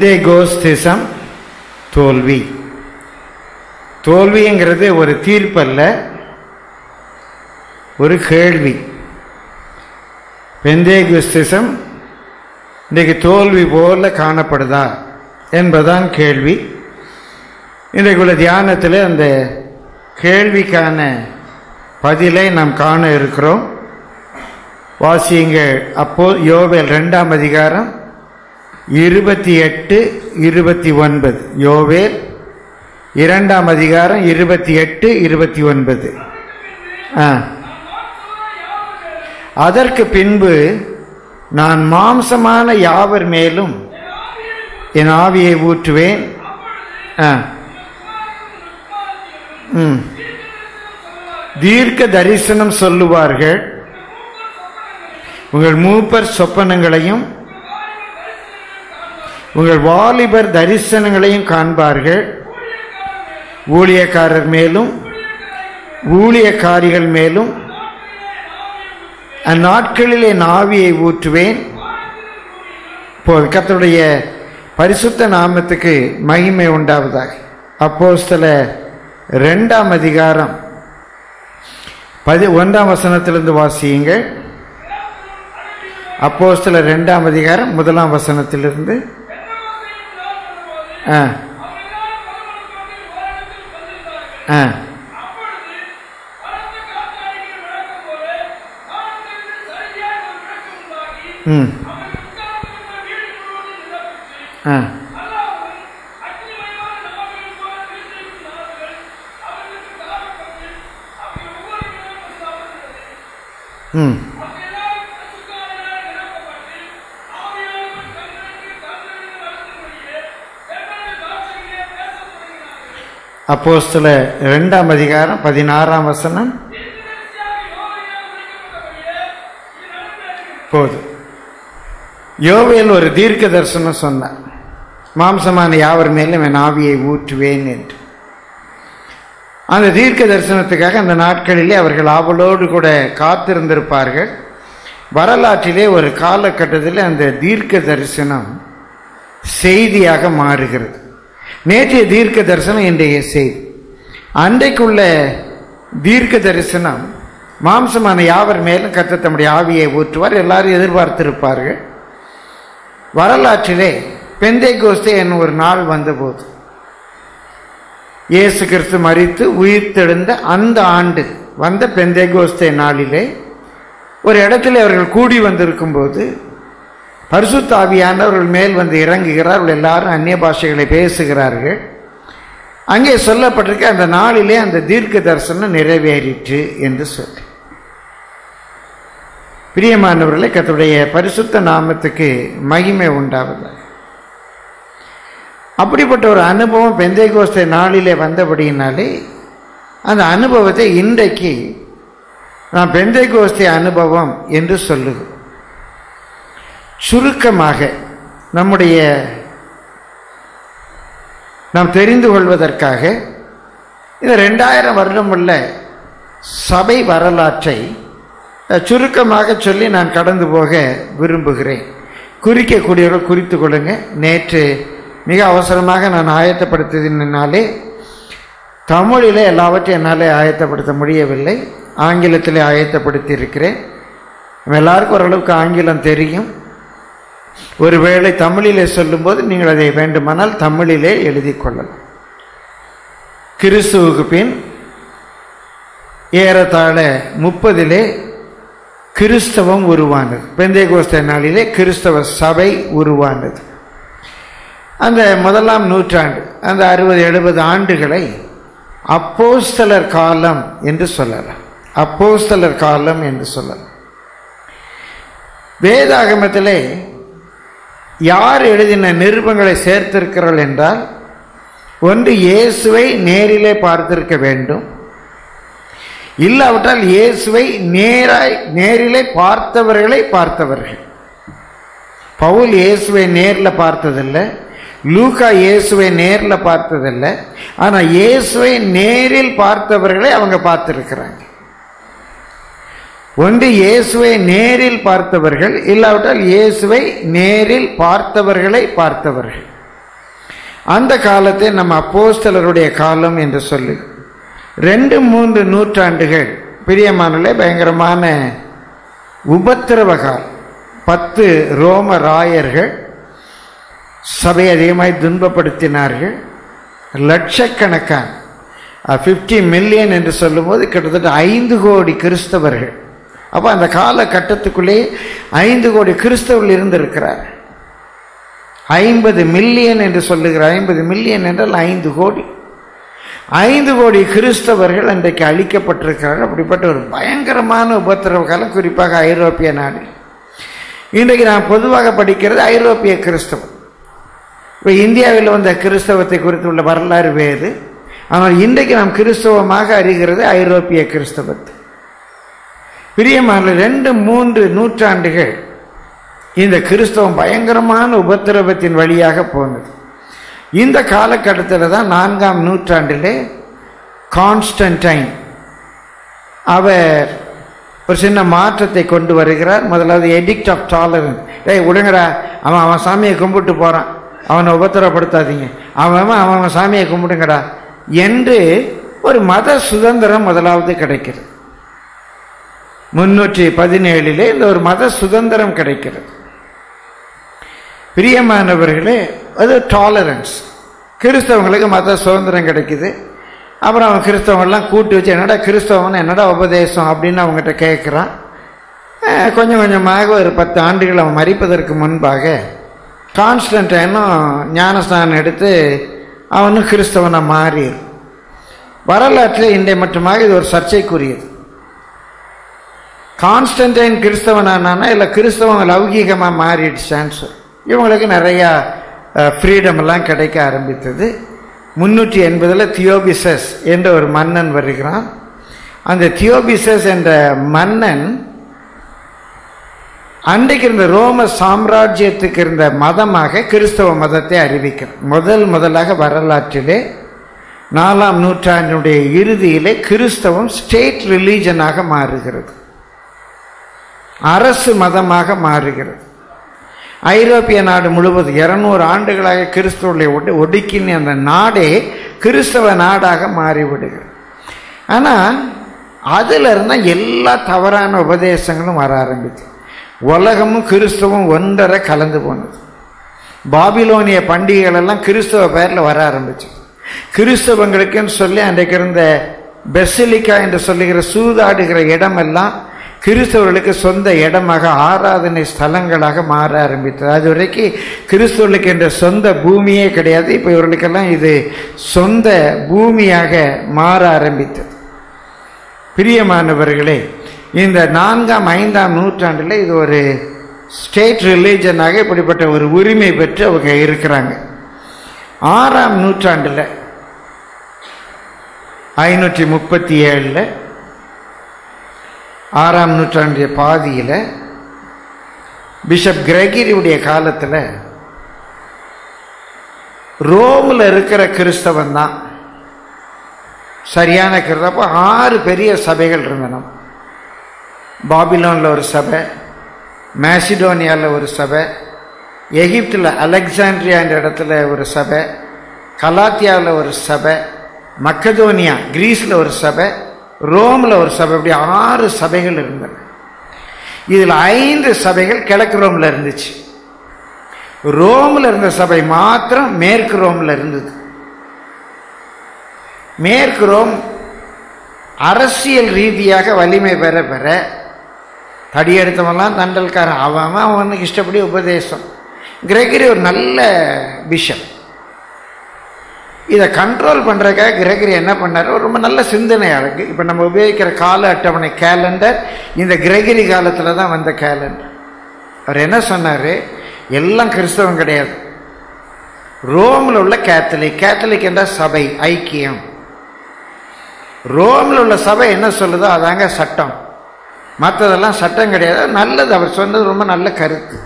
பெந்தேகோஸ்திசம் தோல்வி தோல்விங்கிறது ஒரு தீர்ப்பல்ல ஒரு கேள்வி பெந்தேகுஸ்திசம் இன்றைக்கு தோல்வி போல காணப்படுதா என்பதுதான் கேள்வி இன்றைக்குள்ள தியானத்தில் அந்த கேள்விக்கான பதிலை நாம் காண இருக்கிறோம் வாசியுங்க அப்போ யோவேல் ரெண்டாம் அதிகாரம் இருபத்தி எட்டு இருபத்தி ஒன்பது யோவேல் இரண்டாம் அதிகாரம் இருபத்தி எட்டு இருபத்தி ஒன்பது ஆ அதற்கு பின்பு நான் மாம்சமான யாவர் மேலும் என் ஆவியை ஊற்றுவேன் ஆ ம் தீர்க்க தரிசனம் சொல்லுவார்கள் உங்கள் மூப்பர் சொப்பனங்களையும் உங்கள் வாலிபர் தரிசனங்களையும் காண்பார்கள் ஊழியக்காரர் மேலும் ஊழியக்காரிகள் மேலும் அந்நாட்களில் என் ஆவியை ஊற்றுவேன் இப்போ கர்த்தருடைய பரிசுத்த நாமத்துக்கு மகிமை உண்டாவதாக அப்போஸ்தல ரெண்டாம் அதிகாரம் பதி ஒன்றாம் வசனத்திலிருந்து வாசியுங்கள் அப்போஸ்தல ரெண்டாம் அதிகாரம் முதலாம் வசனத்திலிருந்து ஆ ஆ ம் ஆ ம் அப்போஸ்தல ரெண்டாம் அதிகாரம் பதினாறாம் வசனம் போதும் யோவேல் ஒரு தீர்க்க தரிசனம் சொன்னார் மாம்சமான யாவர் மேலும் என் ஆவியை ஊற்றுவேன் என்று அந்த தீர்க்க தரிசனத்துக்காக அந்த நாட்களிலே அவர்கள் ஆவலோடு கூட காத்திருந்திருப்பார்கள் வரலாற்றிலே ஒரு காலகட்டத்தில் அந்த தீர்க்க தரிசனம் செய்தியாக மாறுகிறது நேற்றைய தீர்க்க தரிசனம் இன்றைய செய்தி அன்றைக்குள்ள தீர்க்க தரிசனம் மாம்சமான யாவர் மேலும் கத்த தம்முடைய ஆவியை ஊற்றுவார் எல்லாரும் எதிர்பார்த்திருப்பார்கள் வரலாற்றிலே பெந்தை கோஸ்தே என்னும் ஒரு நாள் வந்தபோது இயேசு கிறிஸ்து மறித்து உயிர்த்தெழுந்த அந்த ஆண்டு வந்த பெந்தை கோஸ்தே நாளிலே ஒரு இடத்துல அவர்கள் கூடி வந்திருக்கும் போது பரிசுத்த ஆவியானவர்கள் மேல் வந்து இறங்குகிறார்கள் எல்லாரும் அந்நிய பாஷைகளை பேசுகிறார்கள் அங்கே சொல்லப்பட்டிருக்க அந்த நாளிலே அந்த தீர்க்க தரிசனம் நிறைவேறிற்று என்று சொல்லி பிரியமானவர்களே கத்துடைய பரிசுத்த நாமத்துக்கு மகிமை உண்டாவது அப்படிப்பட்ட ஒரு அனுபவம் பெந்தை கோஸ்தை நாளிலே வந்தபடியினாலே அந்த அனுபவத்தை இன்றைக்கு நான் பெந்தை கோஸ்தை அனுபவம் என்று சொல்லுகிறோம் சுருக்கமாக நம்முடைய நாம் தெரிந்து கொள்வதற்காக இந்த ரெண்டாயிரம் வருடம் உள்ள சபை வரலாற்றை சுருக்கமாக சொல்லி நான் கடந்து போக விரும்புகிறேன் குறிக்கக்கூடியவர்கள் குறித்து கொள்ளுங்க நேற்று மிக அவசரமாக நான் ஆயத்தப்படுத்தினாலே தமிழில் எல்லாவற்றையும் என்னால் ஆயத்தப்படுத்த முடியவில்லை ஆங்கிலத்திலே ஆயத்தப்படுத்தி இருக்கிறேன் எல்லாருக்கும் ஓரளவுக்கு ஆங்கிலம் தெரியும் ஒருவேளை தமிழிலே சொல்லும்போது நீங்கள் அதை வேண்டுமானால் தமிழிலே எழுதி கொள்ளலாம் கிறிஸ்துவுக்கு பின் ஏறத்தாழ முப்பதிலே கிறிஸ்தவம் உருவானது பெந்தை கோஸ்த நாளிலே கிறிஸ்தவ சபை உருவானது அந்த முதலாம் நூற்றாண்டு அந்த அறுபது எழுபது ஆண்டுகளை அப்போஸ்தலர் காலம் என்று சொல்லலாம் அப்போஸ்தலர் காலம் என்று சொல்லலாம் வேதாகமத்திலே யார் எழுதின நிருபங்களை சேர்த்திருக்கிறார்கள் என்றால் ஒன்று இயேசுவை நேரிலே பார்த்திருக்க வேண்டும் இல்லாவிட்டால் இயேசுவை நேராய் நேரிலே பார்த்தவர்களை பார்த்தவர்கள் பவுல் இயேசுவை நேரில் பார்த்ததில்லை லூக்கா இயேசுவை நேரில் பார்த்ததில்லை ஆனால் இயேசுவை நேரில் பார்த்தவர்களை அவங்க பார்த்துருக்கிறாங்க ஒன்று இயேசுவை நேரில் பார்த்தவர்கள் இல்லாவிட்டால் இயேசுவை நேரில் பார்த்தவர்களை பார்த்தவர்கள் அந்த காலத்தை நம்ம அப்போஸ்தலருடைய காலம் என்று சொல்லு ரெண்டு மூன்று நூற்றாண்டுகள் பிரியமானலே பயங்கரமான உபத்திரவ காலம் பத்து ரோம ராயர்கள் சபை அதிகமாய் துன்பப்படுத்தினார்கள் லட்சக்கணக்கான ஃபிஃப்டி மில்லியன் என்று சொல்லும்போது கிட்டத்தட்ட ஐந்து கோடி கிறிஸ்தவர்கள் அப்போ அந்த காலகட்டத்துக்குள்ளே ஐந்து கோடி கிறிஸ்தவர்கள் இருந்திருக்கிறார் ஐம்பது மில்லியன் என்று சொல்லுகிற ஐம்பது மில்லியன் என்றால் ஐந்து கோடி ஐந்து கோடி கிறிஸ்தவர்கள் அன்றைக்கு அழிக்கப்பட்டிருக்கிறார்கள் அப்படிப்பட்ட ஒரு பயங்கரமான உபத்திரவ காலம் குறிப்பாக ஐரோப்பிய நாடு இன்றைக்கு நான் பொதுவாக படிக்கிறது ஐரோப்பிய கிறிஸ்தவம் இப்போ இந்தியாவில் வந்த கிறிஸ்தவத்தை குறித்து உள்ள வரலாறு வேறு ஆனால் இன்றைக்கு நாம் கிறிஸ்தவமாக அறிகிறது ஐரோப்பிய கிறிஸ்தவத்தை பிரியமான ரெண்டு மூன்று நூற்றாண்டுகள் இந்த கிறிஸ்தவம் பயங்கரமான உபத்திரவத்தின் வழியாக போனது இந்த காலகட்டத்தில் தான் நான்காம் நூற்றாண்டிலே கான்ஸ்டன்டைன் அவர் ஒரு சின்ன மாற்றத்தை கொண்டு வருகிறார் முதலாவது எடிக்ட் ஆஃப் டாலரன்ஸ் டேய் விடுங்கடா அவன் அவன் சாமியை கும்பிட்டு போகிறான் அவனை உபத்திரப்படுத்தாதீங்க அவன் அவன் அவன் அவன் சாமியை கும்பிடுங்கடா என்று ஒரு மத சுதந்திரம் முதலாவது கிடைக்கிறது முன்னூற்றி பதினேழிலே இந்த ஒரு மத சுதந்திரம் கிடைக்கிறது பிரியமானவர்களே அது டாலரன்ஸ் கிறிஸ்தவங்களுக்கு மத சுதந்திரம் கிடைக்குது அப்புறம் அவன் கிறிஸ்தவங்கள்லாம் கூட்டி வச்சு என்னடா கிறிஸ்தவன் என்னடா உபதேசம் அப்படின்னு அவங்ககிட்ட கேட்குறான் அஹ் கொஞ்சம் கொஞ்சமாக ஒரு பத்து ஆண்டுகள் அவன் மறிப்பதற்கு முன்பாக கான்ஸ்டன்டைனும் ஞானஸ்தானம் எடுத்து அவனும் கிறிஸ்தவனாக மாறிடு வரலாற்றில் இன்றை மட்டுமாக இது ஒரு சர்ச்சைக்குரியது கான்ஸ்டன்டைன் கிறிஸ்தவனானா இல்லை கிறிஸ்தவன் லௌகீகமாக மாறிடுச்சான்னு இவங்களுக்கு நிறையா ஃப்ரீடம் எல்லாம் கிடைக்க ஆரம்பித்தது முன்னூற்றி எண்பதில் தியோபிசஸ் என்ற ஒரு மன்னன் வருகிறான் அந்த தியோபிசஸ் என்ற மன்னன் அன்றைக்கு இருந்த ரோம சாம்ராஜ்யத்துக்கு இருந்த மதமாக கிறிஸ்தவ மதத்தை அறிவிக்கிறார் முதல் முதலாக வரலாற்றிலே நாலாம் நூற்றாண்டினுடைய இறுதியிலே கிறிஸ்தவம் ஸ்டேட் ரிலீஜனாக மாறுகிறது அரசு மதமாக மாறுகிறது ஐரோப்பிய நாடு முழுவதும் இருநூறு ஆண்டுகளாக கிறிஸ்தவர்களை ஒடு ஒடுக்கின அந்த நாடே கிறிஸ்தவ நாடாக மாறிவிடுகிறது ஆனால் அதில் இருந்தால் எல்லா தவறான உபதேசங்களும் வர ஆரம்பிச்சு உலகமும் கிறிஸ்தவம் ஒன்றரை கலந்து போனது பாபிலோனிய பண்டிகைகள் எல்லாம் கிறிஸ்தவ பெயரில் வர ஆரம்பிச்சு கிறிஸ்தவங்களுக்குன்னு சொல்லி அன்றைக்கு இருந்த பெசிலிக்கா என்று சொல்லுகிற சூதாடுகிற இடமெல்லாம் கிறிஸ்தவர்களுக்கு சொந்த இடமாக ஆராதனை ஸ்தலங்களாக மாற ஆரம்பித்தது அது வரைக்கும் கிறிஸ்தவர்களுக்கு என்ற சொந்த பூமியே கிடையாது இப்போ இவர்களுக்கெல்லாம் இது சொந்த பூமியாக மாற ஆரம்பித்தது பிரியமானவர்களே இந்த நான்காம் ஐந்தாம் நூற்றாண்டில் இது ஒரு ஸ்டேட் ரிலீஜனாக இப்படிப்பட்ட ஒரு உரிமை பெற்று அவங்க இருக்கிறாங்க ஆறாம் நூற்றாண்டில் ஐநூற்றி முப்பத்தி ஏழில் ஆறாம் நூற்றாண்டிய பாதியில் பிஷப் கிரகிரியுடைய காலத்தில் ரோமில் இருக்கிற கிறிஸ்தவன் தான் சரியான கிறிஸ்தவ ஆறு பெரிய சபைகள் இருந்தன பாபிலோனில் ஒரு சபை மேசிடோனியாவில் ஒரு சபை எகிப்தில் அலெக்சாண்ட்ரியான்ற இடத்துல ஒரு சபை கலாத்தியாவில் ஒரு சபை மக்கதோனியா கிரீஸில் ஒரு சபை ரோமில் ஒரு சபை இப்படி ஆறு சபைகள் இருந்தன இதில் ஐந்து சபைகள் கிழக்கு ரோமில் இருந்துச்சு ரோமில் இருந்த சபை மாத்திரம் மேற்கு ரோமில் இருந்தது மேற்கு ரோம் அரசியல் ரீதியாக வலிமை பெற பெற தடியெடுத்தவன்லாம் தண்டல்காரன் அவன் அவனுக்கு இஷ்டப்படி உபதேசம் கிரகரி ஒரு நல்ல பிஷப் இதை கண்ட்ரோல் பண்ணுறதுக்காக கிரகரி என்ன பண்ணார் ஒரு ரொம்ப நல்ல சிந்தனையாளர் இப்போ நம்ம உபயோகிக்கிற கால அட்டவணை கேலண்டர் இந்த கிரகரி காலத்தில் தான் வந்த கேலண்டர் அவர் என்ன சொன்னார் எல்லாம் கிறிஸ்தவம் கிடையாது ரோமில் உள்ள கேத்தலிக் கேத்தலிக் என்ற சபை ஐக்கியம் ரோமில் உள்ள சபை என்ன சொல்லுதோ அதாங்க சட்டம் மற்றதெல்லாம் சட்டம் கிடையாது நல்லது அவர் சொன்னது ரொம்ப நல்ல கருத்து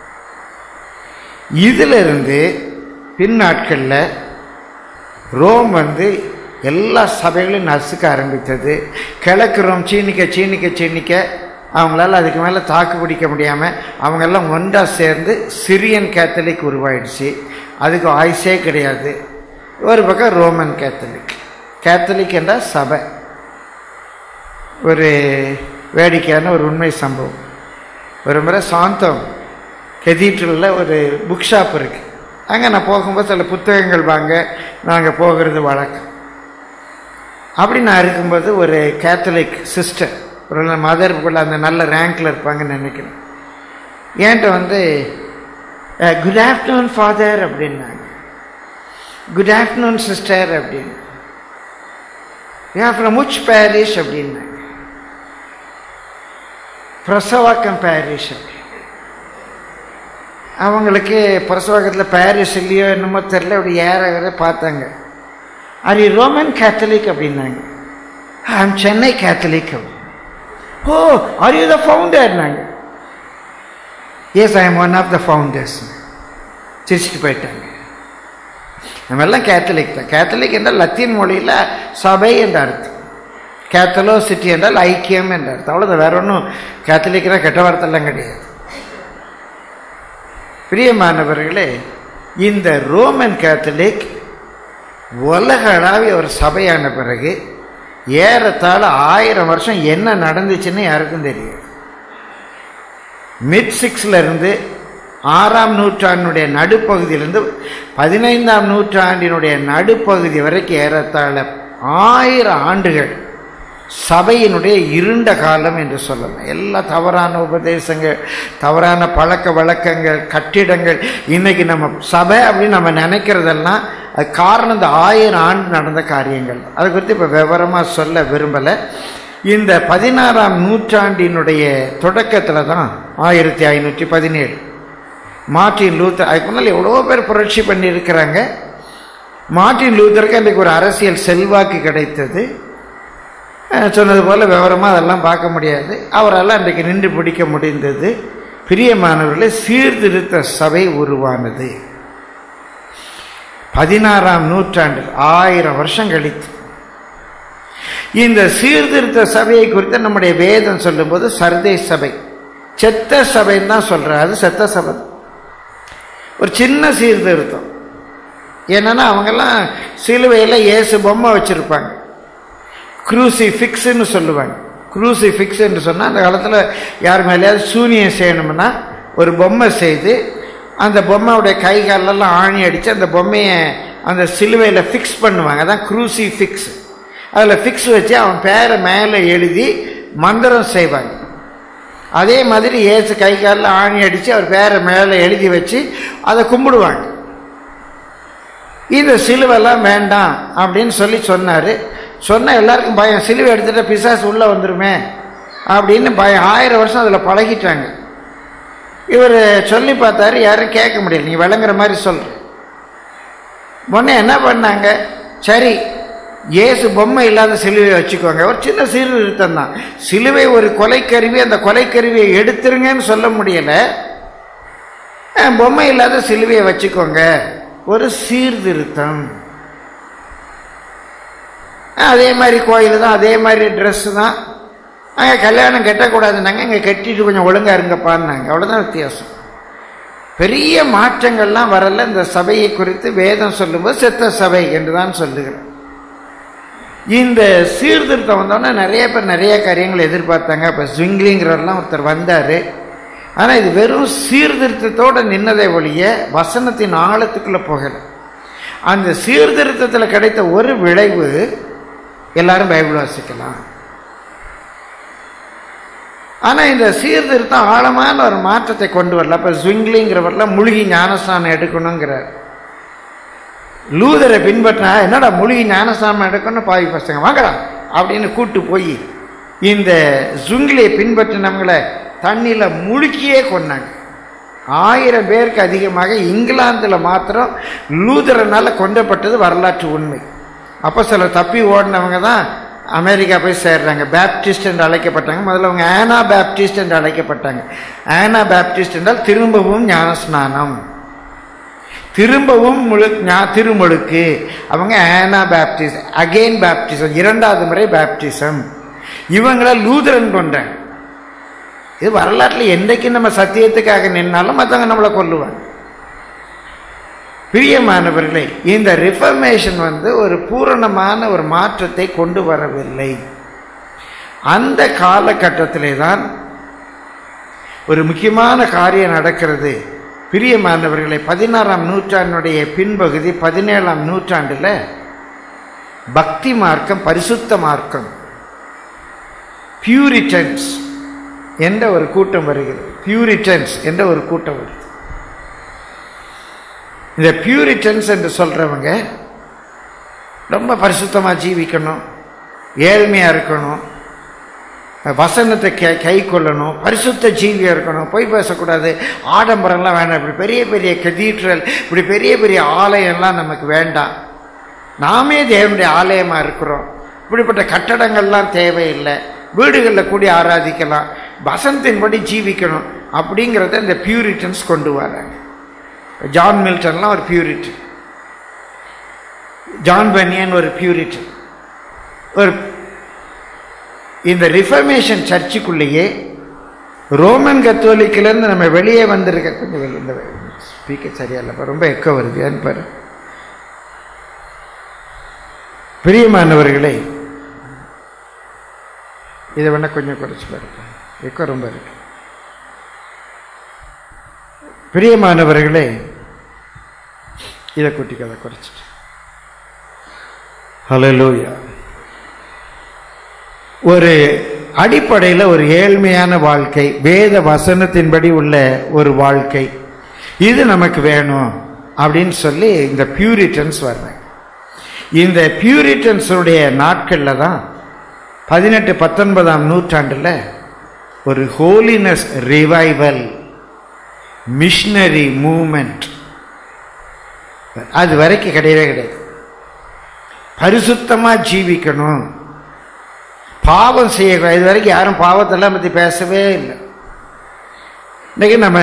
இதிலிருந்து பின்னாட்களில் ரோம் வந்து எல்லா சபைகளையும் நசுக்க ஆரம்பித்தது கிழக்கு ரோம் சீனிக்க சீனிக்க சீனிக்க அவங்களால அதுக்கு மேலே தாக்கு பிடிக்க முடியாமல் அவங்கெல்லாம் ஒன்றா சேர்ந்து சிரியன் கேத்தலிக் உருவாயிடுச்சு அதுக்கு ஆயுசே கிடையாது ஒரு பக்கம் ரோமன் கேத்தலிக் கேத்தலிக் என்றால் சபை ஒரு வேடிக்கையான ஒரு உண்மை சம்பவம் ஒரு முறை சாந்தம் கெதீட்ரலில் ஒரு புக் ஷாப் இருக்குது அங்கே நான் போகும்போது சில புத்தகங்கள் வாங்க நாங்கள் போகிறது வழக்கம் அப்படி நான் இருக்கும்போது ஒரு கேத்தலிக் சிஸ்டர் ஒரு மதர் போல் அந்த நல்ல ரேங்க்கில் இருப்பாங்கன்னு நினைக்கிறேன் என்கிட்ட வந்து குட் ஆஃப்டர்நூன் ஃபாதர் அப்படின்னாங்க குட் ஆஃப்டர்நூன் சிஸ்டர் அப்படின்னு ஏன் ஃப்ரம் உச் பேரிஷ் அப்படின்னாங்க பிரசவாக்கம் பேரிஷ் அப்படி அவங்களுக்கு பிரசவாக்கத்தில் பாரிஸ் இல்லையோ என்னமோ தெரில அப்படி ஏற ஏற பார்த்தாங்க ஆர் யூ ரோமன் கேத்தலிக் அப்படின்னாங்க I'm Chennai Catholic oh are you the ஃபவுண்டர்னாங்க yes I am one of the founders சிரிச்சுட்டு போயிட்டாங்க நம்ம எல்லாம் கேத்தலிக் தான் கேத்தலிக் என்றால் லத்தீன் மொழியில் சபை என்ற அர்த்தம் கேத்தலோ சிட்டி என்றால் ஐக்கியம் என்ற அர்த்தம் அவ்வளோதான் வேற ஒன்றும் கேத்தலிக்னா கெட்ட வார்த்தைலாம் கிடையாது பிரியமானவர்களே இந்த ரோமன் கேத்தலிக் உலகளாவிய ஒரு சபையான பிறகு ஏறத்தாழ ஆயிரம் வருஷம் என்ன நடந்துச்சுன்னு யாருக்கும் தெரியாது மிட் சிக்ஸ்ல இருந்து ஆறாம் நூற்றாண்டினுடைய நடுப்பகுதியிலிருந்து பதினைந்தாம் நூற்றாண்டினுடைய நடுப்பகுதி வரைக்கும் ஏறத்தாழ ஆயிரம் ஆண்டுகள் சபையினுடைய இருண்ட காலம் என்று சொல்லலாம் எல்லா தவறான உபதேசங்கள் தவறான பழக்க வழக்கங்கள் கட்டிடங்கள் இன்னைக்கு நம்ம சபை அப்படின்னு நம்ம நினைக்கிறதெல்லாம் அது காரணம் இந்த ஆயிரம் ஆண்டு நடந்த காரியங்கள் அதை குறித்து இப்போ விவரமாக சொல்ல விரும்பலை இந்த பதினாறாம் நூற்றாண்டினுடைய தொடக்கத்தில் தான் ஆயிரத்தி ஐநூற்றி பதினேழு மார்ட்டின் லூத்தர் அதுக்கு முன்னால் எவ்வளோ பேர் புரட்சி பண்ணியிருக்கிறாங்க மார்ட்டின் லூத்தருக்கு அன்றைக்கு ஒரு அரசியல் செல்வாக்கு கிடைத்தது சொன்னது போல் விவரமாக அதெல்லாம் பார்க்க முடியாது அவரால் அன்றைக்கு நின்று பிடிக்க முடிந்தது பிரியமானவர்களே சீர்திருத்த சபை உருவானது பதினாறாம் நூற்றாண்டில் ஆயிரம் வருஷம் கழித்து இந்த சீர்திருத்த சபையை குறித்து நம்முடைய வேதம் சொல்லும்போது சர்தே சபை செத்த சபைன்னு தான் சொல்கிறார் அது செத்த சபை ஒரு சின்ன சீர்திருத்தம் என்னன்னா அவங்கெல்லாம் சிலுவையில் இயேசு பொம்மை வச்சுருப்பாங்க குரூசி ஃபிக்ஸ்ன்னு சொல்லுவாங்க குரூசி ஃபிக்ஸ் என்று சொன்னால் அந்த காலத்தில் யார் மேலேயாவது சூனியம் செய்யணும்னா ஒரு பொம்மை செய்து அந்த பொம்மையுடைய கை காலெல்லாம் ஆணி அடித்து அந்த பொம்மையை அந்த சிலுவையில் ஃபிக்ஸ் பண்ணுவாங்க அதான் குரூசி ஃபிக்ஸ் அதில் ஃபிக்ஸ் வச்சு அவன் பேரை மேலே எழுதி மந்திரம் செய்வாங்க அதே மாதிரி ஏசு கை காலில் ஆணி அடித்து அவர் பேரை மேலே எழுதி வச்சு அதை கும்பிடுவாங்க இந்த சிலுவெல்லாம் வேண்டாம் அப்படின்னு சொல்லி சொன்னார் சொன்ன எல்லாருக்கும் பயம் சிலுவை எடுத்துகிட்ட பிசாசு உள்ளே வந்துருமே அப்படின்னு பயம் ஆயிரம் வருஷம் அதில் பழகிட்டாங்க இவர் சொல்லி பார்த்தாரு யாரும் கேட்க முடியல நீ விளங்குற மாதிரி சொல்ற முன்னே என்ன பண்ணாங்க சரி இயேசு பொம்மை இல்லாத சிலுவை வச்சுக்கோங்க ஒரு சின்ன சீர்திருத்தம் தான் சிலுவை ஒரு கொலைக்கருவி அந்த கொலைக்கருவியை எடுத்துருங்கன்னு சொல்ல முடியல பொம்மை இல்லாத சிலுவையை வச்சுக்கோங்க ஒரு சீர்திருத்தம் அதே மாதிரி கோயில் தான் அதே மாதிரி ட்ரெஸ்ஸு தான் அங்கே கல்யாணம் கட்டக்கூடாதுனாங்க இங்கே கட்டிட்டு கொஞ்சம் ஒழுங்காக இருங்கப்பான்னாங்க அவ்வளோதான் வித்தியாசம் பெரிய மாற்றங்கள்லாம் வரல இந்த சபையை குறித்து வேதம் சொல்லும்போது செத்த சபை என்று தான் சொல்லுகிறேன் இந்த சீர்திருத்தம் வந்தோடனே நிறைய பேர் நிறைய காரியங்கள் எதிர்பார்த்தாங்க இப்போ ஸ்விங்லிங்கிறவரெல்லாம் ஒருத்தர் வந்தார் ஆனால் இது வெறும் சீர்திருத்தத்தோடு நின்னதை ஒழிய வசனத்தின் ஆழத்துக்குள்ளே போகலை அந்த சீர்திருத்தத்தில் கிடைத்த ஒரு விளைவு எல்லாரும் பைபிள் வாசிக்கலாம் ஆனால் இந்த சீர்திருத்தம் ஆழமான ஒரு மாற்றத்தை கொண்டு வரல அப்போ ஸ்விங்லிங்கிறவரெல்லாம் முழுகி ஞானஸ்தானம் எடுக்கணுங்கிறார் லூதரை பின்பற்றினா என்னடா முழுகி ஞானஸ்தானம் எடுக்கணும் பாவி பசங்க வாங்கடா அப்படின்னு கூட்டு போய் இந்த ஜுங்கிலியை பின்பற்றினவங்களை தண்ணியில் முழுக்கியே கொண்டாங்க ஆயிரம் பேருக்கு அதிகமாக இங்கிலாந்தில் மாத்திரம் லூதரனால் கொண்டப்பட்டது வரலாற்று உண்மை அப்போ சில தப்பி ஓடினவங்க தான் அமெரிக்கா போய் சேர்றாங்க பேப்டிஸ்ட் என்று அழைக்கப்பட்டாங்க முதல்ல அவங்க ஆனா பேப்டிஸ்ட் என்று அழைக்கப்பட்டாங்க ஆனா பேப்டிஸ்ட் என்றால் திரும்பவும் ஞானஸ்நானம் திரும்பவும் முழு திருமுழுக்கு அவங்க ஆனா பேப்டிஸ்ட் அகெயின் பேப்டிசம் இரண்டாவது முறை பேப்டிசம் இவங்கள லூதரன் கொண்டாங்க இது வரலாற்றில் என்றைக்கு நம்ம சத்தியத்துக்காக நின்னாலும் மற்றவங்க நம்மளை கொல்லுவாங்க பிரியமானவர்களே இந்த ரிஃபர்மேஷன் வந்து ஒரு பூரணமான ஒரு மாற்றத்தை கொண்டு வரவில்லை அந்த காலகட்டத்திலே தான் ஒரு முக்கியமான காரியம் நடக்கிறது பிரியமானவர்களை பதினாறாம் நூற்றாண்டுடைய பின்பகுதி பதினேழாம் நூற்றாண்டில் பக்தி மார்க்கம் பரிசுத்த மார்க்கம் பியூரிட்டன்ஸ் என்ற ஒரு கூட்டம் வருகிறது பியூரிட்டன்ஸ் என்ற ஒரு கூட்டம் வருது இந்த பியூரிட்டன்ஸ் என்று சொல்கிறவங்க ரொம்ப பரிசுத்தமாக ஜீவிக்கணும் ஏழ்மையாக இருக்கணும் வசனத்தை கை கை கொள்ளணும் பரிசுத்த ஜீவியாக இருக்கணும் பொய் பேசக்கூடாது ஆடம்பரம்லாம் வேண்டாம் இப்படி பெரிய பெரிய கதீட்ரல் இப்படி பெரிய பெரிய ஆலயம்லாம் நமக்கு வேண்டாம் நாமே தேவனுடைய ஆலயமாக இருக்கிறோம் இப்படிப்பட்ட கட்டடங்கள்லாம் தேவையில்லை வீடுகளில் கூடி ஆராதிக்கலாம் வசனத்தின்படி ஜீவிக்கணும் அப்படிங்கிறத இந்த பியூரிட்டன்ஸ் கொண்டு வராங்க ஜான் மில்டன்லாம் ஒரு பியூரிட்டன் ஜான் பனியன் ஒரு பியூரிட்டன் ஒரு இந்த ரிஃபர்மேஷன் சர்ச்சுக்குள்ளேயே ரோமன் கத்தோலிக்கிலேருந்து நம்ம வெளியே வந்திருக்க கொஞ்சம் வெளியே இந்த ஸ்பீக்கர் சரியா இல்லைப்பா ரொம்ப எக்கோ வருது ஏன்னு பாரு பிரியமானவர்களே இதை வேணா கொஞ்சம் குறைச்சி பாருங்க எக்கோ ரொம்ப இருக்கு பிரியமானவர்களே இதை குட்டி கதை குறைச்சிட்டு ஹலலூயா ஒரு அடிப்படையில் ஒரு ஏழ்மையான வாழ்க்கை வேத வசனத்தின்படி உள்ள ஒரு வாழ்க்கை இது நமக்கு வேணும் அப்படின்னு சொல்லி இந்த பியூரிட்டன்ஸ் வர்றாங்க இந்த பியூரிட்டன்ஸுடைய நாட்களில் தான் பதினெட்டு பத்தொன்பதாம் நூற்றாண்டில் ஒரு ஹோலினஸ் ரிவைவல் மிஷினரி மூமெண்ட் அது வரைக்கும் கிடையவே கிடையாது பரிசுத்தமாக ஜீவிக்கணும் பாவம் செய்யக்கூடாது இது வரைக்கும் யாரும் பாவத்தெல்லாம் பற்றி பேசவே இல்லை இன்றைக்கி நம்ம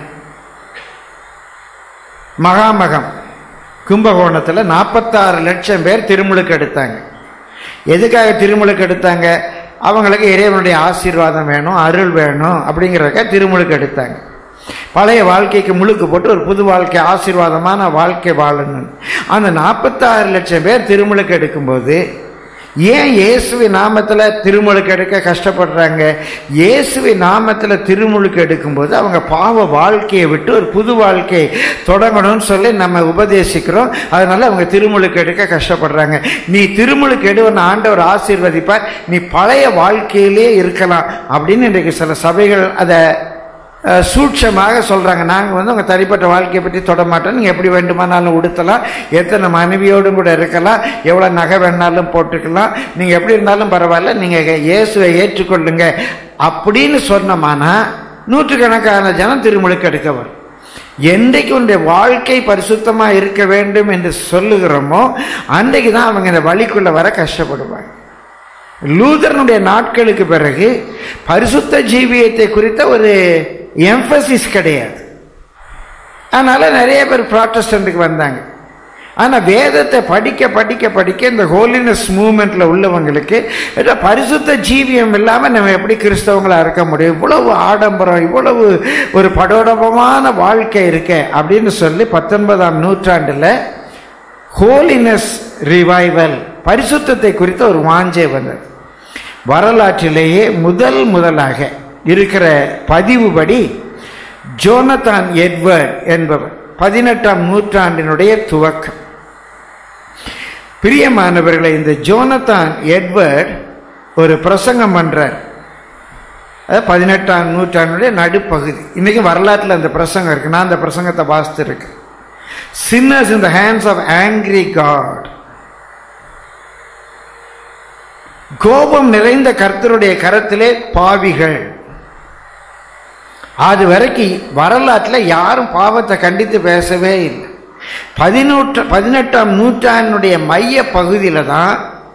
மகாமகம் கும்பகோணத்தில் நாற்பத்தாறு லட்சம் பேர் திருமுழுக்கு எடுத்தாங்க எதுக்காக திருமுழுக்கு எடுத்தாங்க அவங்களுக்கு இறைவனுடைய ஆசீர்வாதம் வேணும் அருள் வேணும் அப்படிங்கிறதுக்காக திருமுழுக்கு எடுத்தாங்க பழைய வாழ்க்கைக்கு முழுக்கு போட்டு ஒரு புது வாழ்க்கை ஆசீர்வாதமான வாழ்க்கை வாழணும் அந்த நாற்பத்தாறு லட்சம் பேர் திருமுழுக்கு எடுக்கும்போது ஏன் இயேசுவி நாமத்தில் திருமுழுக்கு எடுக்க கஷ்டப்படுறாங்க இயேசுவி நாமத்தில் திருமுழுக்கு எடுக்கும்போது அவங்க பாவ வாழ்க்கையை விட்டு ஒரு புது வாழ்க்கையை தொடங்கணும்னு சொல்லி நம்ம உபதேசிக்கிறோம் அதனால அவங்க திருமுழுக்கு எடுக்க கஷ்டப்படுறாங்க நீ திருமுழுக்கு எடுவன் ஆண்டவர் ஆசீர்வதிப்பார் நீ பழைய வாழ்க்கையிலே இருக்கலாம் அப்படின்னு இன்றைக்கு சில சபைகள் அதை சூட்சமாக சொல்கிறாங்க நாங்கள் வந்து உங்கள் தனிப்பட்ட வாழ்க்கையை பற்றி தொட மாட்டோம் நீங்கள் எப்படி வேண்டுமானாலும் உடுத்தலாம் எத்தனை மனைவியோடும் கூட இருக்கலாம் எவ்வளோ நகை வேணாலும் போட்டுக்கலாம் நீங்கள் எப்படி இருந்தாலும் பரவாயில்ல நீங்கள் இயேசுவை ஏற்றுக்கொள்ளுங்க அப்படின்னு சொன்னோமானா நூற்றுக்கணக்கான ஜனம் திருமுழுக்கு எடுக்க வரும் என்றைக்கு உன்னுடைய வாழ்க்கை பரிசுத்தமாக இருக்க வேண்டும் என்று சொல்லுகிறோமோ அன்றைக்கு தான் அவங்க இந்த வழிக்குள்ளே வர கஷ்டப்படுவாங்க லூதரனுடைய நாட்களுக்கு பிறகு பரிசுத்த ஜீவியத்தை குறித்த ஒரு எம்பசிஸ் கிடையாது அதனால் நிறைய பேர் ப்ராட்டஸ்டண்ட்டுக்கு வந்தாங்க ஆனால் வேதத்தை படிக்க படிக்க படிக்க இந்த ஹோலினஸ் மூமெண்ட்டில் உள்ளவங்களுக்கு ஏதோ பரிசுத்த ஜீவியம் இல்லாமல் நம்ம எப்படி கிறிஸ்தவங்களாக இருக்க முடியும் இவ்வளவு ஆடம்பரம் இவ்வளவு ஒரு படோடபமான வாழ்க்கை இருக்க அப்படின்னு சொல்லி பத்தொன்பதாம் நூற்றாண்டில் ஹோலினஸ் ரிவைவல் பரிசுத்தத்தை குறித்த ஒரு வாஞ்சை வந்தது வரலாற்றிலேயே முதல் முதலாக இருக்கிற பதிவுபடி ஜோனதான் எட்வர்ட் என்பவர் பதினெட்டாம் நூற்றாண்டினுடைய துவக்கம் பிரியமானவர்களை இந்த ஜோனதான் எட்வர்ட் ஒரு பிரசங்கம் பண்றார் அது பதினெட்டாம் நூற்றாண்டுடைய நடுப்பகுதி இன்னைக்கு வரலாற்றில் அந்த பிரசங்கம் இருக்கு நான் அந்த பிரசங்கத்தை வாசித்து இருக்கேன் sinners in the hands of angry God கோபம் நிறைந்த கர்த்தருடைய கரத்திலே பாவிகள் அது வரைக்கும் வரலாற்றில் யாரும் பாவத்தை கண்டித்து பேசவே இல்லை பதினூற்று பதினெட்டாம் நூற்றாண்டினுடைய மைய பகுதியில் தான்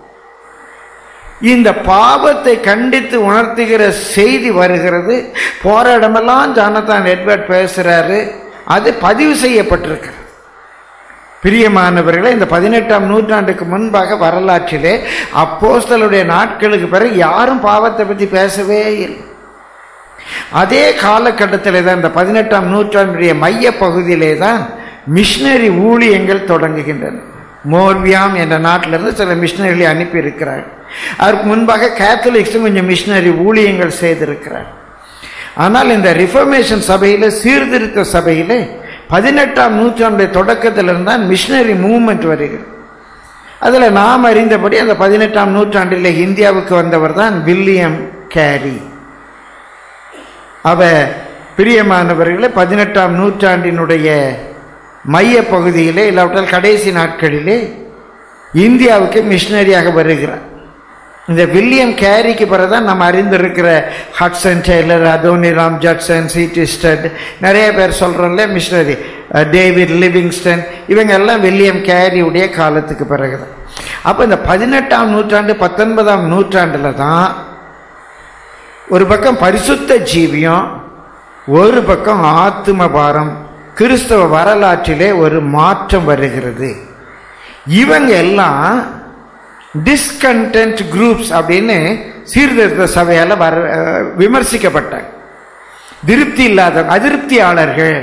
இந்த பாவத்தை கண்டித்து உணர்த்துகிற செய்தி வருகிறது போற இடமெல்லாம் ஜானதான் எட்வர்ட் பேசுறாரு அது பதிவு செய்யப்பட்டிருக்கிறது பிரியமானவர்களே இந்த பதினெட்டாம் நூற்றாண்டுக்கு முன்பாக வரலாற்றிலே அப்போஸ்தலுடைய நாட்களுக்கு பிறகு யாரும் பாவத்தை பற்றி பேசவே இல்லை அதே காலகட்டத்திலே தான் இந்த பதினெட்டாம் நூற்றாண்டுடைய மைய பகுதியிலே தான் மிஷினரி ஊழியங்கள் தொடங்குகின்றன மோர்வியாம் என்ற நாட்டிலிருந்து சில மிஷினரிகளை அனுப்பி இருக்கிறார் அதற்கு முன்பாக கேத்தலிக்ஸும் கொஞ்சம் மிஷினரி ஊழியங்கள் செய்திருக்கிறார் ஆனால் இந்த ரிஃபர்மேஷன் சபையில் சீர்திருத்த சபையில் பதினெட்டாம் நூற்றாண்டு தொடக்கத்திலிருந்து தான் மிஷினரி மூவ்மெண்ட் வருகிறது அதில் நாம் அறிந்தபடி அந்த பதினெட்டாம் நூற்றாண்டில் இந்தியாவுக்கு வந்தவர் தான் வில்லியம் கேரி அவ பிரியமானவர்களே பதினெட்டாம் நூற்றாண்டினுடைய மைய பகுதியிலே இல்லாவிட்டால் கடைசி நாட்களிலே இந்தியாவுக்கு மிஷினரியாக வருகிறார் இந்த வில்லியம் கேரிக்கு பிறகுதான் நம்ம அறிந்திருக்கிற ஹட்சன் டெய்லர் அதோனிராம் ஜட்சன் சீட்டிஸ்டட் நிறைய பேர் சொல்கிறோம்ல மிஷினரி டேவிட் லிவிங்ஸ்டன் இவங்க எல்லாம் வில்லியம் கேரியுடைய காலத்துக்கு பிறகுதான் அப்போ இந்த பதினெட்டாம் நூற்றாண்டு பத்தொன்பதாம் நூற்றாண்டில் தான் ஒரு பக்கம் பரிசுத்த ஜீவியம் ஒரு பக்கம் ஆத்தும பாரம் கிறிஸ்தவ வரலாற்றிலே ஒரு மாற்றம் வருகிறது இவங்க எல்லாம் டிஸ்கண்டென்ட் குரூப்ஸ் அப்படின்னு சீர்திருத்த சபையால் வர விமர்சிக்கப்பட்டாங்க திருப்தி இல்லாத அதிருப்தியாளர்கள்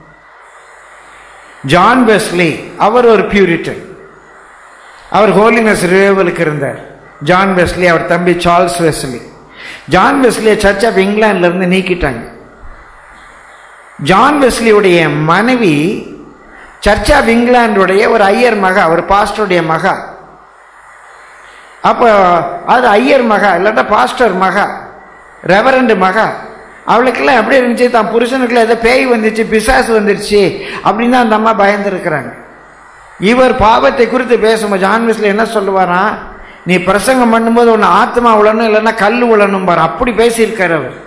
ஜான் வெஸ்லி அவர் ஒரு பியூரிட்டன் அவர் ஹோலினஸ் ரிவேவலுக்கு இருந்தார் ஜான் வெஸ்லி அவர் தம்பி சார்ல்ஸ் வெஸ்லி ஜான் வெஸ்லியை சர்ச் ஆஃப் இங்கிலாந்துல இருந்து நீக்கிட்டாங்க ஜான் வெஸ்லியுடைய மனைவி சர்ச் ஆஃப் இங்கிலாந்துடைய ஒரு ஐயர் மகா ஒரு பாஸ்டருடைய மகா அப்போ அது ஐயர் மகா இல்லாட்டா பாஸ்டர் மகா ரெவரண்டு மகா அவளுக்கெல்லாம் எப்படி இருந்துச்சு தான் புருஷனுக்குள்ள ஏதோ பேய் வந்துச்சு பிசாசு வந்துருச்சு அப்படின்னு தான் அந்த அம்மா பயந்துருக்கிறாங்க இவர் பாவத்தை குறித்து பேசும்போது ஜான் வெஸ்லி என்ன சொல்லுவாராம் நீ பிரசங்கம் பண்ணும்போது ஒன்று ஆத்மா உழணும் இல்லைன்னா கல் உழணும் பாரு அப்படி பேசியிருக்கார் அவர்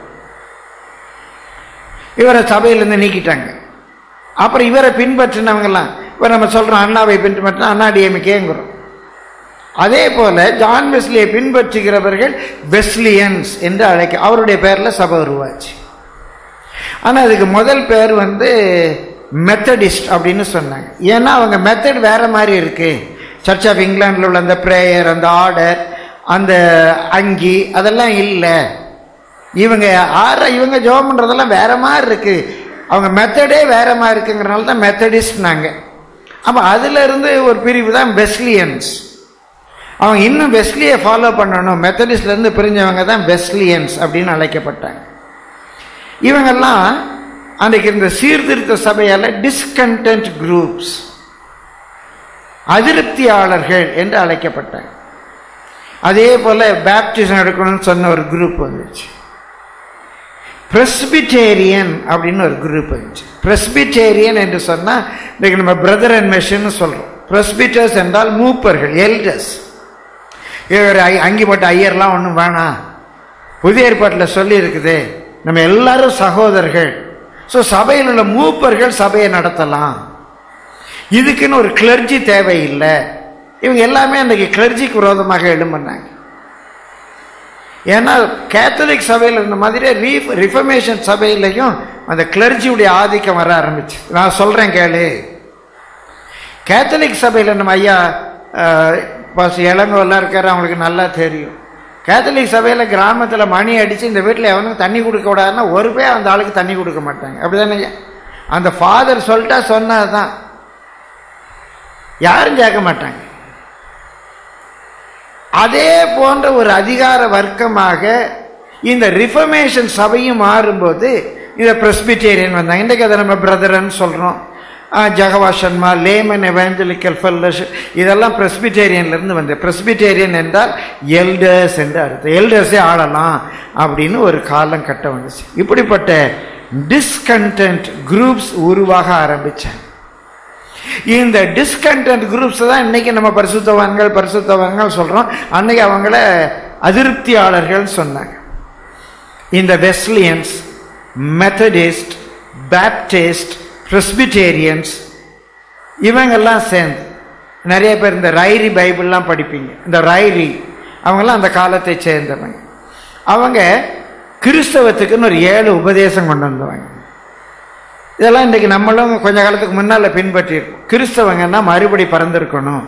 இவரை சபையிலேருந்து நீக்கிட்டாங்க அப்புறம் இவரை பின்பற்றினவங்கெல்லாம் இப்போ நம்ம சொல்கிறோம் அண்ணாவை பின்பற்றினா அண்ணா டிஎம்கேங்கிறோம் அதே போல ஜான் வெஸ்லியை பின்பற்றுகிறவர்கள் வெஸ்லியன்ஸ் என்று அழைக்க அவருடைய பேரில் சபை உருவாச்சு ஆனால் அதுக்கு முதல் பேர் வந்து மெத்தடிஸ்ட் அப்படின்னு சொன்னாங்க ஏன்னா அவங்க மெத்தட் வேற மாதிரி இருக்கு சர்ச் ஆஃப் இங்கிலாண்டில் உள்ள அந்த ப்ரேயர் அந்த ஆர்டர் அந்த அங்கி அதெல்லாம் இல்லை இவங்க ஆற இவங்க ஜோம் பண்ணுறதெல்லாம் வேற மாதிரி இருக்கு அவங்க மெத்தடே வேற மாதிரி இருக்குங்கிறனால தான் மெத்தடிஸ்ட் நாங்கள் அப்போ அதுலேருந்து ஒரு பிரிவு தான் வெஸ்லியன்ஸ் அவங்க இன்னும் வெஸ்லியை ஃபாலோ பண்ணணும் மெத்தடிஸ்ட்லேருந்து பிரிஞ்சவங்க தான் வெஸ்லியன்ஸ் அப்படின்னு அழைக்கப்பட்டாங்க இவங்கெல்லாம் அன்றைக்கு இந்த சீர்திருத்த சபையால் டிஸ்கண்டென்ட் குரூப்ஸ் அதிருப்தியாளர்கள் என்று அழைக்கப்பட்டாங்க அதே போல பேப்டிசம் எடுக்கணும்னு சொன்ன ஒரு குரூப் வந்துச்சு பிரஸ்பிட்டேரியன் அப்படின்னு ஒரு குரூப் வந்துச்சு பிரஸ்பிட்டேரியன் என்று சொன்னால் இன்றைக்கு நம்ம பிரதர் அண்ட் மெஷின்னு சொல்கிறோம் பிரஸ்பிட்டர்ஸ் என்றால் மூப்பர்கள் எல்டர்ஸ் இவர் அங்கி போட்ட ஐயர்லாம் ஒன்றும் வேணாம் புதிய ஏற்பாட்டில் சொல்லி இருக்குது நம்ம எல்லாரும் சகோதரர்கள் ஸோ சபையில் உள்ள மூப்பர்கள் சபையை நடத்தலாம் இதுக்குன்னு ஒரு கிளர்ஜி தேவையில்லை இவங்க எல்லாமே அன்றைக்கி கிளர்ஜிக்கு விரோதமாக எழும்புனாங்க ஏன்னா கேத்தலிக் சபையில் இருந்த மாதிரி ரீஃப் ரிஃபர்மேஷன் சபையிலையும் அந்த கிளர்ஜியுடைய ஆதிக்கம் வர ஆரம்பிச்சு நான் சொல்கிறேன் கேளு கேத்தலிக் சபையில் நம்ம ஐயா பஸ் இளங்கோலாம் இருக்கார் அவங்களுக்கு நல்லா தெரியும் கேத்தலிக் சபையில் கிராமத்தில் மணி அடித்து இந்த வீட்டில் எவனுக்கு தண்ணி கொடுக்க கூடாதுன்னா ஒரு பேர் அந்த ஆளுக்கு தண்ணி கொடுக்க மாட்டாங்க அப்படிதானே அந்த ஃபாதர் சொல்லிட்டா சொன்னது தான் யாரும் கேட்க மாட்டாங்க அதே போன்ற ஒரு அதிகார வர்க்கமாக இந்த ரிஃபர்மேஷன் சபையும் மாறும்போது இந்த பிரஸ்பிட்டேரியன் வந்தாங்க இன்றைக்கு அதை நம்ம பிரதர்ன்னு சொல்கிறோம் ஜகவா சர்மா லேமன் எவாஞ்சலிக்கல் ஃபெல்லர்ஷிப் இதெல்லாம் பிரஸ்பிட்டேரியன்லேருந்து வந்து பிரஸ்பிட்டேரியன் என்றால் எல்டர்ஸ் என்று அர்த்தம் எல்டர்ஸே ஆளலாம் அப்படின்னு ஒரு காலம் கட்ட வந்துச்சு இப்படிப்பட்ட டிஸ்கண்டென்ட் குரூப்ஸ் உருவாக ஆரம்பித்தாங்க இந்த டிஸ்கண்டென்ட் குரூப்ஸ் தான் இன்னைக்கு நம்ம பரிசுத்தவான்கள் பரிசுத்தவான்கள் சொல்கிறோம் அன்னைக்கு அவங்கள அதிருப்தியாளர்கள் சொன்னாங்க இந்த வெஸ்லியன்ஸ் மெத்தடிஸ்ட் பேப்டிஸ்ட் பிரஸ்பிட்டேரியன்ஸ் இவங்கெல்லாம் சேர்ந்து நிறைய பேர் இந்த ரைரி பைபிள்லாம் படிப்பீங்க இந்த ரைரி அவங்கெல்லாம் அந்த காலத்தை சேர்ந்தவங்க அவங்க கிறிஸ்தவத்துக்குன்னு ஒரு ஏழு உபதேசம் கொண்டு வந்தவங்க இதெல்லாம் இன்றைக்கி நம்மளும் கொஞ்ச காலத்துக்கு முன்னால் பின்பற்றியிருக்கோம் கிறிஸ்தவங்கன்னா மறுபடி பறந்துருக்கணும்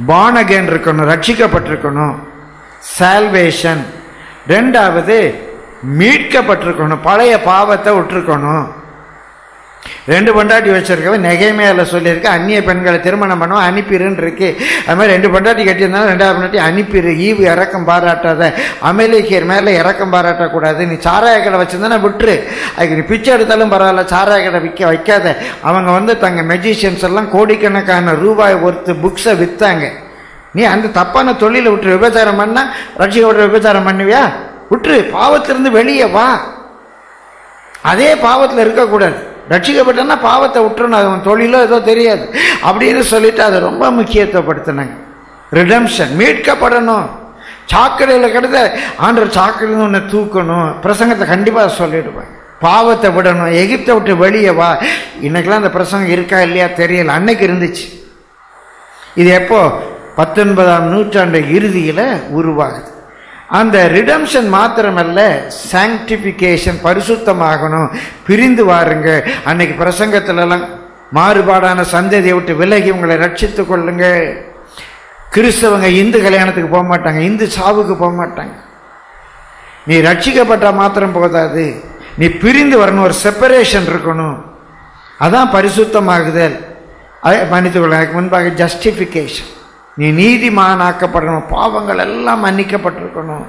பானகேன் இருக்கணும் ரட்சிக்கப்பட்டிருக்கணும் சால்வேஷன் ரெண்டாவது மீட்கப்பட்டிருக்கணும் பழைய பாவத்தை விட்டுருக்கணும் ரெண்டு பொண்டாட்டி வச்சிருக்கவன் நெகைமையில சொல்லியிருக்க அந்நிய பெண்களை திருமணம் பண்ணுவோம் அனுப்பிடுன்னு இருக்கு அது மாதிரி ரெண்டு பொண்டாட்டி கட்டியிருந்தாலும் ரெண்டாவது பொண்டாட்டி அனுப்பிடு ஈவு இறக்கம் பாராட்டாத அமெரிக்கர் மேலே இறக்கம் பாராட்டக்கூடாது நீ சாராய கடை வச்சிருந்தானே விட்டுரு அதுக்கு நீ பிச்சை எடுத்தாலும் பரவாயில்ல சாராய கடை விற்க வைக்காத அவங்க வந்து தங்க மெஜிஷியன்ஸ் எல்லாம் கோடிக்கணக்கான ரூபாய் ஒருத்து புக்ஸை விற்றாங்க நீ அந்த தப்பான தொழிலை விட்டுரு விபச்சாரம் பண்ணா ரட்சிக்கப்பட்ட விபச்சாரம் பண்ணுவியா விட்டுரு பாவத்திலிருந்து வெளியே வா அதே பாவத்தில் இருக்கக்கூடாது ரட்சிக்கப்பட்டனா பாவத்தை விட்டுறணும் அது அவன் தொழிலோ ஏதோ தெரியாது அப்படின்னு சொல்லிட்டு அதை ரொம்ப முக்கியத்துவப்படுத்தினாங்க ரிடம்ஷன் மீட்கப்படணும் சாக்கடையில் கிடந்த ஆண்டவர் சாக்கடையில் உன்னை தூக்கணும் பிரசங்கத்தை கண்டிப்பாக சொல்லிடுவேன் பாவத்தை விடணும் எகிப்தை விட்டு வெளியே வா இன்னைக்கெல்லாம் அந்த பிரசங்கம் இருக்கா இல்லையா தெரியல அன்னைக்கு இருந்துச்சு இது எப்போ பத்தொன்பதாம் நூற்றாண்டு இறுதியில் உருவாகுது அந்த ரிடம்ஷன் மாத்திரமல்ல சாங்டிஃபிகேஷன் பரிசுத்தமாகணும் பிரிந்து வாருங்க அன்னைக்கு பிரசங்கத்திலலாம் மாறுபாடான சந்ததியை விட்டு விலகி உங்களை ரட்சித்துக் கொள்ளுங்க கிறிஸ்தவங்க இந்து கல்யாணத்துக்கு போக மாட்டாங்க இந்து சாவுக்கு போக மாட்டாங்க நீ ரட்சிக்கப்பட்ட மாத்திரம் போதாது நீ பிரிந்து வரணும் ஒரு செப்பரேஷன் இருக்கணும் அதான் பரிசுத்தமாகுதல் மன்னித்துக்கொள்ள அதுக்கு முன்பாக ஜஸ்டிஃபிகேஷன் நீ நீதிமானாக்கப்படணும் பாவங்கள் எல்லாம் மன்னிக்கப்பட்டிருக்கணும்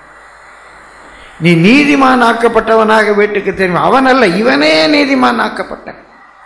நீ நீதிமான் ஆக்கப்பட்டவனாக வீட்டுக்கு தெரியும் அவன் அல்ல இவனே நீதிமான் ஆக்கப்பட்டான்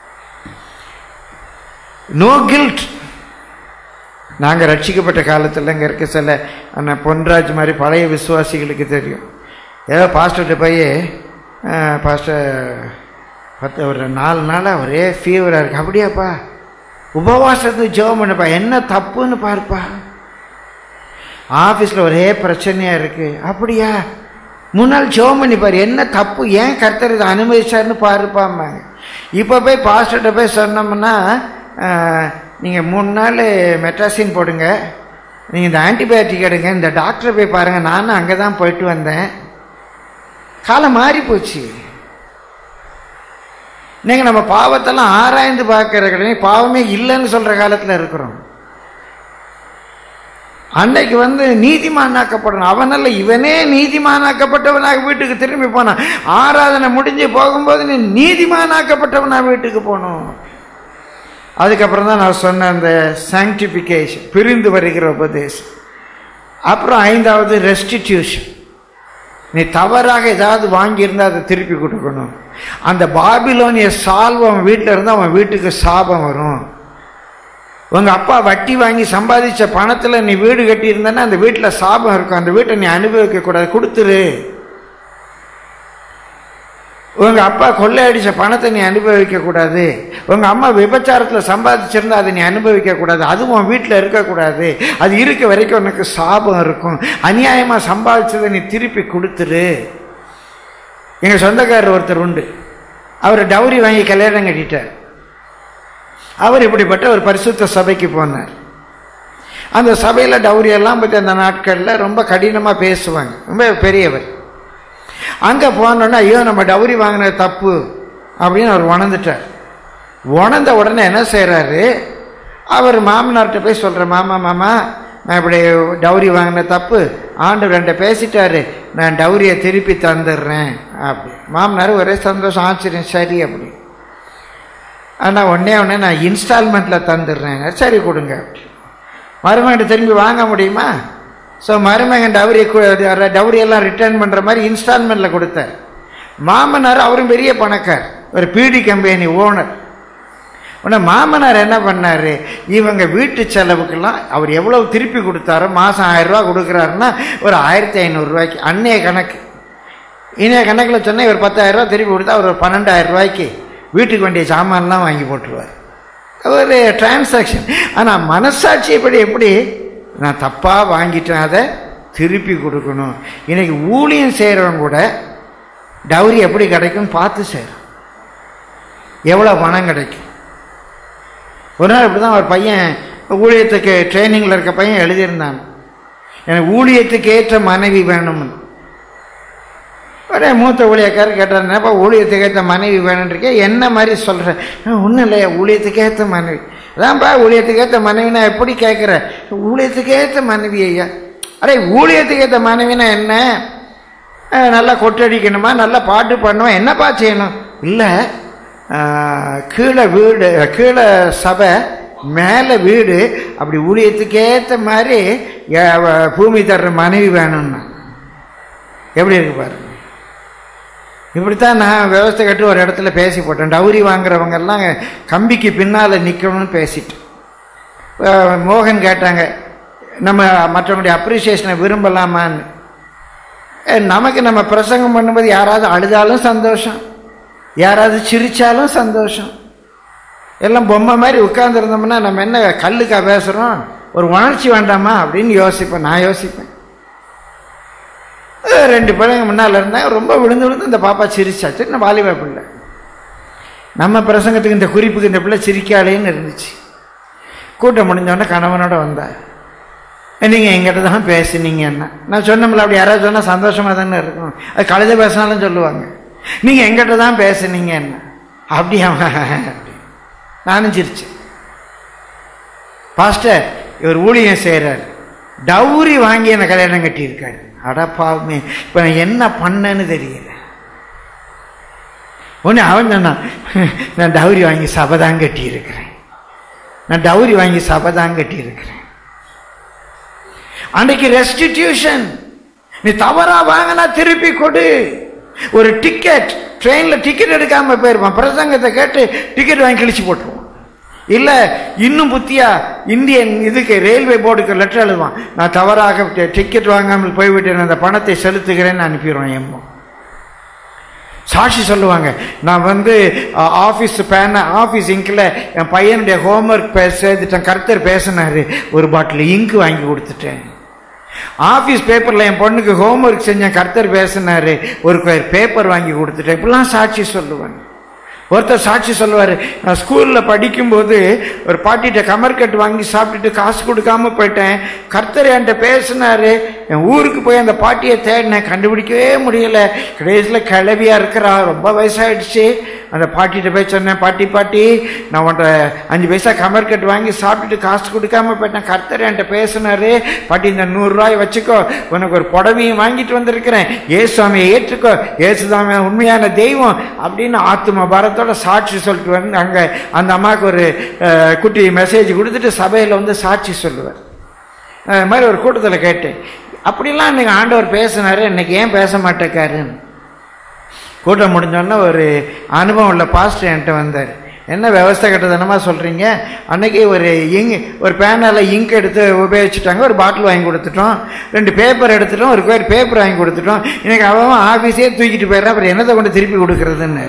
நோ கில்ட் நாங்கள் ரட்சிக்கப்பட்ட காலத்தில் இங்கே இருக்க சில அண்ணன் பொன்ராஜ் மாதிரி பழைய விசுவாசிகளுக்கு தெரியும் ஏதோ பாஸ்டர்கிட்ட போய் பாஸ்டர் பத்து ஒரு நாலு நாளாக ஒரே ஃபீவராக இருக்கு அப்படியாப்பா உபவாசத்து ஜெபம் பண்ணப்பா என்ன தப்புன்னு பார்ப்பா ஆஃபீஸில் ஒரே பிரச்சனையாக இருக்குது அப்படியா முன்னாள் ஜெபம் பண்ணி பாரு என்ன தப்பு ஏன் கர்த்தர் இதை அனுமதிச்சாருன்னு பாருப்பாம்பாங்க இப்போ போய் பாஸ்டர்கிட்ட போய் சொன்னோம்னா நீங்கள் மூணு நாள் மெட்ராசின் போடுங்க நீங்கள் இந்த ஆன்டிபயோட்டிக் எடுங்க இந்த டாக்டரை போய் பாருங்கள் நானும் அங்கே தான் போயிட்டு வந்தேன் காலம் மாறி போச்சு இன்னைக்கு நம்ம பாவத்தெல்லாம் ஆராய்ந்து பார்க்கிற கிடையாது பாவமே இல்லைன்னு சொல்ற காலத்தில் இருக்கிறோம் அன்னைக்கு வந்து நீதிமானாக்கப்படணும் அவனல்ல இவனே நீதிமானாக்கப்பட்டவனாக வீட்டுக்கு திரும்பி போனான் ஆராதனை முடிஞ்சு போகும்போது நீ நீதிமானாக்கப்பட்டவனாக வீட்டுக்கு போகணும் அதுக்கப்புறம் தான் நான் சொன்ன அந்த சாங்டிஃபிகேஷன் பிரிந்து வருகிற உபதேசம் அப்புறம் ஐந்தாவது ரெஸ்டிடியூஷன் நீ தவறாக ஏதாவது வாங்கியிருந்தா அதை திருப்பி கொடுக்கணும் அந்த பாபிலோனிய சால்வம் அவன் வீட்டில் இருந்தால் அவன் வீட்டுக்கு சாபம் வரும் உங்க அப்பா வட்டி வாங்கி சம்பாதிச்ச பணத்தில் நீ வீடு கட்டியிருந்தனா அந்த வீட்டில் சாபம் இருக்கும் அந்த வீட்டை நீ அனுபவிக்க கூடாது கொடுத்துரு உங்க அப்பா கொள்ளையடிச்ச பணத்தை நீ அனுபவிக்க கூடாது உங்க அம்மா விபச்சாரத்தில் சம்பாதிச்சிருந்தா அதை நீ அனுபவிக்க கூடாது அதுவும் உன் வீட்டில் இருக்கக்கூடாது அது இருக்க வரைக்கும் உனக்கு சாபம் இருக்கும் அநியாயமா சம்பாதிச்சதை நீ திருப்பி கொடுத்துரு எங்க சொந்தக்காரர் ஒருத்தர் உண்டு அவர் டவுரி வாங்கி கல்யாணம் கட்டிட்டார் அவர் இப்படிப்பட்ட ஒரு பரிசுத்த சபைக்கு போனார் அந்த சபையில் டவுரி எல்லாம் பற்றி அந்த நாட்களில் ரொம்ப கடினமாக பேசுவாங்க ரொம்ப பெரியவர் அங்கே போனோன்னா ஐயோ நம்ம டவுரி வாங்கினது தப்பு அப்படின்னு அவர் உணர்ந்துட்டார் உணர்ந்த உடனே என்ன செய்கிறாரு அவர் மாமனார்கிட்ட போய் சொல்கிற மாமா மாமா நான் இப்படி டவுரி வாங்கின தப்பு ஆண்டு ரெண்டை பேசிட்டாரு நான் டவுரியை திருப்பி தந்துடுறேன் அப்படி மாமனார் ஒரே சந்தோஷம் ஆச்சரியம் சரி அப்படி ஆனால் ஒன்றே ஒன்றே நான் இன்ஸ்டால்மெண்ட்டில் தந்துடுறேன் சரி கொடுங்க அப்படி மருமகன் திரும்பி வாங்க முடியுமா ஸோ மருமகன் டவுரி டவுரியெல்லாம் ரிட்டர்ன் பண்ணுற மாதிரி இன்ஸ்டால்மெண்ட்டில் கொடுத்தார் மாமனார் அவரும் பெரிய பணக்கார் ஒரு பீடி கம்பெனி ஓனர் உடனே மாமனார் என்ன பண்ணார் இவங்க வீட்டு செலவுக்கெல்லாம் அவர் எவ்வளவு திருப்பி கொடுத்தாரோ மாதம் ஆயிரரூவா கொடுக்குறாருன்னா ஒரு ஆயிரத்தி ஐநூறுரூவாய்க்கு அன்னைய கணக்கு இன்றைய கணக்கில் சொன்னால் இவர் பத்தாயிரரூவா திருப்பி கொடுத்தா ஒரு பன்னெண்டாயிரம் ரூபாய்க்கு வீட்டுக்கு வேண்டிய சாமான்லாம் வாங்கி போட்டுருவார் ஒரு டிரான்சாக்ஷன் ஆனால் மனசாட்சியப்படி எப்படி நான் தப்பாக வாங்கிட்டேன் அதை திருப்பி கொடுக்கணும் இன்னைக்கு ஊழியம் செய்கிறவங்க கூட டவுரி எப்படி கிடைக்கும்னு பார்த்து செய்கிறோம் எவ்வளோ பணம் கிடைக்கும் ஒரு நாள் இப்படி தான் ஒரு பையன் ஊழியத்துக்கு ட்ரைனிங்கில் இருக்க பையன் எழுதியிருந்தான் எனக்கு ஊழியத்துக்கு ஏற்ற மனைவி வேணும்னு ஒரே மூத்த ஊழியக்காரர் கேட்டார் என்னப்பா ஊழியத்துக்கு ஏற்ற மனைவி வேணுன்றீங்க என்ன மாதிரி சொல்கிறேன் ஒன்றும் இல்லையா ஊழியத்துக்கு ஏற்ற மனைவி அதான்ப்பா ஊழியத்துக்கு ஏற்ற மனைவி நான் எப்படி கேட்குறேன் ஊழியத்துக்கு ஏற்ற மனைவி ஐயா அடே ஊழியத்துக்கு ஏற்ற மனைவினா என்ன அஹ், நல்லா கொட்டடிக்கணுமா நல்லா பாட்டு பண்ணணுமா என்னப்பா செய்யணும் இல்லை கீழே வீடு கீழே சபை மேலே வீடு அப்படி ஊழியத்துக்கேற்ற மாதிரி அஹ், வ- பூமி தர்ற மனைவி வேணும்னா எப்படி இருக்கு பாருங்க இப்படித்தான் நான் விவசாய கட்டு ஒரு இடத்துல பேசி போட்டேன் டவுரி வாங்குறவங்க எல்லாம் கம்பிக்கு பின்னால் நிற்கணும்னு பேசிட்டு அஹ் மோகன் கேட்டாங்க நம்ம மற்றவங்களுடைய அப்ரிசியேஷனை விரும்பலாமான்னு அஹ் நமக்கு நம்ம பிரசங்கம் பண்ணும்போது யாராவது அழுதாலும் சந்தோஷம் யாராவது சிரிச்சாலும் சந்தோஷம் எல்லாம் பொம்மை மாதிரி உட்கார்ந்துருந்தோம்னா நம்ம என்ன கல்லுக்கா பேசுகிறோம் ஒரு உணர்ச்சி வேண்டாமா அப்படின்னு யோசிப்பேன் நான் யோசிப்பேன் அஹ் ரெண்டு பிள்ளைங்க முன்னால் இருந்தாங்க ரொம்ப விழுந்து விழுந்து இந்த பாப்பா சிரிச்சா சின்ன வாலிப பிள்ளை நம்ம பிரசங்கத்துக்கு இந்த குறிப்புக்கு இந்த பிள்ளை சிரிக்காளேன்னு இருந்துச்சு கூட்டம் முடிஞ்சோடனே கணவனோட வந்தார் நீங்கள் எங்கிட்ட தான் பேசுனீங்கன்னா நான் சொன்னோம்ல அப்படி யாராவது சொன்னால் சந்தோஷமாக தானே இருக்கும் அது கழுத பேசினாலும் சொல்லுவாங்க நீங்கள் எங்கிட்ட தான் பேசுனீங்க என்ன அப்படியா நானும் சிரிச்சேன் பாஸ்டர் இவர் ஊழியம் செய்கிறார் டவுரி வாங்கி என்னை கல்யாணம் கட்டியிருக்காரு அடப்பாவுமே இப்போ நான் என்ன பண்ணேன்னு தெரியல ஒன்று அவன் சொன்னான் நான் டவுரி வாங்கி சபை தான் கட்டியிருக்கிறேன் நான் டவுரி வாங்கி சபை தான் கட்டியிருக்கிறேன் அன்றைக்கு ரெஸ்டிடியூஷன் நீ தவறா வாங்கினா திருப்பி கொடு ஒரு டிக்கெட் ட்ரெயினில் டிக்கெட் எடுக்காம போயிருப்பான் பிரசங்கத்தை கேட்டு டிக்கெட் வாங்கி கிழிச்சு போட்டுருவான் இல்லை இன்னும் புத்தியா இந்தியன் இதுக்கு ரயில்வே போர்டுக்கு லெட்டர் எழுதுவான் நான் தவறாக டிக்கெட் வாங்காமல் போய்விட்டேன் அந்த பணத்தை செலுத்துகிறேன்னு அனுப்பிடுவான் எம்மோ சாட்சி சொல்லுவாங்க நான் வந்து ஆஃபீஸ் பேன ஆஃபீஸ் இங்கில் என் பையனுடைய ஹோம்ஒர்க் பேச சேர்த்துட்டேன் கர்த்தர் பேசினாரு ஒரு பாட்டில் இங்கு வாங்கி கொடுத்துட்டேன் ஆஃபீஸ் பேப்பரில் என் பொண்ணுக்கு ஹோம்ஒர்க் செஞ்சேன் கர்த்தர் பேசினாரு ஒரு பேப்பர் வாங்கி கொடுத்துட்டேன் இப்படிலாம் சாட்சி சொல்லுவாங்க ஒருத்தர் சாட்சி சொல்லுவார் நான் ஸ்கூலில் படிக்கும்போது ஒரு பாட்டிகிட்ட கமர்கட்டு வாங்கி சாப்பிட்டுட்டு காசு கொடுக்காம போயிட்டேன் கர்த்தர் என்கிட்ட பேசினாரு என் ஊருக்கு போய் அந்த பாட்டியை தேடினேன் கண்டுபிடிக்கவே முடியல கடைசியில் கிளவியாக இருக்கிறா ரொம்ப வயசாயிடுச்சு அந்த பாட்டிகிட்ட போய் சொன்னேன் பாட்டி பாட்டி நான் உன்ட்ட அஞ்சு பைசா கமர்கட்டு வாங்கி சாப்பிட்டுட்டு காசு கொடுக்காம போயிட்டேன் கர்த்தர் என்கிட்ட பேசினாரு பாட்டி இந்த நூறுரூவாய் வச்சுக்கோ உனக்கு ஒரு புடவையும் வாங்கிட்டு வந்திருக்கிறேன் ஏசுவாமியை ஏற்றுக்கோ ஏசுதாமி உண்மையான தெய்வம் அப்படின்னு ஆத்தும பாரத்தோட சாட்சி சொல்லிட்டு வந்து அங்கே அந்த அம்மாவுக்கு ஒரு அஹ், குட்டி மெசேஜ் கொடுத்துட்டு சபையில் வந்து சாட்சி சொல்லுவார் அது மாதிரி ஒரு கூட்டத்தில் கேட்டேன் அப்படிலாம் இன்னைக்கு ஆண்டவர் பேசினாரு இன்னைக்கு ஏன் பேச மாட்டேக்காருன்னு கூட்டம் முடிஞ்சோடனே ஒரு அனுபவம் உள்ள பாஸ்டர் என்கிட்ட வந்தார் என்ன விவசாய கட்டதனமாக சொல்கிறீங்க அன்னைக்கு ஒரு இங்க் ஒரு பேனால் இங்க் எடுத்து உபயோகிச்சுட்டாங்க ஒரு பாட்டில் வாங்கி கொடுத்துட்டோம் ரெண்டு பேப்பர் எடுத்துட்டோம் ஒரு பேர் பேப்பர் வாங்கி கொடுத்துட்டோம் இன்னைக்கு அவன் ஆஃபீஸே தூக்கிட்டு போயிடுறான் அப்புறம் என்னத்தை கொண்டு திருப்பி கொடுக்குறதுன்னு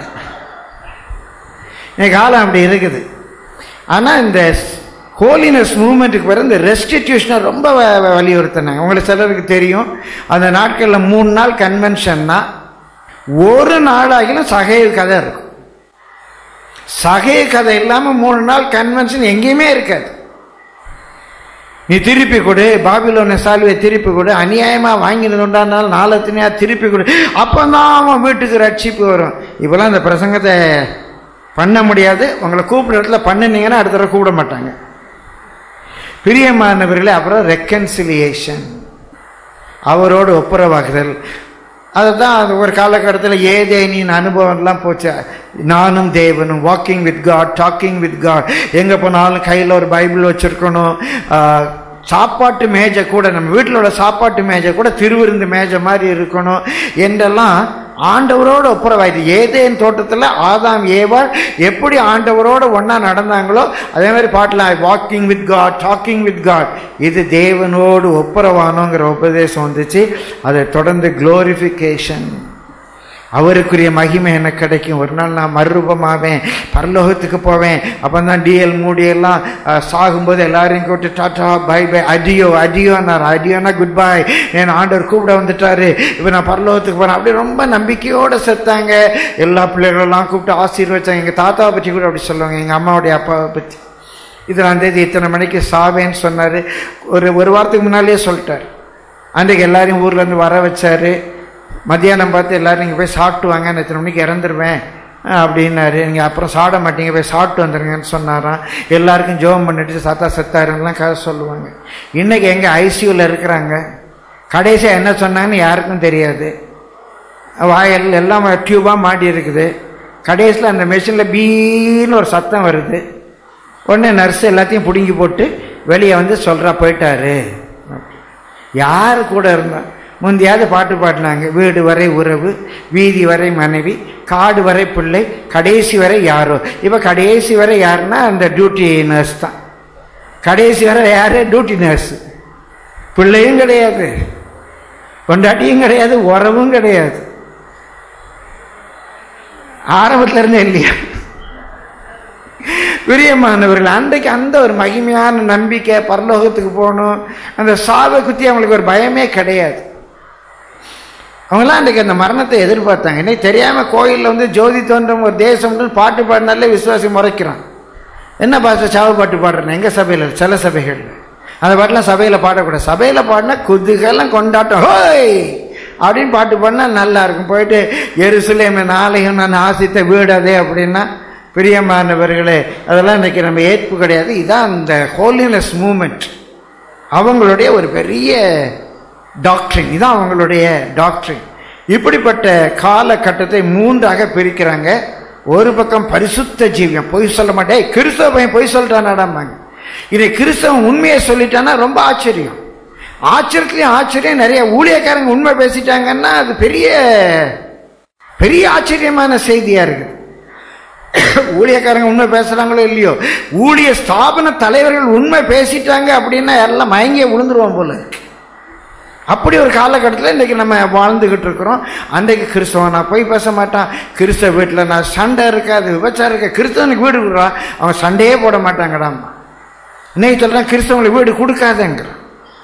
இன்னைக்கு காலம் அப்படி இருக்குது ஆனால் இந்த ஹோலினஸ் மூமெண்ட்டுக்கு பிறகு இந்த ரெஸ்டிடியூஷனை ரொம்ப வ- வ- வலியுறுத்தினாங்க உங்களுக்கு சிலருக்கு தெரியும் அந்த நாட்களில் மூணு நாள் கன்வென்ஷன்னா ஒரு நாளாகிலும் சகைய கதை இருக்கும் சகைய கதை இல்லாமல் மூணு நாள் கன்வென்ஷன் எங்கேயுமே இருக்காது நீ திருப்பி கொடு பாபிலோன சால்வையை திருப்பி கொடு அநியாயமாக வாங்கினது உண்டானாலும் நாளத்தினையா திருப்பி கொடு அப்பதான் அவன் வீட்டுக்கு ரட்சிப்பு வரும் இப்போலாம் இந்த பிரசங்கத்தை பண்ண முடியாது உங்களை கூப்பிடுற இடத்துல பண்ணினீங்கன்னா அடுத்த தடவை கூப்பிட மாட்டாங்க பிரியமானவர்களே அப்புறம் ரெக்கன்சிலியேஷன் அவரோடு ஒப்புரவாகுதல் அதுதான் அது ஒரு காலகட்டத்தில் ஏதேனின் அனுபவம்லாம் போச்சு நானும் தேவனும் walking with God talking with God எங்கே போனாலும் கையில் ஒரு பைபிள் வச்சுருக்கணும் சாப்பாட்டு மேஜை கூட நம்ம வீட்டில் உள்ள சாப்பாட்டு மேஜை கூட திருவிருந்து மேஜை மாதிரி இருக்கணும் என்றெல்லாம் ஆண்டவரோட ஒப்புரவாயிது ஏதேன் தோட்டத்தில் ஆதாம் ஏவாள் எப்படி ஆண்டவரோட ஒன்றா நடந்தாங்களோ அதே மாதிரி பாட்டில் walking with God talking with God இது தேவனோடு ஒப்புரவானோங்கிற உபதேசம் வந்துச்சு அதை தொடர்ந்து குளோரிஃபிகேஷன் அவருக்குரிய மகிமை எனக்கு கிடைக்கும் ஒரு நாள் நான் மறுரூபமாவேன் பரலோகத்துக்கு போவேன் அப்போ தான் டிஎல் மூடி எல்லாம் அஹ், சாகும்போது எல்லாரையும் கூப்பிட்டு டாட்டா பை பை அடியோ அடியோன்னார் அடியோனா குட் பை என் ஆண்டவர் கூப்பிட வந்துட்டாரு இப்போ நான் பரலோகத்துக்கு போகிறேன் அப்படி ரொம்ப நம்பிக்கையோடு செத்தாங்க எல்லா பிள்ளைகளெல்லாம் கூப்பிட்டு ஆசீர்வச்சாங்க எங்கள் தாத்தாவை பற்றி கூட அப்படி சொல்லுவாங்க எங்கள் அம்மாவுடைய அப்பாவை பற்றி இதெல்லாம் தேதி இத்தனை மணிக்கு சாவேன்னு சொன்னார் ஒரு ஒரு வாரத்துக்கு முன்னாலேயே சொல்லிட்டார் அன்றைக்கு எல்லாரையும் ஊர்லேருந்து வர வச்சாரு மத்தியானம் பார்த்து எல்லாரும் நீங்கள் போய் சாப்பிட்டு வாங்க நான் இத்தனை மணிக்கு இறந்துருவேன் அஹ் அப்படின்னாரு நீங்கள் அப்புறம் சாப்பிட மாட்டீங்க போய் சாப்பிட்டு வந்துருங்கன்னு சொன்னாராம் எல்லாருக்கும் ஜோம் பண்ணிட்டு சாத்தா செத்தாருங்கலாம் கதை சொல்லுவாங்க இன்றைக்கி எங்கே ஐசியூவில் இருக்கிறாங்க கடைசியாக என்ன சொன்னாங்கன்னு யாருக்கும் தெரியாது வாயல் எல்லாம் டியூபாக மாட்டி இருக்குது கடைசியில் அந்த மெஷினில் பீன்னு ஒரு சத்தம் வருது உடனே நர்ஸ் எல்லாத்தையும் பிடுங்கி போட்டு வெளியே வந்து சொல்கிறா போயிட்டாரு யார் கூட இருந்தா முந்தையாவது பாட்டு பாடினாங்க வீடு வரை உறவு வீதி வரை மனைவி காடு வரை பிள்ளை கடைசி வரை யாரோ இப்போ கடைசி வரை யாருன்னா அந்த டியூட்டி நர்ஸ் தான் கடைசி வரை யாரு டியூட்டி நர்ஸ் பிள்ளையும் கிடையாது கொண்டாட்டியும் கிடையாது உறவும் கிடையாது ஆரம்பத்துல இருந்தே இல்லையா பிரியமானவர்கள் அன்றைக்கு அந்த ஒரு மகிமையான நம்பிக்கை பரலோகத்துக்கு போகணும் அந்த சாவை குத்தி அவங்களுக்கு ஒரு பயமே கிடையாது அவங்களாம் அன்றைக்கு அந்த மரணத்தை எதிர்பார்த்தாங்க இன்னைக்கு தெரியாமல் கோயிலில் வந்து ஜோதி தோன்றும் ஒரு தேசம்னு பாட்டு பாடினாலே விசுவாசி முறைக்கிறான் என்ன பாச சாவு பாட்டு பாடுறேன் எங்கள் சபையில் சில சபைகளில் அந்த பாட்டெலாம் சபையில் பாடக்கூடாது சபையில் பாடினா குதுகெல்லாம் கொண்டாட்டம் ஹோய் அப்படின்னு பாட்டு பாடினா நல்லா இருக்கும் போயிட்டு எருசலேம் நாளையும் நான் ஆசித்த வீடு அதே அப்படின்னா பிரியமானவர்களே அதெல்லாம் இன்னைக்கு நம்ம ஏற்பு கிடையாது இதான் அந்த ஹோலினஸ் மூமெண்ட் அவங்களுடைய ஒரு பெரிய டாக்டரிங் இதான் அவங்களுடைய டாக்டரிங் இப்படிப்பட்ட காலகட்டத்தை மூன்றாக பிரிக்கிறாங்க ஒரு பக்கம் பரிசுத்த ஜீவியம் பொய் சொல்ல மாட்டேன் கிறிஸ்தவ பையன் பொய் சொல்லிட்டானாடாமாங்க இதை கிறிஸ்தவன் உண்மையை சொல்லிட்டானா ரொம்ப ஆச்சரியம் ஆச்சரியத்துலேயும் ஆச்சரியம் நிறைய ஊழியக்காரங்க உண்மை பேசிட்டாங்கன்னா அது பெரிய பெரிய ஆச்சரியமான செய்தியா இருக்குது ஊழியக்காரங்க உண்மை பேசுறாங்களோ இல்லையோ ஊழிய ஸ்தாபன தலைவர்கள் உண்மை பேசிட்டாங்க அப்படின்னா எல்லாம் மயங்கிய விழுந்துருவோம் போல இருக்கு அப்படி ஒரு காலகட்டத்தில் இன்றைக்கி நம்ம வாழ்ந்துக்கிட்டு இருக்கிறோம் அன்றைக்கு கிறிஸ்தவன் நான் போய் பேச மாட்டான் கிறிஸ்தவ வீட்டில் நான் சண்டை இருக்காது விபச்சாரம் இருக்க கிறிஸ்தவனுக்கு வீடு கொடுக்குறான் அவன் சண்டையே போட மாட்டாங்கடாம்மா இன்னைக்கு சொல்கிறான் கிறிஸ்தவங்களுக்கு வீடு கொடுக்காதங்கிறான்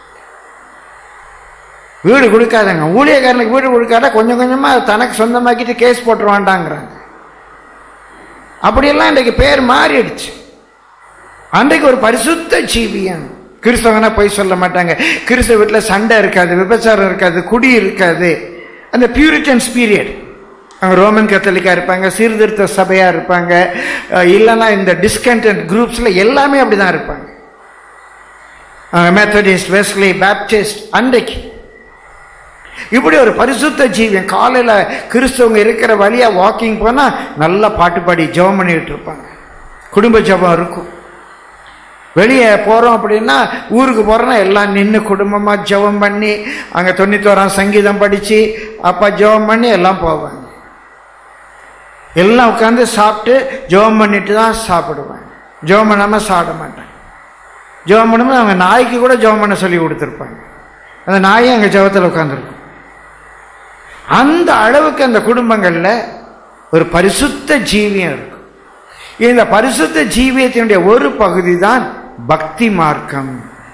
வீடு கொடுக்காதங்க ஊழியக்காரனுக்கு வீடு கொடுக்காத கொஞ்சம் கொஞ்சமாக தனக்கு சொந்தமாக்கிட்டு கேஸ் போட்டுருவான்டாங்கிறாங்க அப்படியெல்லாம் இன்றைக்கு பேர் மாறிடுச்சு அன்றைக்கு ஒரு பரிசுத்த ஜீவியம் கிறிஸ்தவனா போய் சொல்ல மாட்டாங்க கிறிஸ்தவ வீட்டில் சண்டை இருக்காது விபச்சாரம் இருக்காது குடி இருக்காது அந்த பியூரிட்டன்ஸ் பீரியட் அவங்க ரோமன் கத்தலிக்கா இருப்பாங்க சீர்திருத்த சபையா இருப்பாங்க இல்லைன்னா இந்த டிஸ்கண்டன்ட் குரூப்ஸில் எல்லாமே அப்படிதான் இருப்பாங்க மெத்தடிஸ்ட் வெஸ்லி பேப்டிஸ்ட் அன்றைக்கு இப்படி ஒரு பரிசுத்த ஜீவியம் காலையில் கிறிஸ்தவங்க இருக்கிற வழியாக வாக்கிங் போனால் நல்லா பாட்டு பாடி ஜெபம் பண்ணிட்டு இருப்பாங்க குடும்ப ஜெபம் இருக்கும் வெளியே போகிறோம் அப்படின்னா ஊருக்கு போகிறோன்னா எல்லாம் நின்று குடும்பமாக ஜெபம் பண்ணி அங்கே தொண்ணூத்தோராம் சங்கீதம் படித்து அப்பா ஜெபம் பண்ணி எல்லாம் போவாங்க எல்லாம் உட்காந்து சாப்பிட்டு ஜெபம் பண்ணிட்டு தான் சாப்பிடுவாங்க ஜெபம் பண்ணாமல் சாப்பிட மாட்டாங்க ஜெபம் பண்ணும்போது அவங்க நாய்க்கு கூட ஜெபம் பண்ண சொல்லி கொடுத்துருப்பாங்க அந்த நாயும் அங்கே ஜெபத்தில் உட்காந்துருக்கும் அந்த அளவுக்கு அந்த குடும்பங்களில் ஒரு பரிசுத்த ஜீவியம் இருக்கும் இந்த பரிசுத்த ஜீவியத்தினுடைய ஒரு பகுதி தான் பக்தி மார்க்கம்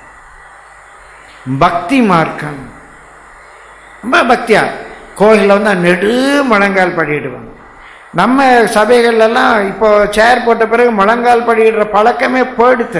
பக்தி மார்க்கம் ரொம்ப பக்தியா கோயிலில் வந்து நெடு முழங்கால் படிடுவாங்க நம்ம சபைகள்லாம் இப்போ சேர் போட்ட பிறகு முழங்கால் படிடுற பழக்கமே போயிடுத்து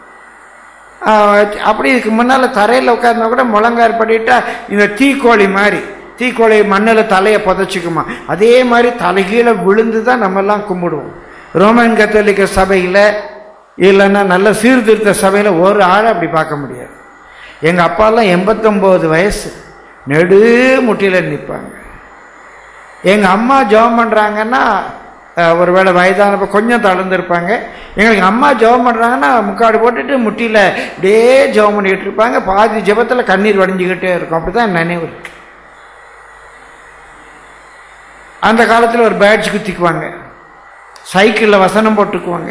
அப்படி இதுக்கு முன்னால் தரையில் உட்கார்ந்தா கூட முழங்கால் படிட்டா இந்த தீக்கோழி மாதிரி தீக்கோழி மண்ணில் தலையை புதைச்சிக்குமா அதே மாதிரி தலைகீழ விழுந்து தான் நம்மெல்லாம் கும்பிடுவோம் ரோமன் கத்தோலிக்க சபையில் இல்லைன்னா நல்ல சீர்திருத்த சபையில் ஒரு ஆளை அப்படி பார்க்க முடியாது எங்கள் அப்பாலாம் எண்பத்தொம்போது வயசு நெடு முட்டியில் நிற்பாங்க எங்கள் அம்மா ஜெபம் பண்ணுறாங்கன்னா ஒருவேளை வயதானப்ப கொஞ்சம் தளர்ந்துருப்பாங்க எங்களுக்கு அம்மா ஜெபம் பண்ணுறாங்கன்னா முக்காடு போட்டுட்டு முட்டியில் இப்படியே ஜெபம் பண்ணிக்கிட்டு இருப்பாங்க பாதி ஜெபத்தில் கண்ணீர் வடிஞ்சிக்கிட்டே இருக்கும் அப்படி தான் நினைவு இருக்கு அந்த காலத்தில் ஒரு பேட்ச் குத்திக்குவாங்க சைக்கிளில் வசனம் போட்டுக்குவாங்க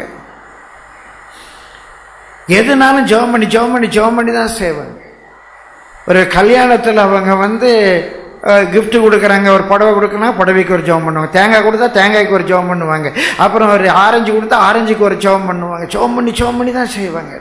எதுனாலும் ஜெபம் பண்ணி ஜெபம் பண்ணி ஜெபம் பண்ணி தான் செய்வாங்க ஒரு கல்யாணத்தில் அவங்க வந்து கிஃப்ட் கொடுக்குறாங்க ஒரு புடவை கொடுக்கணும் புடவைக்கு ஒரு ஜெபம் பண்ணுவாங்க தேங்காய் கொடுத்தா தேங்காய்க்கு ஒரு ஜெபம் பண்ணுவாங்க அப்புறம் ஒரு ஆரஞ்சு கொடுத்தா ஆரஞ்சுக்கு ஒரு ஜெபம் பண்ணுவாங்க ஜெபம் பண்ணி ஜெபம் பண்ணி தான் செய்வாங்க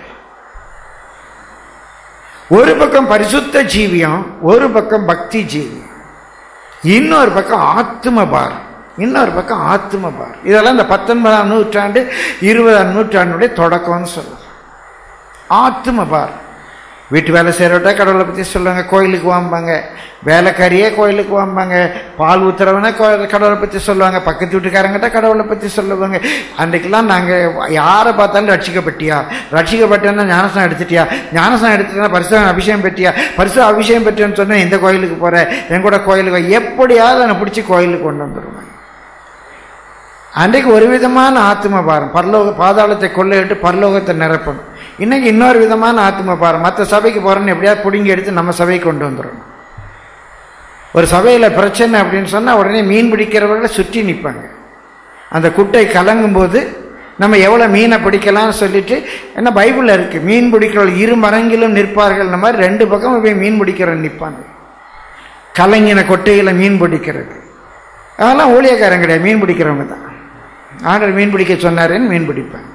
ஒரு பக்கம் பரிசுத்த ஜீவியம் ஒரு பக்கம் பக்தி ஜீவியம் இன்னொரு பக்கம் ஆத்ம பாரம் இன்னொரு பக்கம் ஆத்ம பார் இதெல்லாம் இந்த பத்தொன்பதாம் நூற்றாண்டு இருபதாம் நூற்றாண்டுடைய தொடக்கம்னு சொல்லலாம் ஆத்ம பார் வீட்டு வேலை செய்கிறவட்ட கடவுளை பற்றி சொல்லுவாங்க கோயிலுக்கு வாம்பாங்க வேலைக்காரியே கோயிலுக்கு வாம்பாங்க பால் ஊத்துறவனே கோ- கடவுளை பற்றி சொல்லுவாங்க பக்கத்து வீட்டுக்காரங்கிட்ட கடவுளை பற்றி சொல்லுவாங்க அன்றைக்கெல்லாம் நாங்கள் யாரை பார்த்தாலும் ரட்சிக்கப்பட்டியா ரட்சிக்கப்பட்டேன்னா ஞானசனம் எடுத்துட்டியா ஞானசனம் எடுத்துட்டா பரிசுத்தம் அபிஷேகம் பெற்றியா பரிசு அபிஷேகம் பெற்றேன்னு சொன்னால் எந்த கோயிலுக்கு போகிற என் கூட கோயிலுக்கு வா. எப்படியாவது என்னை பிடிச்சி கோயிலுக்கு கொண்டு வந்துடுவேன் அன்றைக்கு ஒரு விதமான ஆத்ம பாரம் பரலோக பாதாளத்தை கொள்ளையிட்டு பரலோகத்தை நிரப்பணும் இன்னைக்கு இன்னொரு விதமான ஆத்ம பாரம் மற்ற சபைக்கு போகிறோன்னு எப்படியாவது பிடுங்கி எடுத்து நம்ம சபைக்கு கொண்டு வந்துடணும் ஒரு சபையில் பிரச்சனை அப்படின்னு சொன்னால் உடனே மீன் பிடிக்கிறவர்களை சுற்றி நிற்பாங்க அந்த குட்டை கலங்கும் போது நம்ம எவ்வளோ மீனை பிடிக்கலாம்னு சொல்லிட்டு என்ன பைபிளில் இருக்குது மீன் பிடிக்கிறவர்கள் இரு மரங்கிலும் நிற்பார்கள் இந்த மாதிரி ரெண்டு பக்கம் போய் மீன் பிடிக்கிறவங்க நிற்பாங்க கலங்கின கொட்டையில் மீன் பிடிக்கிறது அதெல்லாம் ஊழியக்காரன் கிடையாது மீன் பிடிக்கிறவங்க தான் ஆண்டவர் மீன் பிடிக்க சொன்னாருன்னு மீன் பிடிப்பேன்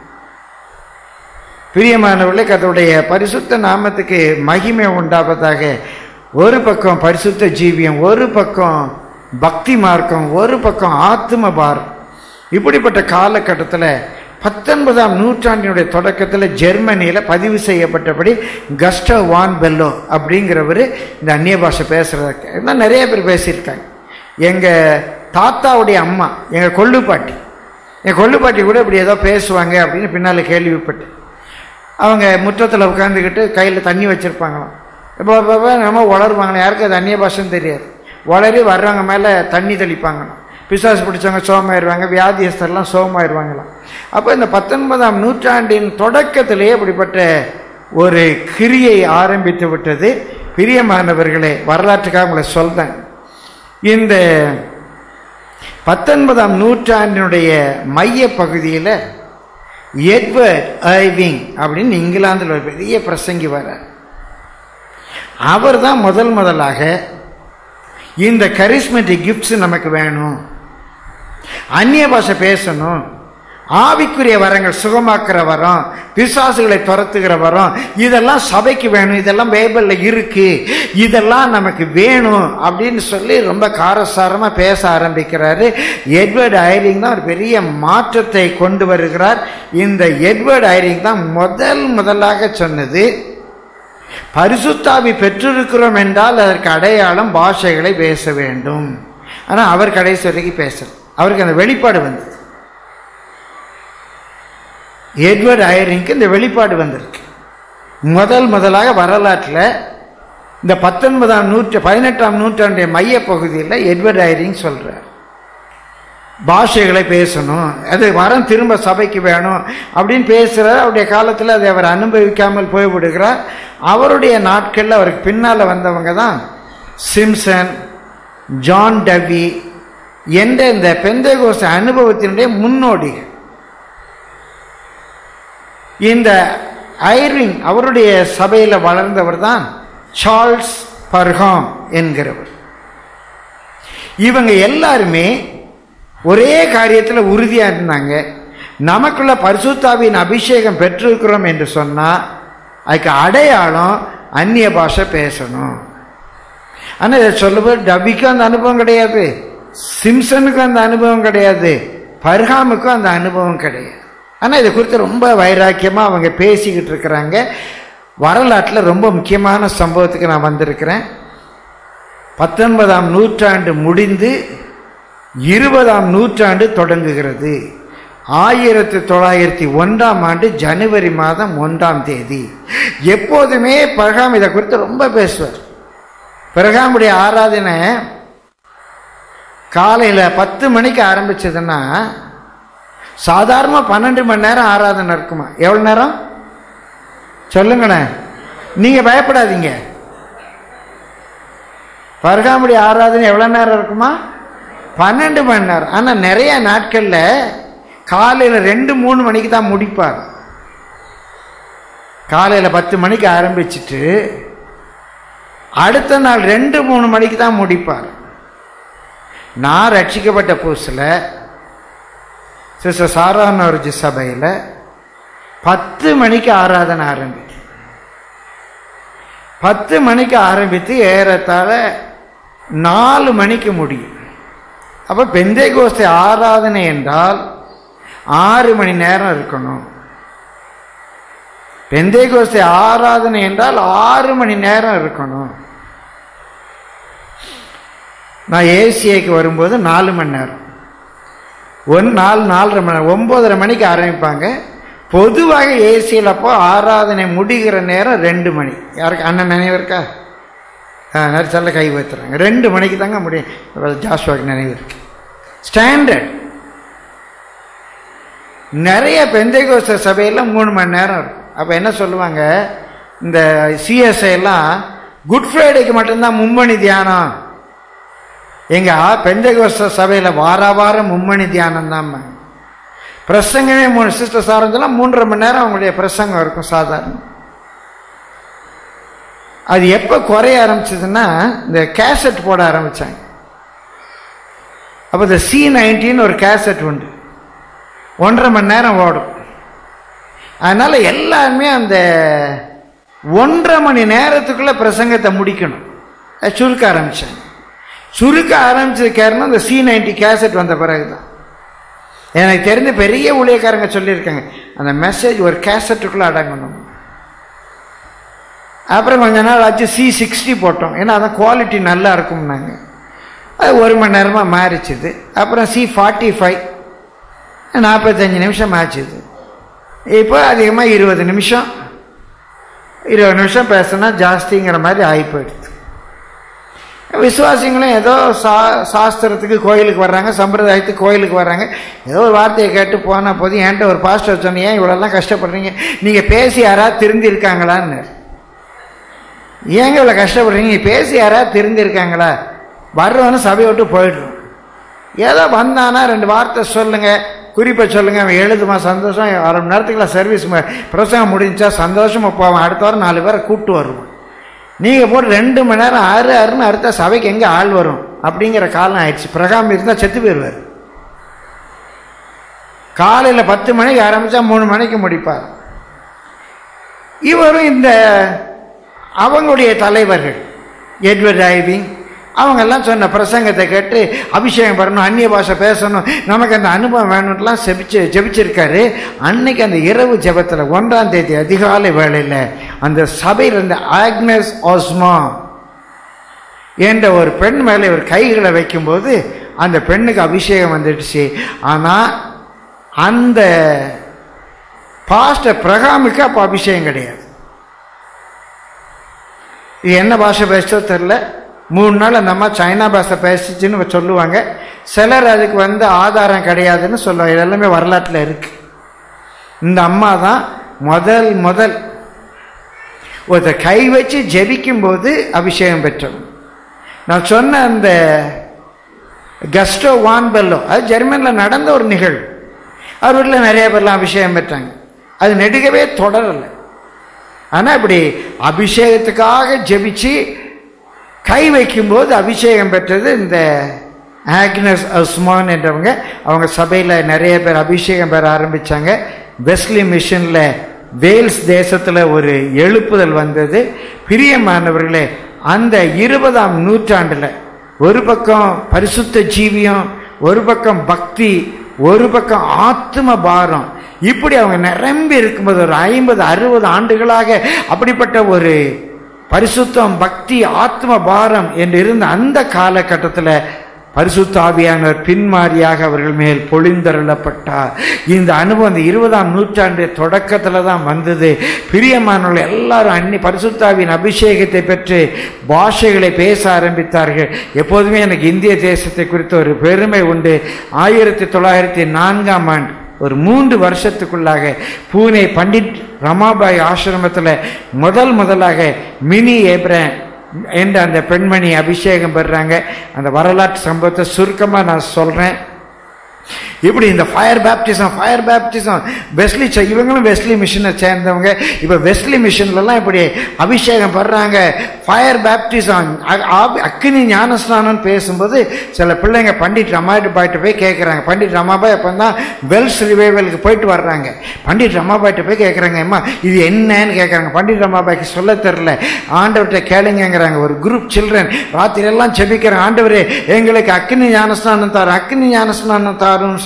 பிரியமானவர்களே கத்தருடைய பரிசுத்த நாமத்துக்கு மகிமை உண்டாவதாக ஒரு பக்கம் பரிசுத்த ஜீவியம் ஒரு பக்கம் பக்தி மார்க்கம் ஒரு பக்கம் ஆத்ம பாரம் இப்படிப்பட்ட காலகட்டத்தில் பத்தொன்பதாம் நூற்றாண்டினுடைய தொடக்கத்தில் ஜெர்மனியில் பதிவு செய்யப்பட்டபடி கஸ்டோ வான் பெல்லோ அப்படிங்கிறவர் இந்த அந்நிய பாஷை பேசுகிறதுக்கு இதெல்லாம் நிறைய பேர் பேசியிருக்காங்க எங்கள் தாத்தாவுடைய அம்மா எங்கள் கொள்ளுப்பாட்டி என் கொள்ளுப்பாட்டி கூட இப்படி ஏதோ பேசுவாங்க அப்படின்னு பின்னால் கேள்விப்பட்டேன் அவங்க முற்றத்தில் உட்காந்துக்கிட்டு கையில் தண்ணி வச்சுருப்பாங்களாம் இப்போ இப்போ நம்ம உளருவாங்களே யாருக்கு அது அந்நிய பாஷைன்னு தெரியாது உளறி வர்றவங்க மேலே தண்ணி தெளிப்பாங்களாம் பிசாசு பிடிச்சவங்க சோமாயிருவாங்க வியாதியஸ்தர்லாம் சோமாயிருவாங்களாம் அப்போ இந்த பத்தொன்பதாம் நூற்றாண்டின் தொடக்கத்திலேயே இப்படிப்பட்ட ஒரு கிரியை ஆரம்பித்து விட்டது பிரியமானவர்களே வரலாற்றுக்காக உங்களை சொல்றேன் இந்த பத்தொன்பதாம் நூற்றாண்டினுடைய மைய பகுதியில் எட்வர்ட் ஐவிங் அப்படின்னு இங்கிலாந்தில் ஒரு பெரிய பிரசங்கி வரார் அவர் தான் முதல் முதலாக இந்த கரிஸ்மெட்டிக் கிஃப்ட்ஸ் நமக்கு வேணும் அந்நிய பாஷை பேசணும் ஆவிக்குரிய வரங்கள் சுகமாக்குற வரம் பிசாசுகளை துரத்துகிற வரம் இதெல்லாம் சபைக்கு வேணும் இதெல்லாம் பைபிளில் இருக்கு இதெல்லாம் நமக்கு வேணும் அப்படின்னு சொல்லி ரொம்ப காரசாரமாக பேச ஆரம்பிக்கிறாரு எட்வர்ட் ஐரிங் தான் ஒரு பெரிய மாற்றத்தை கொண்டு வருகிறார் இந்த எட்வர்ட் ஐரிங் தான் முதல் முதலாக சொன்னது பரிசுத்தாவி பெற்றிருக்கிறோம் என்றால் அதற்கு அடையாளம் பாஷைகளை பேச வேண்டும் ஆனால் அவர் கடைசி வரைக்கும் பேசல அவருக்கு அந்த வெளிப்பாடு வந்தது எட்வர்ட் ஐரிங்க்கு இந்த வெளிப்பாடு வந்திருக்கு முதல் முதலாக வரலாற்றில் இந்த பத்தொன்பதாம் நூற்று பதினெட்டாம் நூற்றாண்டுடைய மைய பகுதியில் எட்வர்ட் ஐரிங் சொல்கிறார் பாஷைகளை பேசணும் அது வரம் திரும்ப சபைக்கு வேணும் அப்படின்னு பேசுகிறார் அவருடைய காலத்தில் அதை அவர் அனுபவிக்காமல் போய்விடுகிறார் அவருடைய நாட்களில் அவருக்கு பின்னால் வந்தவங்க தான் சிம்சன் ஜான் டவி என்ற இந்த பெந்தகோச அனுபவத்தினுடைய முன்னோடிகள் இந்த ஐரிங் அவருடைய சபையில் வளர்ந்தவர் தான் சார்ல்ஸ் பர்ஹாம் என்கிறவர் இவங்க எல்லாருமே ஒரே காரியத்தில் உறுதியாக இருந்தாங்க நமக்குள்ள பரிசுத்தாவின் அபிஷேகம் பெற்றிருக்கிறோம் என்று சொன்னால் அதுக்கு அடையாளம் அந்நிய பாஷை பேசணும் ஆனால் இதை சொல்லும்போது டபிக்கும் அந்த அனுபவம் கிடையாது சிம்சனுக்கும் அந்த அனுபவம் கிடையாது பர்ஹாமுக்கும் அந்த அனுபவம் கிடையாது ஆனால் இதை குறித்து ரொம்ப வைராக்கியமாக அவங்க பேசிக்கிட்டு இருக்கிறாங்க வரலாற்றில் ரொம்ப முக்கியமான சம்பவத்துக்கு நான் வந்திருக்கிறேன் பத்தொன்பதாம் நூற்றாண்டு முடிந்து இருபதாம் நூற்றாண்டு தொடங்குகிறது ஆயிரத்தி தொள்ளாயிரத்தி ஒன்றாம் ஆண்டு ஜனவரி மாதம் ஒன்றாம் தேதி எப்போதுமே பரகாம் இதை குறித்து ரொம்ப பேசுவார் பிரகாமுடைய ஆராதனை காலையில் பத்து மணிக்கு ஆரம்பிச்சதுன்னா சாதாரண பன்னெண்டு மணி நேரம் ஆராதனை இருக்குமா எவ்வளோ நேரம் சொல்லுங்களேன் நீங்கள் பயப்படாதீங்க பர்காமுடைய ஆராதனை எவ்வளோ நேரம் இருக்குமா பன்னெண்டு மணி நேரம் ஆனால் நிறைய நாட்களில் காலையில் ரெண்டு மூணு மணிக்கு தான் முடிப்பார் காலையில் பத்து மணிக்கு ஆரம்பிச்சிட்டு அடுத்த நாள் ரெண்டு மூணு மணிக்கு தான் முடிப்பார் நான் ரட்சிக்கப்பட்ட புதுசில் சிஸ்டர் சாரானவர்ஜி சபையில் பத்து மணிக்கு ஆராதனை ஆரம்பிச்சு பத்து மணிக்கு ஆரம்பித்து ஏறத்தாழ நாலு மணிக்கு முடியும் அப்போ பெந்தை கோஸ்தை ஆராதனை என்றால் ஆறு மணி நேரம் இருக்கணும் பெந்தைகோஸ்தே ஆராதனை என்றால் ஆறு மணி நேரம் இருக்கணும் நான் ஏசிஐக்கு வரும்போது நாலு மணி நேரம் ஒன் நாலு நாலரை மணி நேரம் ஒம்பதரை மணிக்கு ஆரம்பிப்பாங்க பொதுவாக ஏசியில் அப்போ ஆராதனை முடிகிற நேரம் ரெண்டு மணி யாருக்கு அண்ணன் நினைவு இருக்கா நரிசல்ல கை வைத்துறாங்க ரெண்டு மணிக்கு தாங்க முடியும் ஜாஸ்வாக்கு நினைவு இருக்கு ஸ்டாண்டர்ட் நிறைய பெந்தைகோஸ்த சபையில் மூணு மணி நேரம் இருக்கும் அப்போ என்ன சொல்லுவாங்க இந்த சிஎஸ்ஐ எல்லாம் குட் ஃப்ரைடேக்கு மட்டும்தான் மும்மணி தியானம் எங்க பெந்தகோஸ்த சபையில் வார வாரம் மும்மணி தியானம் தான் பிரசங்கமே மூணு சிஸ்டர் சாரஞ்செல்லாம் மூன்றரை மணி நேரம் அவங்களுடைய பிரசங்கம் இருக்கும் சாதாரண அது எப்போ குறைய ஆரம்பிச்சதுன்னா இந்த கேசட் போட ஆரம்பித்தாங்க அப்போ இந்த சி நைன்டின்னு ஒரு கேசட் உண்டு ஒன்றரை மணி நேரம் ஓடும் அதனால் எல்லாருமே அந்த ஒன்றரை மணி நேரத்துக்குள்ளே பிரசங்கத்தை முடிக்கணும் சுருக்க ஆரம்பித்தாங்க சுருக்க ஆரம்பிச்சது காரணம் இந்த சி நைன்டி கேசட் வந்த பிறகு தான் எனக்கு தெரிஞ்ச பெரிய ஊழியக்காரங்க சொல்லியிருக்காங்க அந்த மெசேஜ் ஒரு கேசட்டுக்குள்ளே அடங்கணும் அப்புறம் கொஞ்ச நாள் ஆச்சு சி சிக்ஸ்டி போட்டோம் ஏன்னா அதான் குவாலிட்டி நல்லா இருக்கும்னாங்க அது ஒரு மணி நேரமாக மாறிச்சுது அப்புறம் சி ஃபார்ட்டி ஃபைவ் நாற்பத்தஞ்சு நிமிஷம் ஆச்சுது இப்போ அதிகமாக இருபது நிமிஷம் இருபது நிமிஷம் பேசினா ஜாஸ்திங்கிற மாதிரி ஆகி போயிடுது விசுவாசிங்களும் ஏதோ சா சாஸ்திரத்துக்கு கோயிலுக்கு வர்றாங்க சம்பிரதாயத்துக்கு கோயிலுக்கு வர்றாங்க ஏதோ ஒரு வார்த்தையை கேட்டு போனால் போதும் என்கிட்ட ஒரு பாஸ்டர் சொன்னீங்க இவ்வளோலாம் கஷ்டப்படுறீங்க நீங்கள் பேசி யாராவது திருந்திருக்காங்களான்னு ஏங்க இவ்வளோ கஷ்டப்படுறீங்க பேசி யாராவது திருந்திருக்காங்களா வர்றவனு சபையை விட்டு போயிடுறோம் ஏதோ வந்தானா ரெண்டு வார்த்தை சொல்லுங்கள் குறிப்பை சொல்லுங்கள் அவன் எழுதுமா சந்தோஷம் அரை மணி நேரத்துக்குள்ள சர்வீஸ் பிரசங்கம் முடிஞ்சா சந்தோஷமாக போவான் அடுத்த வாரம் நாலு பேரை கூப்பிட்டு வருவான் நீங்கள் போட்டு ரெண்டு மணி நேரம் ஆறு ஆறுன்னு அடுத்த சபைக்கு எங்கே ஆள் வரும் அப்படிங்கிற காலம் ஆயிடுச்சு பிரகாமி இருந்தால் செத்து போயிடுவார் காலையில் பத்து மணிக்கு ஆரம்பித்தா மூணு மணிக்கு முடிப்பார் இவரும் இந்த அவங்களுடைய தலைவர்கள் எட்வர்ட் ஐவிங் அவங்கெல்லாம் சொன்ன பிரசங்கத்தை கேட்டு அபிஷேகம் பண்ணணும் அந்நிய பாஷை பேசணும் நமக்கு அந்த அனுபவம் வேணும்லாம் செபிச்சு ஜெபிச்சிருக்காரு அன்னைக்கு அந்த இரவு ஜெபத்தில் ஒன்றாம் தேதி அதிகாலை வேளையில் அந்த சபையில் இருந்த ஆக்னஸ் ஆஸ்மா என்ற ஒரு பெண் மேலே ஒரு கைகளை வைக்கும்போது அந்த பெண்ணுக்கு அபிஷேகம் வந்துடுச்சு ஆனால் அந்த பாஸ்டர் பிரகாமுக்கு அப்போ அபிஷேகம் கிடையாது இது என்ன பாஷை பேசோ தெரில மூணு நாள் அந்த அம்மா சைனா பாஷை பேசிச்சுன்னு சொல்லுவாங்க சிலர் அதுக்கு வந்து ஆதாரம் கிடையாதுன்னு சொல்லுவாங்க இது எல்லாமே வரலாற்றில் இருக்கு இந்த அம்மா தான் முதல் முதல் ஒருத்தர் கை வச்சு ஜெபிக்கும்போது அபிஷேகம் பெற்றோம் நான் சொன்ன அந்த கஸ்டோ வான்பெல்லோ அது ஜெர்மனியில் நடந்த ஒரு நிகழ்வு அவர் வீட்டில் நிறைய பேர்லாம் அபிஷேகம் பெற்றாங்க அது நெடுகவே தொடரலை ஆனால் இப்படி அபிஷேகத்துக்காக ஜெபிச்சு கை வைக்கும்போது அபிஷேகம் பெற்றது இந்த ஆக்னஸ் அஸ்மான் என்றவங்க அவங்க சபையில் நிறைய பேர் அபிஷேகம் பெற ஆரம்பித்தாங்க வெஸ்லி மிஷனில் வேல்ஸ் தேசத்தில் ஒரு எழுப்புதல் வந்தது பிரியமானவர்களே அந்த இருபதாம் நூற்றாண்டில் ஒரு பக்கம் பரிசுத்த ஜீவியம் ஒரு பக்கம் பக்தி ஒரு பக்கம் ஆத்ம பாரம் இப்படி அவங்க நிரம்பி இருக்கும்போது ஒரு ஐம்பது அறுபது ஆண்டுகளாக அப்படிப்பட்ட ஒரு பரிசுத்தம் பக்தி ஆத்ம பாரம் என்று இருந்த அந்த காலகட்டத்தில் பரிசுத்த ஆவியானவர் பின்மாரியாக அவர்கள் மேல் பொழிந்தருளப்பட்டார் இந்த அனுபவம் இந்த இருபதாம் நூற்றாண்டு தொடக்கத்தில் தான் வந்தது பிரியமானவர்கள் எல்லாரும் அன்னி பரிசுத்தாவின் அபிஷேகத்தை பெற்று பாஷைகளை பேச ஆரம்பித்தார்கள் எப்போதுமே எனக்கு இந்திய தேசத்தை குறித்த ஒரு பெருமை உண்டு ஆயிரத்தி தொள்ளாயிரத்தி நான்காம் ஆண்டு ஒரு மூன்று வருஷத்துக்குள்ளாக பூனே பண்டிட் ரமாபாய் ஆசிரமத்தில் முதல் முதலாக மினி ஏப்ரன் என்ற அந்த பெண்மணி அபிஷேகம் பெறுறாங்க அந்த வரலாற்று சம்பவத்தை சுருக்கமாக நான் சொல்கிறேன் இப்படி இந்த fire baptism fire baptism Wesley இவங்களும் வெஸ்லி மிஷினை சேர்ந்தவங்க இப்போ வெஸ்லி மிஷின்லலாம் இப்படி அபிஷேகம் படுறாங்க ஃபயர் பேப்டிசம் அக்னி ஞானஸ்நானம் பேசும்போது சில பிள்ளைங்க பண்டிட் ரமாபாய்ட்டு போய் கேட்குறாங்க பண்டிட் ரமாபாய் அப்போ தான் வெல்ஸ் ரிவைவலுக்கு போயிட்டு வர்றாங்க பண்டிட் ரமாபாய்ட்டு போய் கேட்குறாங்க அம்மா இது என்னன்னு கேட்குறாங்க பண்டிட் ரமாபாய்க்கு சொல்ல தெரில ஆண்டவர்கிட்ட கேளுங்கிறாங்க ஒரு குரூப் சில்ட்ரன் ராத்திரி எல்லாம் செபிக்கிறாங்க ஆண்டவரே எங்களுக்கு அக்னி ஞானஸ்நானம் தாரு அக்னி ஞானஸ்நானம் தாருன்னு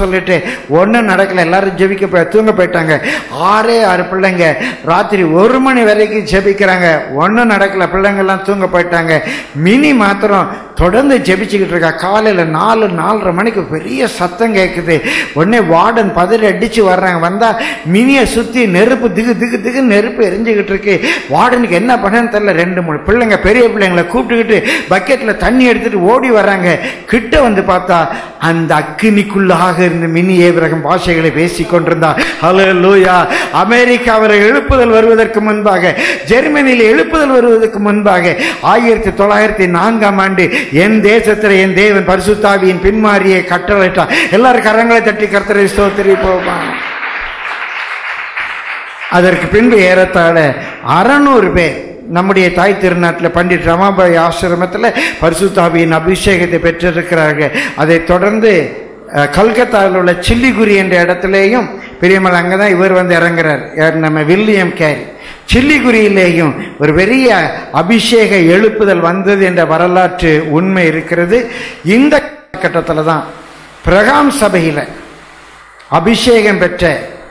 சொல்லிட்டு ஒன்றும் நடக்கல எல்லாரும் ஜெபிக்க போய் தூங்க போயிட்டாங்க ஆறே ஆறு பிள்ளைங்க ராத்திரி ஒரு மணி வரைக்கும் ஜெபிக்கிறாங்க ஒன்றும் நடக்கல பிள்ளைங்கெல்லாம் தூங்க போயிட்டாங்க மினி மாத்திரம் தொடர்ந்து ஜெபிச்சுக்கிட்டு இருக்கா காலையில் நாலு நாலரை மணிக்கு பெரிய சத்தம் கேட்குது உடனே வார்டன் பதறி அடிச்சு வர்றாங்க வந்தா மினியை சுற்றி நெருப்பு திகு திகு திகு நெருப்பு எரிஞ்சுக்கிட்டு இருக்கு வார்டனுக்கு என்ன பண்ணன்னு தெரியல ரெண்டு மூணு பிள்ளைங்க பெரிய பிள்ளைங்களை கூப்பிட்டுக்கிட்டு பக்கெட்டில் தண்ணி எடுத்துட்டு ஓடி வர்றாங்க கிட்ட வந்து பார்த்தா அந்த அக்கினிக்குள்ளாக இருந்து மினி ஏபிரகம் பாஷைகளை பேசி கொண்டிருந்தா ஹலோ லூயா அமெரிக்காவில் எழுப்புதல் வருவதற்கு முன்பாக ஜெர்மனியில் எழுப்புதல் வருவதற்கு முன்பாக ஆயிரத்தி தொள்ளாயிரத்தி நான்காம் ஆண்டு என் தேசத்தில் என் தேவன் பரிசுத்தாவியின் பின்மாரியை கட்டளையிட்டார் எல்லாரும் கரங்களை தட்டி கர்த்தரை ஸ்தோத்திரி போமா அதற்கு பின்பு ஏறத்தாழ அறநூறு பேர் நம்முடைய தாய் திருநாட்டில் பண்டிட் ரமாபாய் ஆசிரமத்தில் பரிசுத்தாவியின் அபிஷேகத்தை பெற்றிருக்கிறார்கள் அதைத் தொடர்ந்து அஹ், கல்கத்தாவில் உள்ள சில்லிகுரி என்ற இடத்துலேயும் பெரியமல் அங்கே தான் இவர் வந்து இறங்குறார் யார் நம்ம வில்லியம் கேரி சில்லிகுரியிலேயும் ஒரு பெரிய அபிஷேக எழுப்புதல் வந்தது என்ற வரலாற்று உண்மை இருக்கிறது இந்த கட்டத்தில் தான் பிரகாம் சபையில் அபிஷேகம் பெற்ற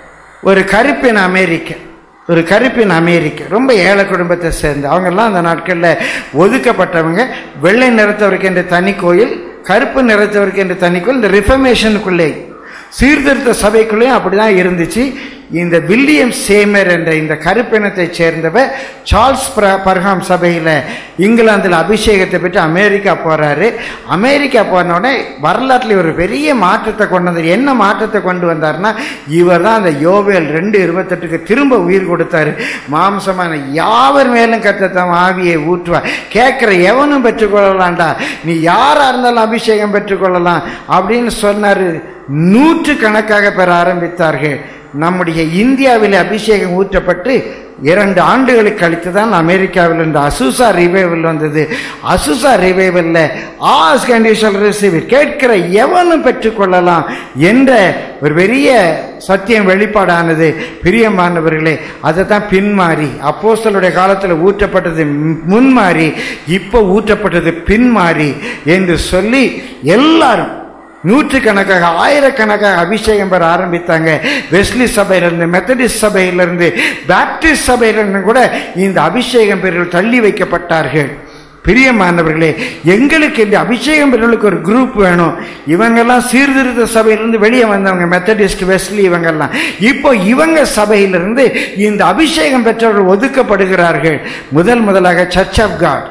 ஒரு கருப்பின் அமெரிக்க ஒரு கருப்பின் அமெரிக்க ரொம்ப ஏழை குடும்பத்தை சேர்ந்து அவங்கெல்லாம் அந்த நாட்களில் ஒதுக்கப்பட்டவங்க வெள்ளை நிறத்தவருக்கு என்ற தனி கோயில் கருப்பு நிறத்தவருக்கு என்ற தனி கோயில் இந்த ரிஃபர்மேஷனுக்குள்ளே சீர்திருத்த சபைக்குள்ளேயும் அப்படிதான் இருந்துச்சு இந்த வில்லியம் சேமர் என்ற இந்த கருப்பினத்தை சேர்ந்தவர் சார்ல்ஸ் பர- பர்ஹாம் சபையில் இங்கிலாந்தில் அபிஷேகத்தை பெற்று அமெரிக்கா போறாரு அமெரிக்கா போன உடனே வரலாற்றில் ஒரு பெரிய மாற்றத்தை கொண்டு வந்தார் என்ன மாற்றத்தை கொண்டு வந்தார்னா இவர் தான் அந்த யோவேல் ரெண்டு இருபத்தெட்டுக்கு திரும்ப உயிர் கொடுத்தாரு மாம்சமான யாவர் மேலும் கத்தத்தம் ஆவியை ஊற்றுவார் கேட்குற எவனும் பெற்றுக்கொள்ளலாம்டா நீ யாரா இருந்தாலும் அபிஷேகம் பெற்றுக்கொள்ளலாம் அப்படின்னு சொன்னாரு நூற்று கணக்காக பெற ஆரம்பித்தார்கள் நம்முடைய இந்தியாவில் அபிஷேகம் ஊற்றப்பட்டு இரண்டு ஆண்டுகளுக்கு கழித்து தான் அமெரிக்காவில் இந்த அசுசா ரிவைவல் வந்தது அசுசா ரிவைவல்ல ஆஸ் கண்டிஷன் ரிசீவ் கேட்கிற எவனும் பெற்றுக்கொள்ளலாம் என்ற ஒரு பெரிய சத்தியம் வெளிப்பாடானது பிரியமானவர்களே அதை தான் பின்மாறி அப்போஸ்தலருடைய காலத்தில் ஊற்றப்பட்டது முன்மாறி இப்போ ஊற்றப்பட்டது பின்மாறி என்று சொல்லி எல்லாரும் நூற்றுக்கணக்காக ஆயிரக்கணக்காக அபிஷேகம் பெற ஆரம்பித்தாங்க வெஸ்லி சபையிலிருந்து மெத்தடிஸ்ட் சபையிலிருந்து பாப்டிஸ்ட் சபையிலிருந்து கூட இந்த அபிஷேகம் பெறல் தள்ளி வைக்கப்பட்டார்கள் பிரியமானவர்களே எங்களுக்கு இந்த அபிஷேகம் பெறலுக்கு ஒரு குரூப் வேணும் இவங்கெல்லாம் சீர்திருத்த சபையிலிருந்து வெளியே வந்தவங்க மெத்தடிஸ்ட் வெஸ்லி இவங்கெல்லாம் இப்போ இவங்க சபையிலிருந்து இந்த அபிஷேகம் பெற்றவர்கள் ஒதுக்கப்படுகிறார்கள் முதல் முதலாக சர்ச் ஆஃப் காட்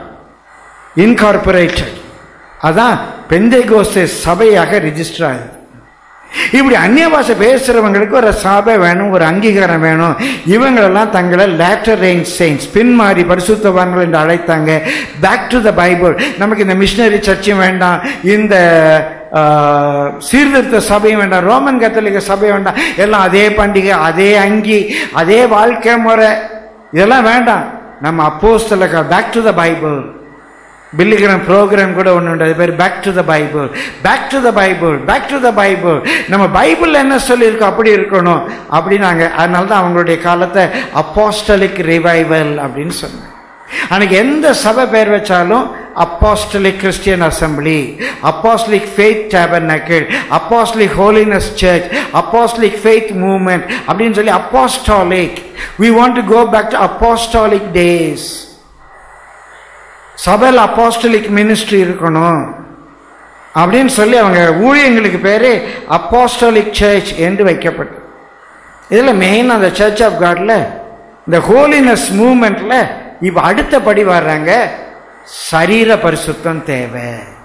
இன்கார்பரேட்டட் அதான் பெந்தைகோஸ்தே சபையாக ரிஜிஸ்டர் ஆகுது இப்படி அந்நிய பாஷை பேசுறவங்களுக்கு ஒரு சபை வேணும் ஒரு அங்கீகாரம் வேணும் இவங்களெல்லாம் தங்களை லேட்டர் ரெயின் செயின்ஸ் பின்மாறி பரிசுத்தவான்கள் என்று அழைத்தாங்க பேக் டு த பைபிள் நமக்கு இந்த மிஷினரி சர்ச்சும் வேண்டாம் இந்த ஆ, சீர்திருத்த சபையும் வேண்டாம் ரோமன் கத்தோலிக்க சபை வேண்டாம் எல்லாம் அதே பண்டிகை அதே அங்கி அதே வாழ்க்கை முறை இதெல்லாம் வேண்டாம் நம்ம அப்போஸ்தலக back to the Bible Billy Graham programme கூட ஒன்று உண்டு அது பேர் back to the Bible back to the Bible back to the Bible நம்ம பைபிளில் என்ன சொல்லியிருக்கோ அப்படி இருக்கணும் அப்படின்னாங்க அதனால தான் அவங்களுடைய காலத்தை அப்போஸ்டலிக் ரிவைவல் அப்படின்னு சொன்னாங்க அன்னைக்கு எந்த சபை பேர் வச்சாலும் apostolic Christian assembly apostolic faith tabernacle apostolic holiness church apostolic faith movement அப்படின்னு சொல்லி apostolic we want to go back to apostolic days சபையில் அப்போஸ்டலிக் மினிஸ்ட்ரி இருக்கணும் அப்படின்னு சொல்லி அவங்க ஊழியங்களுக்கு பேரு அப்போஸ்டலிக் சர்ச் என்று வைக்கப்பட்டது இதில் மெயின் அந்த சர்ச் ஆஃப் காட்ல இந்த ஹோலினஸ் மூமெண்ட்ல இப்போ அடுத்தபடி வர்றாங்க சரீர பரிசுத்தம் தேவை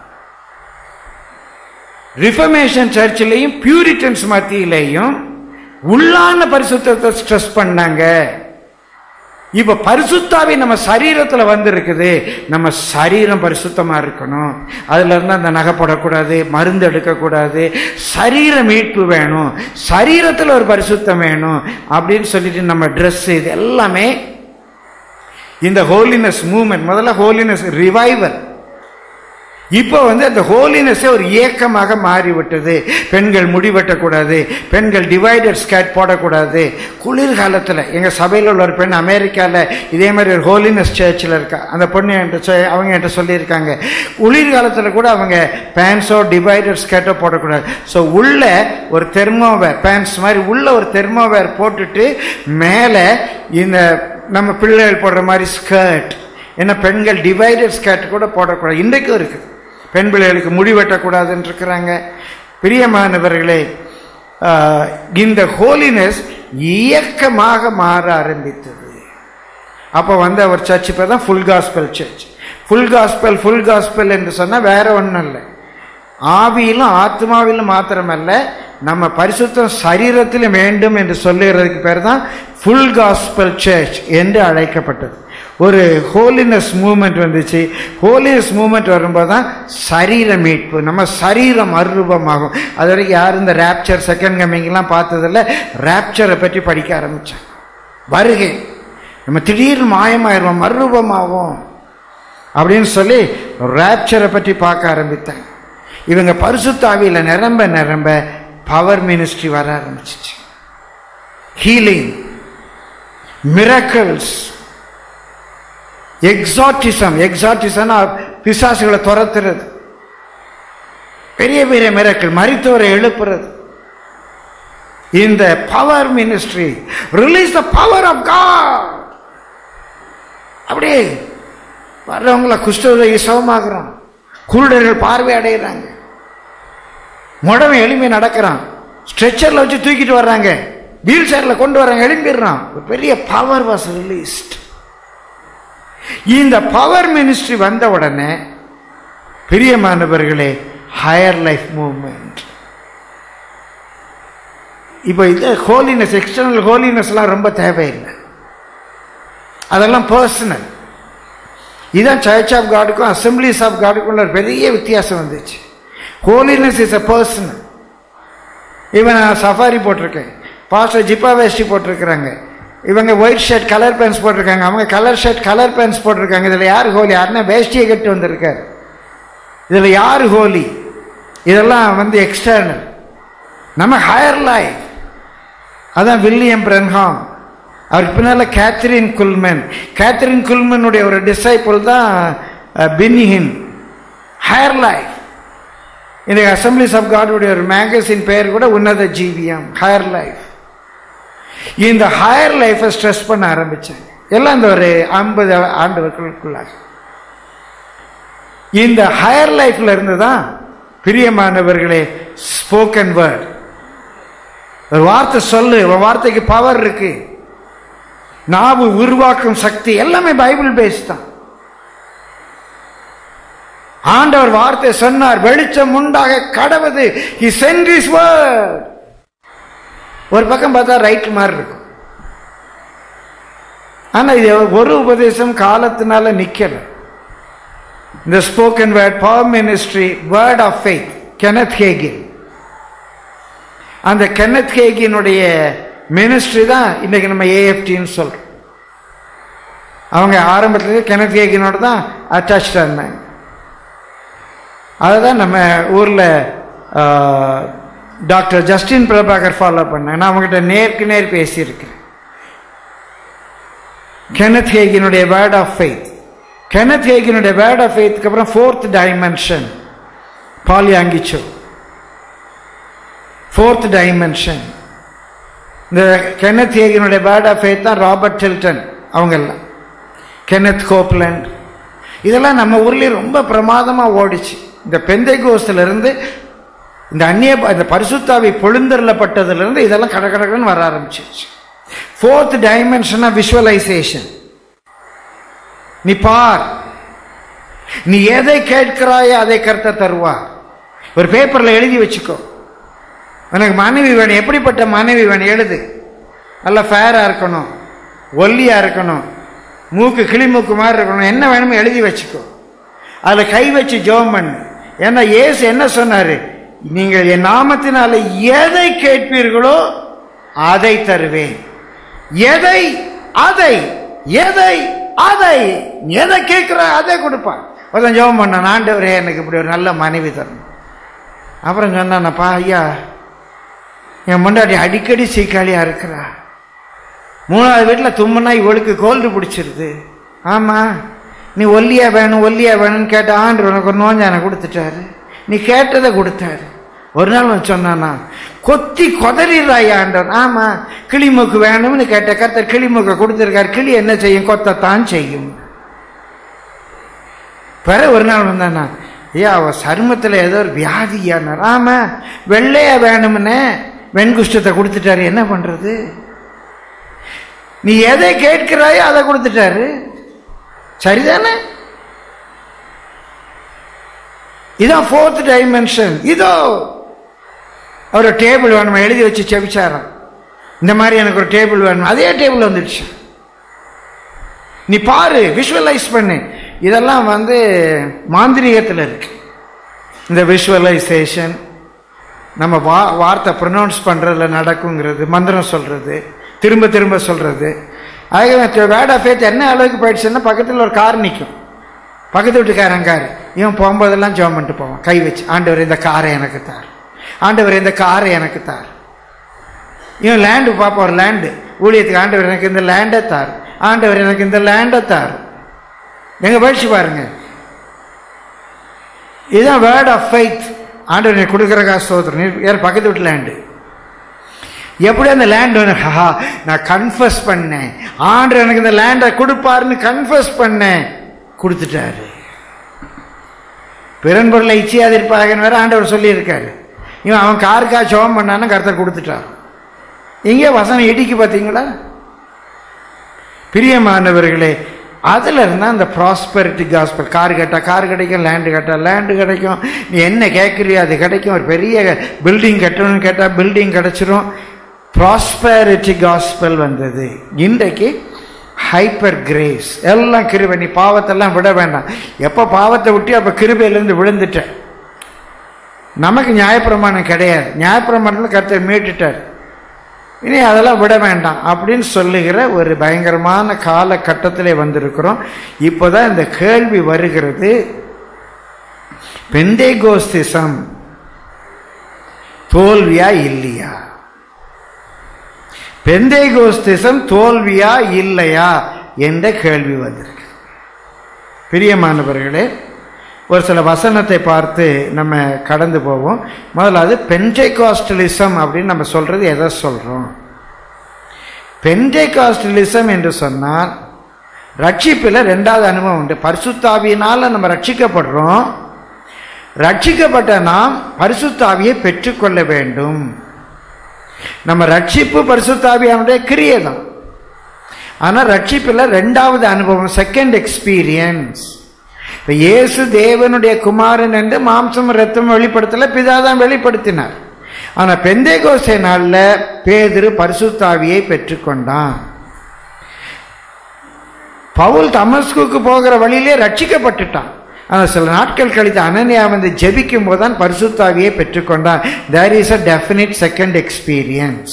ரிஃபர்மேஷன் சர்ச்சிலையும் பியூரிட்டன்ஸ் மத்தியிலையும் உள்ளான பரிசுத்தத்தை ஸ்ட்ரெஸ் பண்ணாங்க இப்ப பரிசுத்தாவி நம்ம சரீரத்துல வந்திருக்குது நம்ம சரீரம் பரிசுத்தமா இருக்கணும் அதுல இருந்து அந்த நகை போடக்கூடாது மருந்து எடுக்கக்கூடாது சரீர மீட்பு வேணும் சரீரத்துல ஒரு பரிசுத்தம் வேணும் அப்படின்னு சொல்லிட்டு நம்ம Dress இது எல்லாமே இந்த ஹோலினஸ் மூவ்மெண்ட் முதல்ல ஹோலினஸ் ரிவைவல் இப்போ வந்து அந்த ஹோலினஸே ஒரு இயக்கமாக மாறிவிட்டது பெண்கள் முடி வெட்டக்கூடாது பெண்கள் டிவைடட் ஸ்கர்ட் போடக்கூடாது குளிர்காலத்தில் எங்கள் சபையில் உள்ள ஒரு பெண் அமெரிக்காவில் இதே மாதிரி ஒரு ஹோலினஸ் சர்ச்சில் இருக்கா அந்த பொண்ணு என்கிட்ட சொ- அவங்க என்கிட்ட சொல்லியிருக்காங்க குளிர்காலத்தில் கூட அவங்க பேண்ட்ஸோ டிவைடட் ஸ்கர்ட்டோ போடக்கூடாது ஸோ உள்ள ஒரு தெர்மோவேர் பேண்ட்ஸ் மாதிரி உள்ள ஒரு தெர்மோவேர் போட்டுட்டு மேலே இந்த நம்ம பிள்ளைகள் போடுற மாதிரி ஸ்கர்ட் ஏன்னா பெண்கள் டிவைடட் ஸ்கர்ட் கூட போடக்கூடாது இன்றைக்கும் இருக்குது பெண் பிள்ளைகளுக்கு முடி வெட்டக்கூடாதுன்னு இருக்கிறாங்க பிரியமானவர்களே ஆஹ், இந்த ஹோலினஸ் இயக்கமாக மாற ஆரம்பித்தது அப்போ வந்து அவர் சர்ச் இப்போ தான் full gospel church full gospel full gospel என்று சொன்னால் வேற ஒன்றும் இல்லை ஆவியிலும் ஆத்மாவிலும் மாத்திரமல்ல நம்ம பரிசுத்தம் சரீரத்திலும் வேண்டும் என்று சொல்லுகிறதுக்கு பேர் தான் ஃபுல் காஸ்பல் சர்ச் என்று அழைக்கப்பட்டது ஒரு ஹோலினஸ் மூமெண்ட் வந்துச்சு ஹோலினஸ் மூமெண்ட் வரும்போது தான் சரீர மீட்பு நம்ம சரீரம் அருவமாகும் அது வரைக்கும் யாரும் இந்த ரேப்சர் செகண்ட் கம்மிங்லாம் பார்த்ததில்ல ரேப்சரை பற்றி படிக்க ஆரம்பித்தாங்க வருகை நம்ம திடீர்னு மாயமாயிருவோம் மறுரூபமாகும் அப்படின்னு சொல்லி ரேப்சரை பற்றி பார்க்க ஆரம்பித்தாங்க இவங்க பரிசுத்தாவியில் நிரம்ப நிரம்ப பவர் மினிஸ்ட்ரி வர ஆரம்பிச்சிச்சு ஹீலிங் மிரக்கல்ஸ் எக்ஸாட்டிசம் எக்ஸாட்டிசம் பிசாசுகளை துரத்துறது பெரிய பெரிய மிரக்கல் மரித்தோரை எழுப்புறது இந்த power ministry release the power of God அப்படியே வர்றவங்கள குஷ்டரோகி சுகமாக்குறான் குருடர்கள் பார்வை அடைகிறாங்க முடவன் எளிமை நடக்கிறான் ஸ்ட்ரெச்சரில் வச்சு தூக்கிட்டு வர்றாங்க வீல் சேரில் கொண்டு வர்றாங்க எழும்பிடுறான் ஒரு பெரிய பவர் வாஸ் ரிலீஸ்ட் இந்த பவர் மினிஸ்ட்ரி வந்த உடனே பிரியமானவர்களே ஹையர் லைஃப் மூவ்மெண்ட் இப்போ இது ஹோலினஸ் எக்ஸ்டர்னல் ஹோலினஸ்லாம் ரொம்ப தேவையில்லை அதெல்லாம் பர்சனல் இதான் சர்ச் ஆஃப் காடுக்கும் அசம்பிளிஸ் ஆஃப் காடுக்கும் உள்ள ஒரு பெரிய வித்தியாசம் வந்துச்சு ஹோலினஸ் இஸ் அ பர்சனல் இவன் நான் சஃபாரி போட்டிருக்கேன் பாஸ்டர் ஜிப்பா வேஷ்டி போட்டிருக்கிறாங்க இவங்க ஒயிட் ஷர்ட் கலர் பேண்ட்ஸ் போட்டிருக்காங்க அவங்க கலர் ஷர்ட் கலர் பேண்ட்ஸ் போட்டிருக்காங்க இதில் யார் ஹோலி யாருன்னா வேஷ்டியை கட்டி வந்திருக்காரு இதில் யார் ஹோலி இதெல்லாம் வந்து எக்ஸ்டர்னல் நம்ம ஹையர் லைஃப் அதான் வில்லியம் பிரன்ஹாம் அவருக்கு பின்னால் கேத்ரின் குல்மன் கேத்ரின் குல்மனுடைய ஒரு டிசைபிள் தான் பின்னிஹின் ஹையர் லைஃப் இந்த அசம்பிளிஸ் ஆஃப் காடுடைய ஒரு மேகசின் பெயர் கூட உன்னத ஜீவியம் ஹையர் லைஃப் இந்த ஹையர் லைஃப்பை ஸ்ட்ரெஸ் பண்ண ஆரம்பிச்சாங்க எல்லாம் இந்த ஒரு ஐம்பது ஆண்டுகளுக்குள்ளாக இந்த ஹையர் லைஃப்ல இருந்து தான் பிரியமானவர்களே ஸ்போக்கன் வேர்ட் ஒரு வார்த்தை சொல்லு ஒரு வார்த்தைக்கு பவர் இருக்கு நாவு உருவாக்கும் சக்தி எல்லாமே பைபிள் பேஸ் தான் ஆண்டவர் வார்த்தை சொன்னார் வெளிச்சம் உண்டாக கடவுது he sent his word ஒரு பக்கம் பார்த்தா ரைட் மாதிரி இருக்கும் ஆனா இது ஒரு உபதேசம் காலத்தினால நிக்கல இந்த spoken word power ministry word of faith Kenneth Hagin அந்த கெனத் ஹேகினுடைய மினிஸ்ட்ரி தான் இன்னைக்கு நம்ம ஏஎஃப்டின்னு சொல்றோம் அவங்க ஆரம்பத்திலேயே கெனத் ஹேகினோட தான் அட்டாச்சாக இருந்தாங்க அதை தான் நம்ம ஊரில் டாக்டர் ஜஸ்டின் பிரபாகர் ஃபாலோ பண்ணேன் நான் அவங்ககிட்ட நேருக்கு நேர் பேசியிருக்கேன் கெனத் ஹேகினுடைய வேர்ட் ஆஃப் ஃபெய்த் கெனத் ஹேகினுடைய வேர்ட் ஆஃப் ஃபெய்த்துக்கு அப்புறம் fourth dimension Paul Yonggi Cho fourth dimension இந்த கெனத் ஹேகினுடைய வேர்ட் ஆஃப் ஃபெய்த் தான் ராபர்ட் டில்டன் அவங்கெல்லாம் கெனத் கோப்லண்ட் இதெல்லாம் நம்ம ஊர்லேயே ரொம்ப பிரமாதமாக ஓடிச்சு இந்த பெந்தை இருந்து இந்த அந்நிய இந்த பரிசுத்தாவி பொழுந்தரப்பட்டதுலேருந்து இதெல்லாம் கட கடகன்னு வர ஆரம்பிச்சிருச்சு ஃபோர்த் டைமென்ஷன் ஆஃப் விஷுவலைசேஷன் நீ பார் நீ எதை கேட்கிறாயோ அதை கருத்த தருவா ஒரு பேப்பரில் எழுதி வச்சுக்கோ உனக்கு மனைவி வேணும் எப்படிப்பட்ட மனைவி வேணும் எழுது நல்லா ஃபேராக இருக்கணும் ஒல்லியாக இருக்கணும் மூக்கு கிளிமூக்கு மாதிரி இருக்கணும் என்ன வேணுமோ எழுதி வச்சுக்கோ அதில் கை வச்சு ஜெபம் பண்ணு ஏன்னா இயேசு என்ன சொன்னார் நீங்கள் என் நாமத்தினால எதை கேட்பீர்களோ அதை தருவேன் எதை அதை எதை அதை எதை கேட்கிற அதை கொடுப்பான் ஒருத்தன் ஜெபம் பண்ணான் ஆண்டவரே எனக்கு இப்படி ஒரு நல்ல மனைவி தரணும் அப்புறம் சொன்னானப்பா ஐயா என் முன்னாடி அடிக்கடி சீக்காளியாக இருக்கிறா மூணாவது வீட்டில் தும்முனா இவளுக்கு கோல்டு பிடிச்சிருது ஆமாம் நீ ஒல்லியா வேணும் ஒல்லியா வேணும்னு கேட்ட ஆண்டு உனக்கு ஒரு நோஞ்சானை கொடுத்துட்டாரு நீ கேட்டதை கொடுத்தாரு ஒரு நாள் வந்து சொன்னானா கொத்தி கொதறிடுறாய் ஆண்டவன் ஆமாம் கிளிமூக்கு வேணும்னு கேட்ட கருத்தர் கிளிமூக்கை கொடுத்துருக்காரு கிளி என்ன செய்யும் கொத்தத்தான் செய்யும் பிற ஒரு நாள் வந்தானா ஐயா அவ சருமத்தில் ஏதோ ஒரு வியாதியானார் ஆமாம் வெள்ளையா வேணும்னே வெண்குஷ்டத்தை கொடுத்துட்டாரு என்ன பண்ணுறது நீ எதை கேட்கிறாயோ அதை கொடுத்துட்டாரு சரிதானே இதான் ஃபோர்த் டைமென்ஷன் இதோ அவர் டேபிள் வேணும் எழுதி வச்சு செவிச்சாராம் இந்த மாதிரி எனக்கு ஒரு டேபிள் வேணும் அதே டேபிள் வந்துடுச்சு நீ பாரு விஷுவலைஸ் பண்ணு இதெல்லாம் வந்து மாந்திரிகத்தில் இருக்கு இந்த விஷுவலைசேஷன் நம்ம வா வார்த்தை ப்ரொனவுன்ஸ் பண்ணுறதுல நடக்குங்கிறது மந்திரம் சொல்கிறது திரும்ப திரும்ப சொல்கிறது ஆகவே வேர்ட் ஆஃப் ஃபேத் என்ன அளவுக்கு போயிடுச்சுன்னா பக்கத்தில் ஒரு கார் நிற்கும் பக்கத்து வீட்டுக்காரன் கார் இவன் போகும்போதெல்லாம் ஜோம் பண்ணிட்டு போவான் கை வச்சு ஆண்டவர் இந்த காரை எனக்கு தார் ஆண்டவர் இந்த காரை எனக்கு தார் இவன் லேண்டு பார்ப்போம் ஒரு லேண்டு ஊழியத்துக்கு ஆண்டவர் எனக்கு இந்த லேண்டை தார் ஆண்டவர் எனக்கு இந்த லேண்டை தார் எங்க பயிற்சி பாருங்க இதுதான் வேர்ட் ஆஃப் ஃபைத் ஆண்டவர் நீ கொடுக்குற காசு சோதரம் நீ யார் பக்கத்து வீட்டு லேண்டு எப்படி அந்த லேண்ட் வேணும் ஹா நான் கன்ஃபஸ் பண்ணேன் ஆண்டவர் எனக்கு இந்த லேண்டை கொடுப்பாருன்னு கன்ஃபஸ் பண்ணேன் கொடுத்துட்டாரு பிறன்பொருளை இச்சையாதிருப்பாகன்னு வேற ஆண்டவர் சொல்லியிருக்காரு இவன் அவன் காருக்கா சோகம் பண்ணான்னு கருத்தர் கொடுத்துட்டான் எங்கே வசனம் இடிக்கு பார்த்தீங்களா பிரியமானவர்களே அதில் இருந்தால் அந்த ப்ராஸ்பரிட்டி காஸ்பல் கார் கேட்டால் கார் கிடைக்கும் லேண்டு கேட்டால் லேண்டு கிடைக்கும் நீ என்ன கேட்குறியோ அது கிடைக்கும் ஒரு பெரிய பில்டிங் கட்டணும்னு கேட்டால் பில்டிங் கிடச்சிரும் ப்ராஸ்பரிட்டி காஸ்பல் வந்தது இன்றைக்கு ஹைப்பர் கிரேஸ் எல்லாம் கிருபை நீ பாவத்தெல்லாம் விட வேண்டாம் எப்போ பாவத்தை விட்டு அப்போ கிருபையிலேருந்து விழுந்துட்டேன் நமக்கு நியாயப்பிரமாணம் கிடையாது நியாயப்பிரமாணத்தில் கருத்தை மீட்டுட்டார் இனி அதெல்லாம் விட வேண்டாம் அப்படின்னு சொல்லுகிற ஒரு பயங்கரமான காலகட்டத்திலே வந்திருக்கிறோம் இப்போதான் இந்த கேள்வி வருகிறது பெந்தேகோஸ்திசம் தோல்வியா இல்லையா பெந்தேகோஸ்திசம் தோல்வியா இல்லையா என்ற கேள்வி வந்திருக்கு பிரியமானவர்களே ஒரு சில வசனத்தை பார்த்து நம்ம கடந்து போவோம் முதல்ல அது பென்டேகாஸ்டலிசம் அப்படின்னு நம்ம சொல்றது எதை சொல்றோம் பென்டேகாஸ்டலிசம் என்று சொன்னால் ரட்சிப்பில் ரெண்டாவது அனுபவம் உண்டு பரிசுத்தாவியினால நம்ம ரட்சிக்கப்படுறோம் ரட்சிக்கப்பட்ட நாம் பரிசுத்தாவியை பெற்றுக்கொள்ள வேண்டும் நம்ம ரட்சிப்பு பரிசுத்தாவியானுடைய கிரியை தான் ஆனால் ரட்சிப்பில் ரெண்டாவது அனுபவம் செகண்ட் எக்ஸ்பீரியன்ஸ் இப்போ இயேசு தேவனுடைய குமாரன் என்று மாம்சம் ரத்தம் வெளிப்படுத்தல பிதா தான் வெளிப்படுத்தினார் ஆனால் பெந்தேகோசை நாளில் பேதிரு பரிசுத்தாவியை பெற்றுக்கொண்டான் பவுல் தமஸ்குக்கு போகிற வழியிலே ரட்சிக்கப்பட்டுட்டான் ஆனால் சில நாட்கள் கழித்து அனன்யா வந்து ஜெபிக்கும் போது தான் பரிசுத்தாவியை பெற்றுக்கொண்டான் there is a definite second experience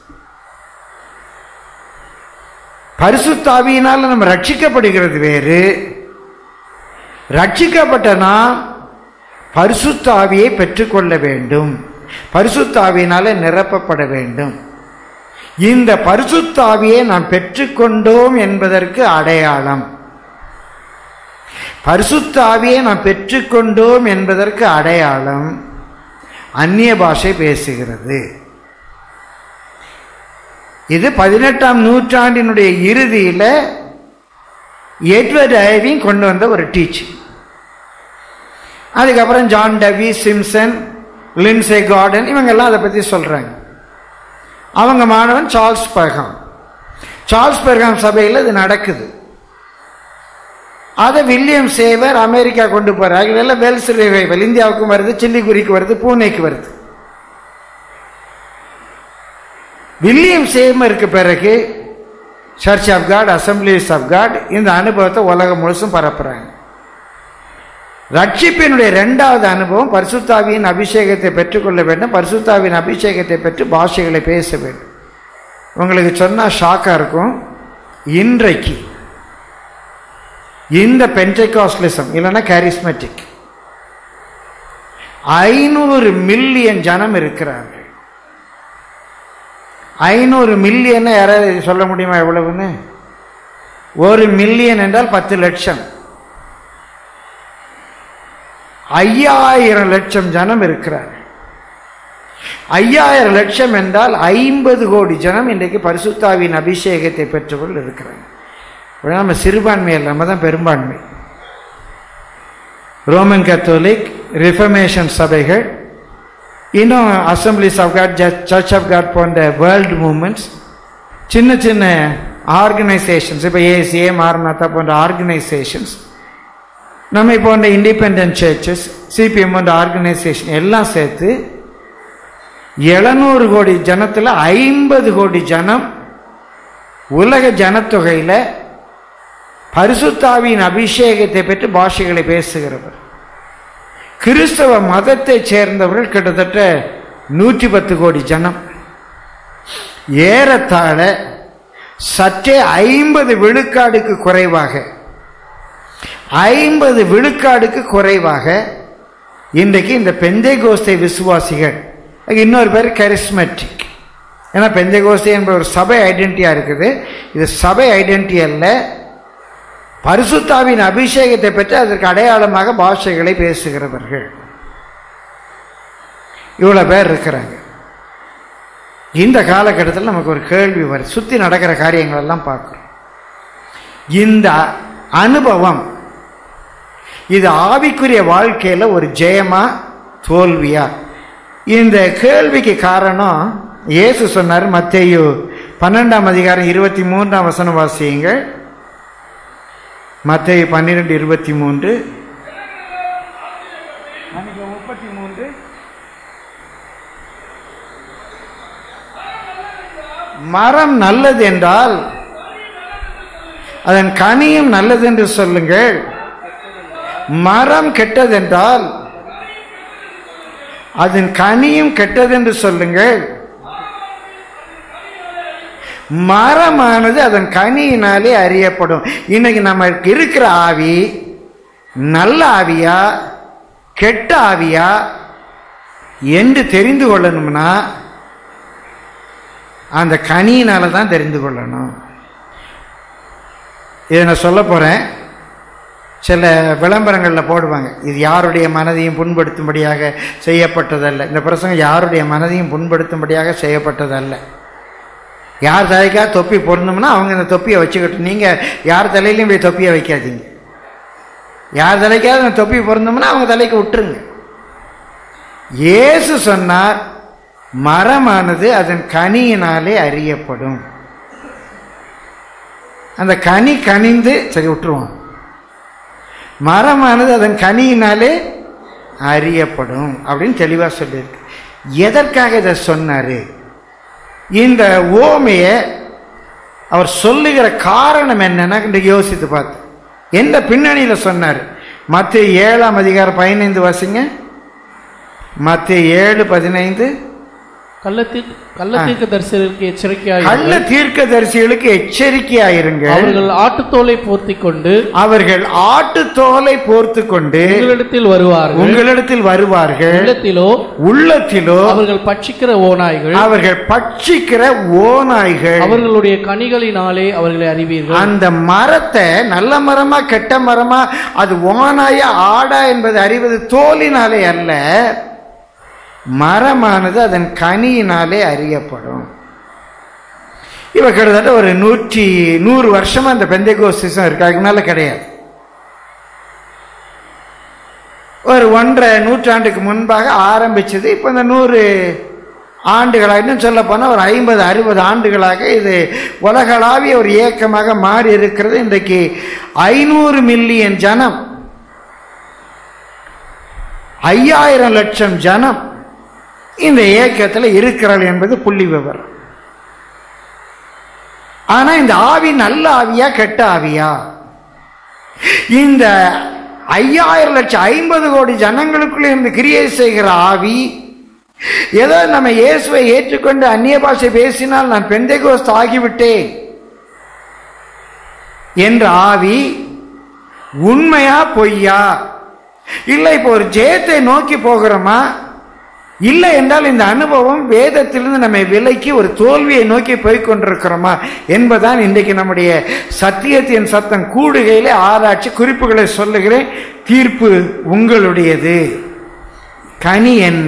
பரிசுத்தாவியினால் நம்ம ரட்சிக்கப்படுகிறது வேறு ரட்சிக்கப்பட்ட நாம் பரிசுத்தாவியை பெற்றுக்கொள்ள வேண்டும் பரிசுத்தாவியினால நிரப்பப்பட வேண்டும் இந்த பரிசுத்தாவியை நாம் பெற்றுக்கொண்டோம் என்பதற்கு அடையாளம் பரிசுத்தாவியை நாம் பெற்றுக்கொண்டோம் என்பதற்கு அடையாளம் அந்நிய பாஷை பேசுகிறது இது பதினெட்டாம் நூற்றாண்டினுடைய இறுதியில் எட்வர்ட் ஐவிங் கொண்டு வந்த ஒரு டீச்சிங் அதுக்கப்புறம் John Dowie Simpson Lindsay Gordon இவங்கெல்லாம் அதை பற்றி சொல்கிறாங்க அவங்க மாணவன் சார்ல்ஸ் பெர்காம் சார்ல்ஸ் பெர்காம் சபையில் இது நடக்குது அதை வில்லியம் சேவர் அமெரிக்கா கொண்டு போகிறாங்க இதெல்லாம் வெல்ஸ் ரிவைவல் இந்தியாவுக்கும் வருது சில்லிகுரிக்கு வருது பூனேக்கு வருது வில்லியம் சேமருக்கு பிறகு church of God assemblies of God இந்த அனுபவத்தை உலகம் முழுசும் பரப்புறாங்க ரட்சிப்பினுடைய இரண்டாவது அனுபவம் பரிசுத்தாவியின் அபிஷேகத்தை பெற்றுக்கொள்ள வேண்டும் பரிசுத்தாவின் அபிஷேகத்தை பெற்று பாஷைகளை பேச வேண்டும் உங்களுக்கு சொன்னால் ஷாக்காக இருக்கும் இன்றைக்கு இந்த பென்டெகாஸ்லிசம் இல்லைன்னா கேரிஸ்மெட்டிக் ஐநூறு மில்லியன் ஜனம் இருக்கிறார்கள் ஐநூறு மில்லியன் யாராவது சொல்ல முடியுமா எவ்வளவுன்னு ஒரு மில்லியன் என்றால் பத்து லட்சம் ஐயாயிரம் லட்சம் ஜனம் இருக்கிறார் ஐயாயிரம் லட்சம் என்றால் ஐம்பது கோடி ஜனம் இன்றைக்கு பரிசுத்தாவின் அபிஷேகத்தை பெற்றவர்கள் இருக்கிறாங்க இப்ப நம்ம சிறுபான்மை அல்ல நம்ம தான் பெரும்பான்மை ரோமன் கத்தோலிக் ரிஃபர்மேஷன் சபைகள் இன்னும் assemblies of God church of God போன்ற வேர்ல்டு மூமெண்ட்ஸ் சின்ன சின்ன ஆர்கனைசேஷன்ஸ் இப்போ ஏசிஏ மாரநாத்தா போன்ற ஆர்கனைசேஷன்ஸ் நம்மை போன்ற இண்டிபெண்ட் சர்ச்சஸ் சிபிஎம் போன்ற ஆர்கனைசேஷன் எல்லாம் சேர்த்து எழுநூறு கோடி ஜனத்தில் ஐம்பது கோடி ஜனம் உலக ஜனத்தொகையில் பரிசுத்தாவின் அபிஷேகத்தை பெற்று பாஷைகளை பேசுகிறவர் கிறிஸ்தவ மதத்தை சேர்ந்தவர்கள் கிட்டத்தட்ட நூற்றி பத்து கோடி ஜனம் ஏறத்தாழ சற்றே ஐம்பது விழுக்காடுக்கு குறைவாக ஐம்பது விழுக்காடுக்கு குறைவாக இன்றைக்கு இந்த பெந்தை கோஸ்தை விசுவாசிகள் இன்னொரு பேர் கரிஸ்மெட்டிக் ஏன்னா பெந்தை கோஸ்தை என்ற ஒரு சபை ஐடென்டிட்டியாக இருக்குது இது சபை ஐடென்டி அல்ல பரிசுத்தாவின் அபிஷேகத்தை பெற்று அதற்கு அடையாளமாக பாஷைகளை பேசுகிறவர்கள் இவ்வளோ பேர் இருக்கிறாங்க இந்த காலகட்டத்தில் நமக்கு ஒரு கேள்வி வரும் சுற்றி நடக்கிற காரியங்கள் எல்லாம் பார்க்குறோம் இந்த அனுபவம் இது ஆவிக்குரிய வாழ்க்கையில் ஒரு ஜெயமா தோல்வியா இந்த கேள்விக்கு காரணம் இயேசு சொன்னார் மத்தேயு பன்னெண்டாம் அதிகாரம் இருபத்தி மூன்றாம் வசனம் வாசியுங்கள் மத்தேயு பன்னிரெண்டு இருபத்தி மூன்று முப்பத்தி மூன்று மரம் நல்லது என்றால் அதன் கனியும் நல்லது என்று சொல்லுங்கள் மரம் கெட்டதென்றால் அதன் கனியும் கெட்டதென்று சொல்லுங்கள் மரமானது அதன் கனியினாலே அறியப்படும் இன்னைக்கு நமக்கு இருக்கிற ஆவி நல்ல ஆவியா கெட்ட ஆவியா என்று தெரிந்து கொள்ளணும்னா அந்த கனியினால தான் தெரிந்து கொள்ளணும் இதை நான் சொல்ல போகிறேன் சில விளம்பரங்களில் போடுவாங்க இது யாருடைய மனதையும் புண்படுத்தும்படியாக செய்யப்பட்டதல்ல இந்த பிரசங்கம் யாருடைய மனதையும் புண்படுத்தும்படியாக செய்யப்பட்டதல்ல யார் தலைக்கா தொப்பி பொருந்தோம்னா அவங்க இந்த தொப்பியை வச்சுக்கட்டும் நீங்கள் யார் தலையிலையும் போய் தொப்பியை வைக்காதீங்க யார் தலைக்காவது அந்த தொப்பி பொருந்தோம்னா அவங்க தலைக்கு விட்டுருங்க இயேசு சொன்னார் மரமானது அதன் கனியினாலே அறியப்படும் அந்த கனி கனிந்து சரி விட்டுருவோம் மரமானது அதன் கனியினாலே அறியப்படும் அப்படின்னு தெளிவாக சொல்லியிருக்கு எதற்காக இதை சொன்னார் இந்த ஓமைய அவர் சொல்லுகிற காரணம் என்னன்னா இன்றைக்கு யோசித்து பார்த்து எந்த பின்னணியில் சொன்னார் மற்ற ஏழாம் அதிகாரம் பதினைந்து வாசிங்க மற்ற ஏழு பதினைந்து கள்ளத்தீர் கள்ளத்தீர்க்க தரிசனருக்கு எச்சரிக்கையாக கள்ள தீர்க்க தரிசிகளுக்கு எச்சரிக்கையாயிருங்க அவர்கள் ஆட்டுத்தோலை போர்த்தி கொண்டு அவர்கள் ஆட்டு தோலை போர்த்து கொண்டு உங்களிடத்தில் வருவார்கள் உங்களிடத்தில் வருவார்கள் உள்ளத்திலோ உள்ளத்திலோ அவர்கள் பட்சிக்கிற ஓநாய்கள் அவர்கள் பட்சிக்கிற ஓநாய்கள் அவர்களுடைய கனிகளினாலே அவர்களை அறிவீர்கள் அந்த மரத்தை நல்ல மரமா கெட்ட மரமா அது ஓனாயா ஆடா என்பது அறிவது தோலினாலே அல்ல மரமானது அதன் கனியினாலே அறியப்படும் இவ கிட்டத்தட்ட ஒரு நூற்றி நூறு வருஷமா அந்த பெந்தைகோசிசம் இருக்கு அதுக்கு மேல கிடையாது ஒரு ஒன்றரை நூற்றாண்டுக்கு முன்பாக ஆரம்பிச்சது இப்போ இந்த நூறு ஆண்டுகளாக இன்னும் சொல்ல போனால் ஒரு ஐம்பது அறுபது ஆண்டுகளாக இது உலகளாவிய ஒரு இயக்கமாக மாறி இருக்கிறது இன்றைக்கு ஐநூறு மில்லியன் ஜனம் ஐயாயிரம் லட்சம் ஜனம் இந்த இயக்கத்தில் இருக்கிறார்கள் என்பது புள்ளி விவரம் ஆனா இந்த ஆவி நல்ல ஆவியா கெட்ட ஆவியா இந்த ஐயாயிரம் லட்சம் ஐம்பது கோடி ஜனங்களுக்குள்ள இருந்து கிரியை செய்கிற ஆவி ஏதோ நம்ம இயேசுவை ஏற்றுக்கொண்டு அந்நிய பாஷை பேசினால் நான் பெந்தைகோஸ்த் ஆகிவிட்டேன் என்ற ஆவி உண்மையா பொய்யா இல்லை இப்போ ஒரு ஜெயத்தை நோக்கி போகிறோமா இல்லை என்றால் இந்த அனுபவம் வேதத்திலிருந்து நம்மை விலக்கி ஒரு தோல்வியை நோக்கி போய் கொண்டிருக்கிறோமா என்பதுதான் இன்றைக்கு நம்முடைய சத்தியத்தின் சத்தம் கூடுகையிலே ஆராய்ச்சி குறிப்புகளை சொல்லுகிறேன் தீர்ப்பு உங்களுடையது கனி என்ன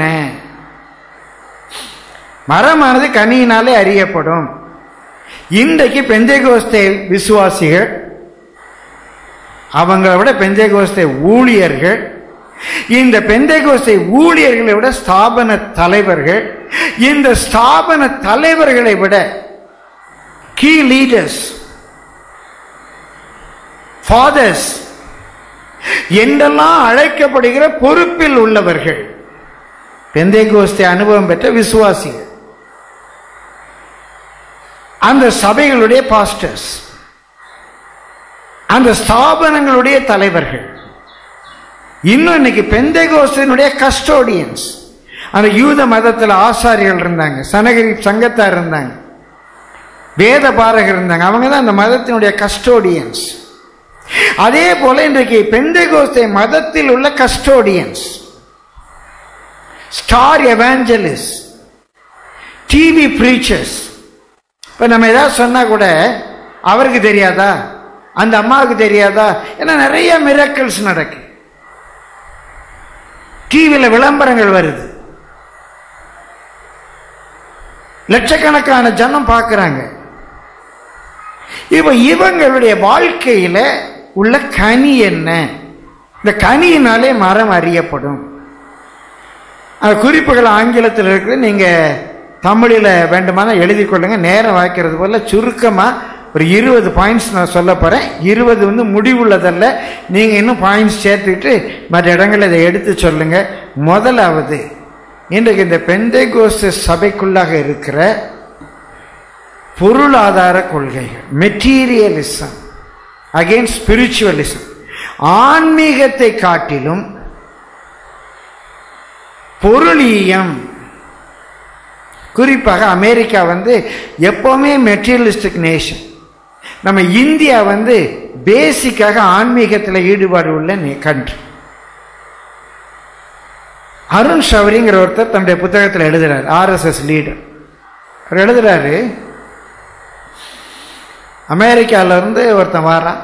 மரமானது கனியினாலே அறியப்படும் இன்றைக்கு பெந்தைகோஸ்தே விசுவாசிகள் அவங்கள விட பெந்தைகோஸ்தே ஊழியர்கள் இந்த பெந்தைகோஸ்தே ஊழியர்களை விட ஸ்தாபன தலைவர்கள் இந்த ஸ்தாபன தலைவர்களை விட கீ லீடர்ஸ் ஃபாதர்ஸ் என்றெல்லாம் அழைக்கப்படுகிற பொறுப்பில் உள்ளவர்கள் பெந்தைகோஸ்தே அனுபவம் பெற்ற விசுவாசிகள் அந்த சபைகளுடைய பாஸ்டர்ஸ் அந்த ஸ்தாபனங்களுடைய தலைவர்கள் இன்னும் இன்னைக்கு பெந்தைகோஸ்தினுடைய கஸ்டோடியன்ஸ் அந்த யூத மதத்தில் ஆசாரிகள் இருந்தாங்க சனகரி சங்கத்தார் இருந்தாங்க வேத பாரகர் இருந்தாங்க அவங்க தான் அந்த மதத்தினுடைய கஸ்டோடியன்ஸ் அதே போல இன்றைக்கு பெந்தைகோஸ்தை மதத்தில் உள்ள custodians star evangelist TV preachers இப்போ நம்ம ஏதாவது சொன்னால் கூட அவருக்கு தெரியாதா அந்த அம்மாவுக்கு தெரியாதா ஏன்னா நிறைய மிரக்கல்ஸ் நடக்கு டிவியில் விளம்பரங்கள் வருது லட்சக்கணக்கான ஜனம் பார்க்குறாங்க இப்போ இவங்களுடைய வாழ்க்கையில் உள்ள கனி என்ன இந்த கனியினாலே மரம் அறியப்படும் அந்த குறிப்புகள் ஆங்கிலத்தில் இருக்குது நீங்கள் தமிழில் வேண்டுமானா எழுதி கொள்ளுங்க நேரம் வாய்க்கிறது போல சுருக்கமாக ஒரு இருபது பாயிண்ட்ஸ் நான் சொல்ல போகிறேன் இருபது வந்து முடிவுள்ளதல்ல நீங்கள் இன்னும் பாயிண்ட்ஸ் சேர்த்துக்கிட்டு மற்ற இடங்களில் இதை எடுத்து சொல்லுங்கள் முதலாவது இன்றைக்கு இந்த பெந்தை கோஸ்த சபைக்குள்ளாக இருக்கிற பொருளாதார கொள்கைகள் மெட்டீரியலிசம் அகெயின் ஸ்பிரிச்சுவலிசம் ஆன்மீகத்தை காட்டிலும் பொருளியம் குறிப்பாக அமெரிக்கா வந்து எப்போவுமே மெட்டீரியலிஸ்டிக் நேஷன் நம்ம இந்தியா வந்து பேசிக்காக ஆன்மீகத்தில் ஈடுபாடு உள்ள கண்ட்ரி அருண் ஷவரிங்கிற ஒருத்தர் தன்னுடைய புத்தகத்தில் எழுதுறாரு ஆர்எஸ்எஸ் லீடர் அவர் எழுதுறாரு அமெரிக்காவிலேருந்து ஒருத்தன் வரான்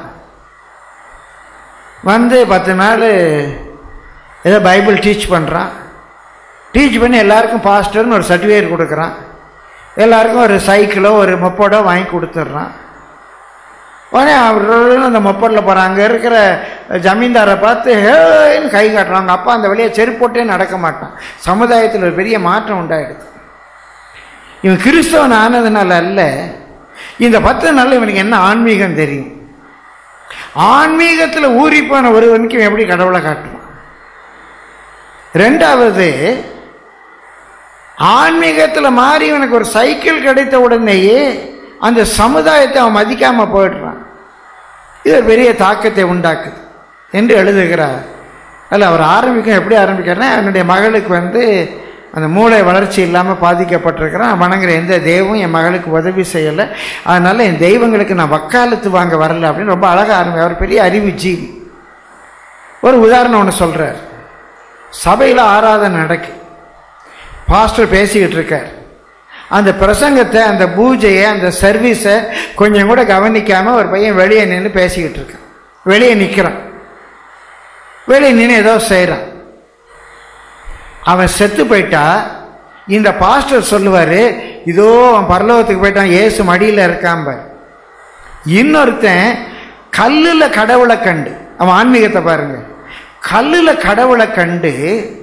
வந்து பத்து நாள் ஏதோ பைபிள் டீச் பண்ணுறான் டீச் பண்ணி எல்லாருக்கும் பாஸ்டர்னு ஒரு சர்டிஃபிகேட் கொடுக்குறான் எல்லாருக்கும் ஒரு சைக்கிளோ ஒரு மொப்போடோ வாங்கி கொடுத்துட்றான் உடனே அவர் அந்த மொப்படில் போகிறான் அங்கே இருக்கிற ஜமீன்தாரை பார்த்து ஹேன்னு கை காட்டுறாங்க அப்பா அந்த வழியை செருப்போட்டே நடக்க மாட்டான் சமுதாயத்தில் ஒரு பெரிய மாற்றம் உண்டாயிடுது இவன் கிறிஸ்தவன் ஆனதுனால அல்ல இந்த பத்து நாள் இவனுக்கு என்ன ஆன்மீகம் தெரியும் ஆன்மீகத்தில் ஊறிப்போன ஒருவனுக்கு இவன் எப்படி கடவுளை காட்டுவான் ரெண்டாவது ஆன்மீகத்தில் மாறி இவனுக்கு ஒரு சைக்கிள் கிடைத்த உடனேயே அந்த சமுதாயத்தை அவன் மதிக்காம போயிடுறான் இது ஒரு பெரிய தாக்கத்தை உண்டாக்குது என்று எழுதுகிறார் அதில் அவர் ஆரம்பிக்கும் எப்படி ஆரம்பிக்கிறனா என்னுடைய மகளுக்கு வந்து அந்த மூளை வளர்ச்சி இல்லாமல் பாதிக்கப்பட்டிருக்கிறான் வணங்குற எந்த தெய்வம் என் மகளுக்கு உதவி செய்யலை அதனால் என் தெய்வங்களுக்கு நான் வக்காலத்து வாங்க வரல அப்படின்னு ரொம்ப அழகாக ஆரம்பி அவர் பெரிய அறிவு ஜீவி ஒரு உதாரணம் ஒன்று சொல்கிறார் சபையில் ஆராதனை நடக்கு பாஸ்டர் பேசிக்கிட்டு இருக்கார் அந்த பிரசங்கத்தை அந்த பூஜையை அந்த சர்வீஸை கொஞ்சம் கூட கவனிக்காமல் ஒரு பையன் வெளியே நின்று பேசிக்கிட்டு இருக்கான் வெளியே நிற்கிறான் வெளியே நின்று ஏதோ செய்கிறான் அவன் செத்து போயிட்டா இந்த பாஸ்டர் சொல்லுவார் இதோ அவன் பரலோகத்துக்கு போயிட்டான் ஏசு மடியில் இருக்காம்ப இன்னொருத்தன் கல்லில் கடவுளை கண்டு அவன் ஆன்மீகத்தை பாருங்க கல்லில் கடவுளை கண்டு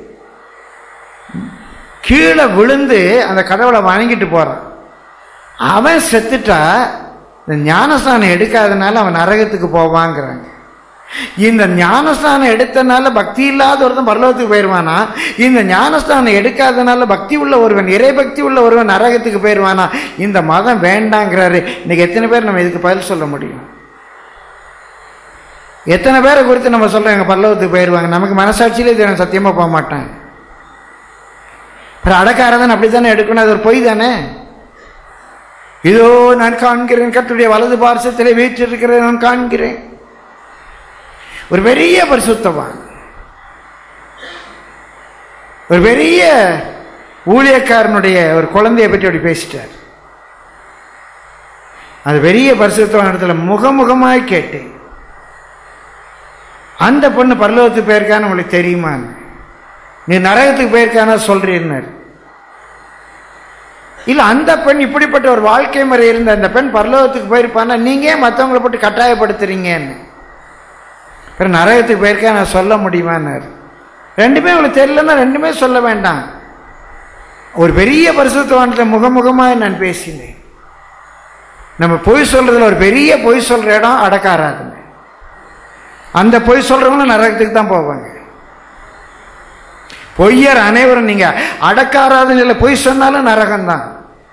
கீழே விழுந்து அந்த கடவுளை வணங்கிட்டு போகிறான் அவன் செத்துட்டா இந்த ஞானஸ்தானம் எடுக்காதனால அவன் நரகத்துக்கு போவாங்கிறாங்க இந்த ஞானஸ்தானம் எடுத்தனால பக்தி இல்லாத ஒருத்தன் பரலோகத்துக்கு போயிடுவானா இந்த ஞானஸ்தானம் எடுக்காதனால பக்தி உள்ள ஒருவன் இறை பக்தி உள்ள ஒருவன் நரகத்துக்கு போயிடுவானா இந்த மதம் வேண்டாங்கிறாரு இன்னைக்கு எத்தனை பேர் நம்ம இதுக்கு பதில் சொல்ல முடியும் எத்தனை பேரை குறித்து நம்ம சொல்றோம் எங்க பரலோகத்துக்கு போயிடுவாங்க நமக்கு மனசாட்சியிலே தெரியும் சத்தியமா போக மாட்டாங்க அப்புறம் அடக்காரதன் அப்படி தானே எடுக்கணும் அது ஒரு பொய் தானே இதோ நான் காண்கிறேன் கத்துடைய வலது பார்சத்திலே வீற்றிருக்கிறேன் நான் காண்கிறேன் ஒரு பெரிய பரிசுத்தவான் ஒரு பெரிய ஊழியக்காரனுடைய ஒரு குழந்தைய பற்றி அப்படி பேசிட்டார் அது பெரிய பரிசுத்தவான் இடத்துல முகமுகமாய் கேட்டேன் அந்த பொண்ணு பரலோகத்துக்கு போயிருக்கான்னு உங்களுக்கு தெரியுமான்னு நீ நரகத்துக்கு போயிருக்கானா சொல்றீன்னாரு இல்ல அந்த பெண் இப்படிப்பட்ட ஒரு வாழ்க்கை முறை இருந்த அந்த பெண் பரலோகத்துக்கு போயிருப்பானா நீங்க ஏன் மற்றவங்களை போட்டு கட்டாயப்படுத்துறீங்கன்னு பிறகு நரகத்துக்கு போயிருக்கா நான் சொல்ல முடியுமான்னாரு ரெண்டுமே உங்களுக்கு தெரியலன்னா ரெண்டுமே சொல்ல வேண்டாம் ஒரு பெரிய பரிசுத்தவான்கிட்ட முகமுகமாக நான் பேசினேன் நம்ம பொய் சொல்றதுல ஒரு பெரிய பொய் சொல்ற இடம் அடக்காராதுங்க அந்த பொய் சொல்றவங்களும் நரகத்துக்கு தான் போவாங்க பொய்யர் அனைவரும் நீங்க அடக்காராதனையில பொய் சொன்னாலும் நரகம்தான்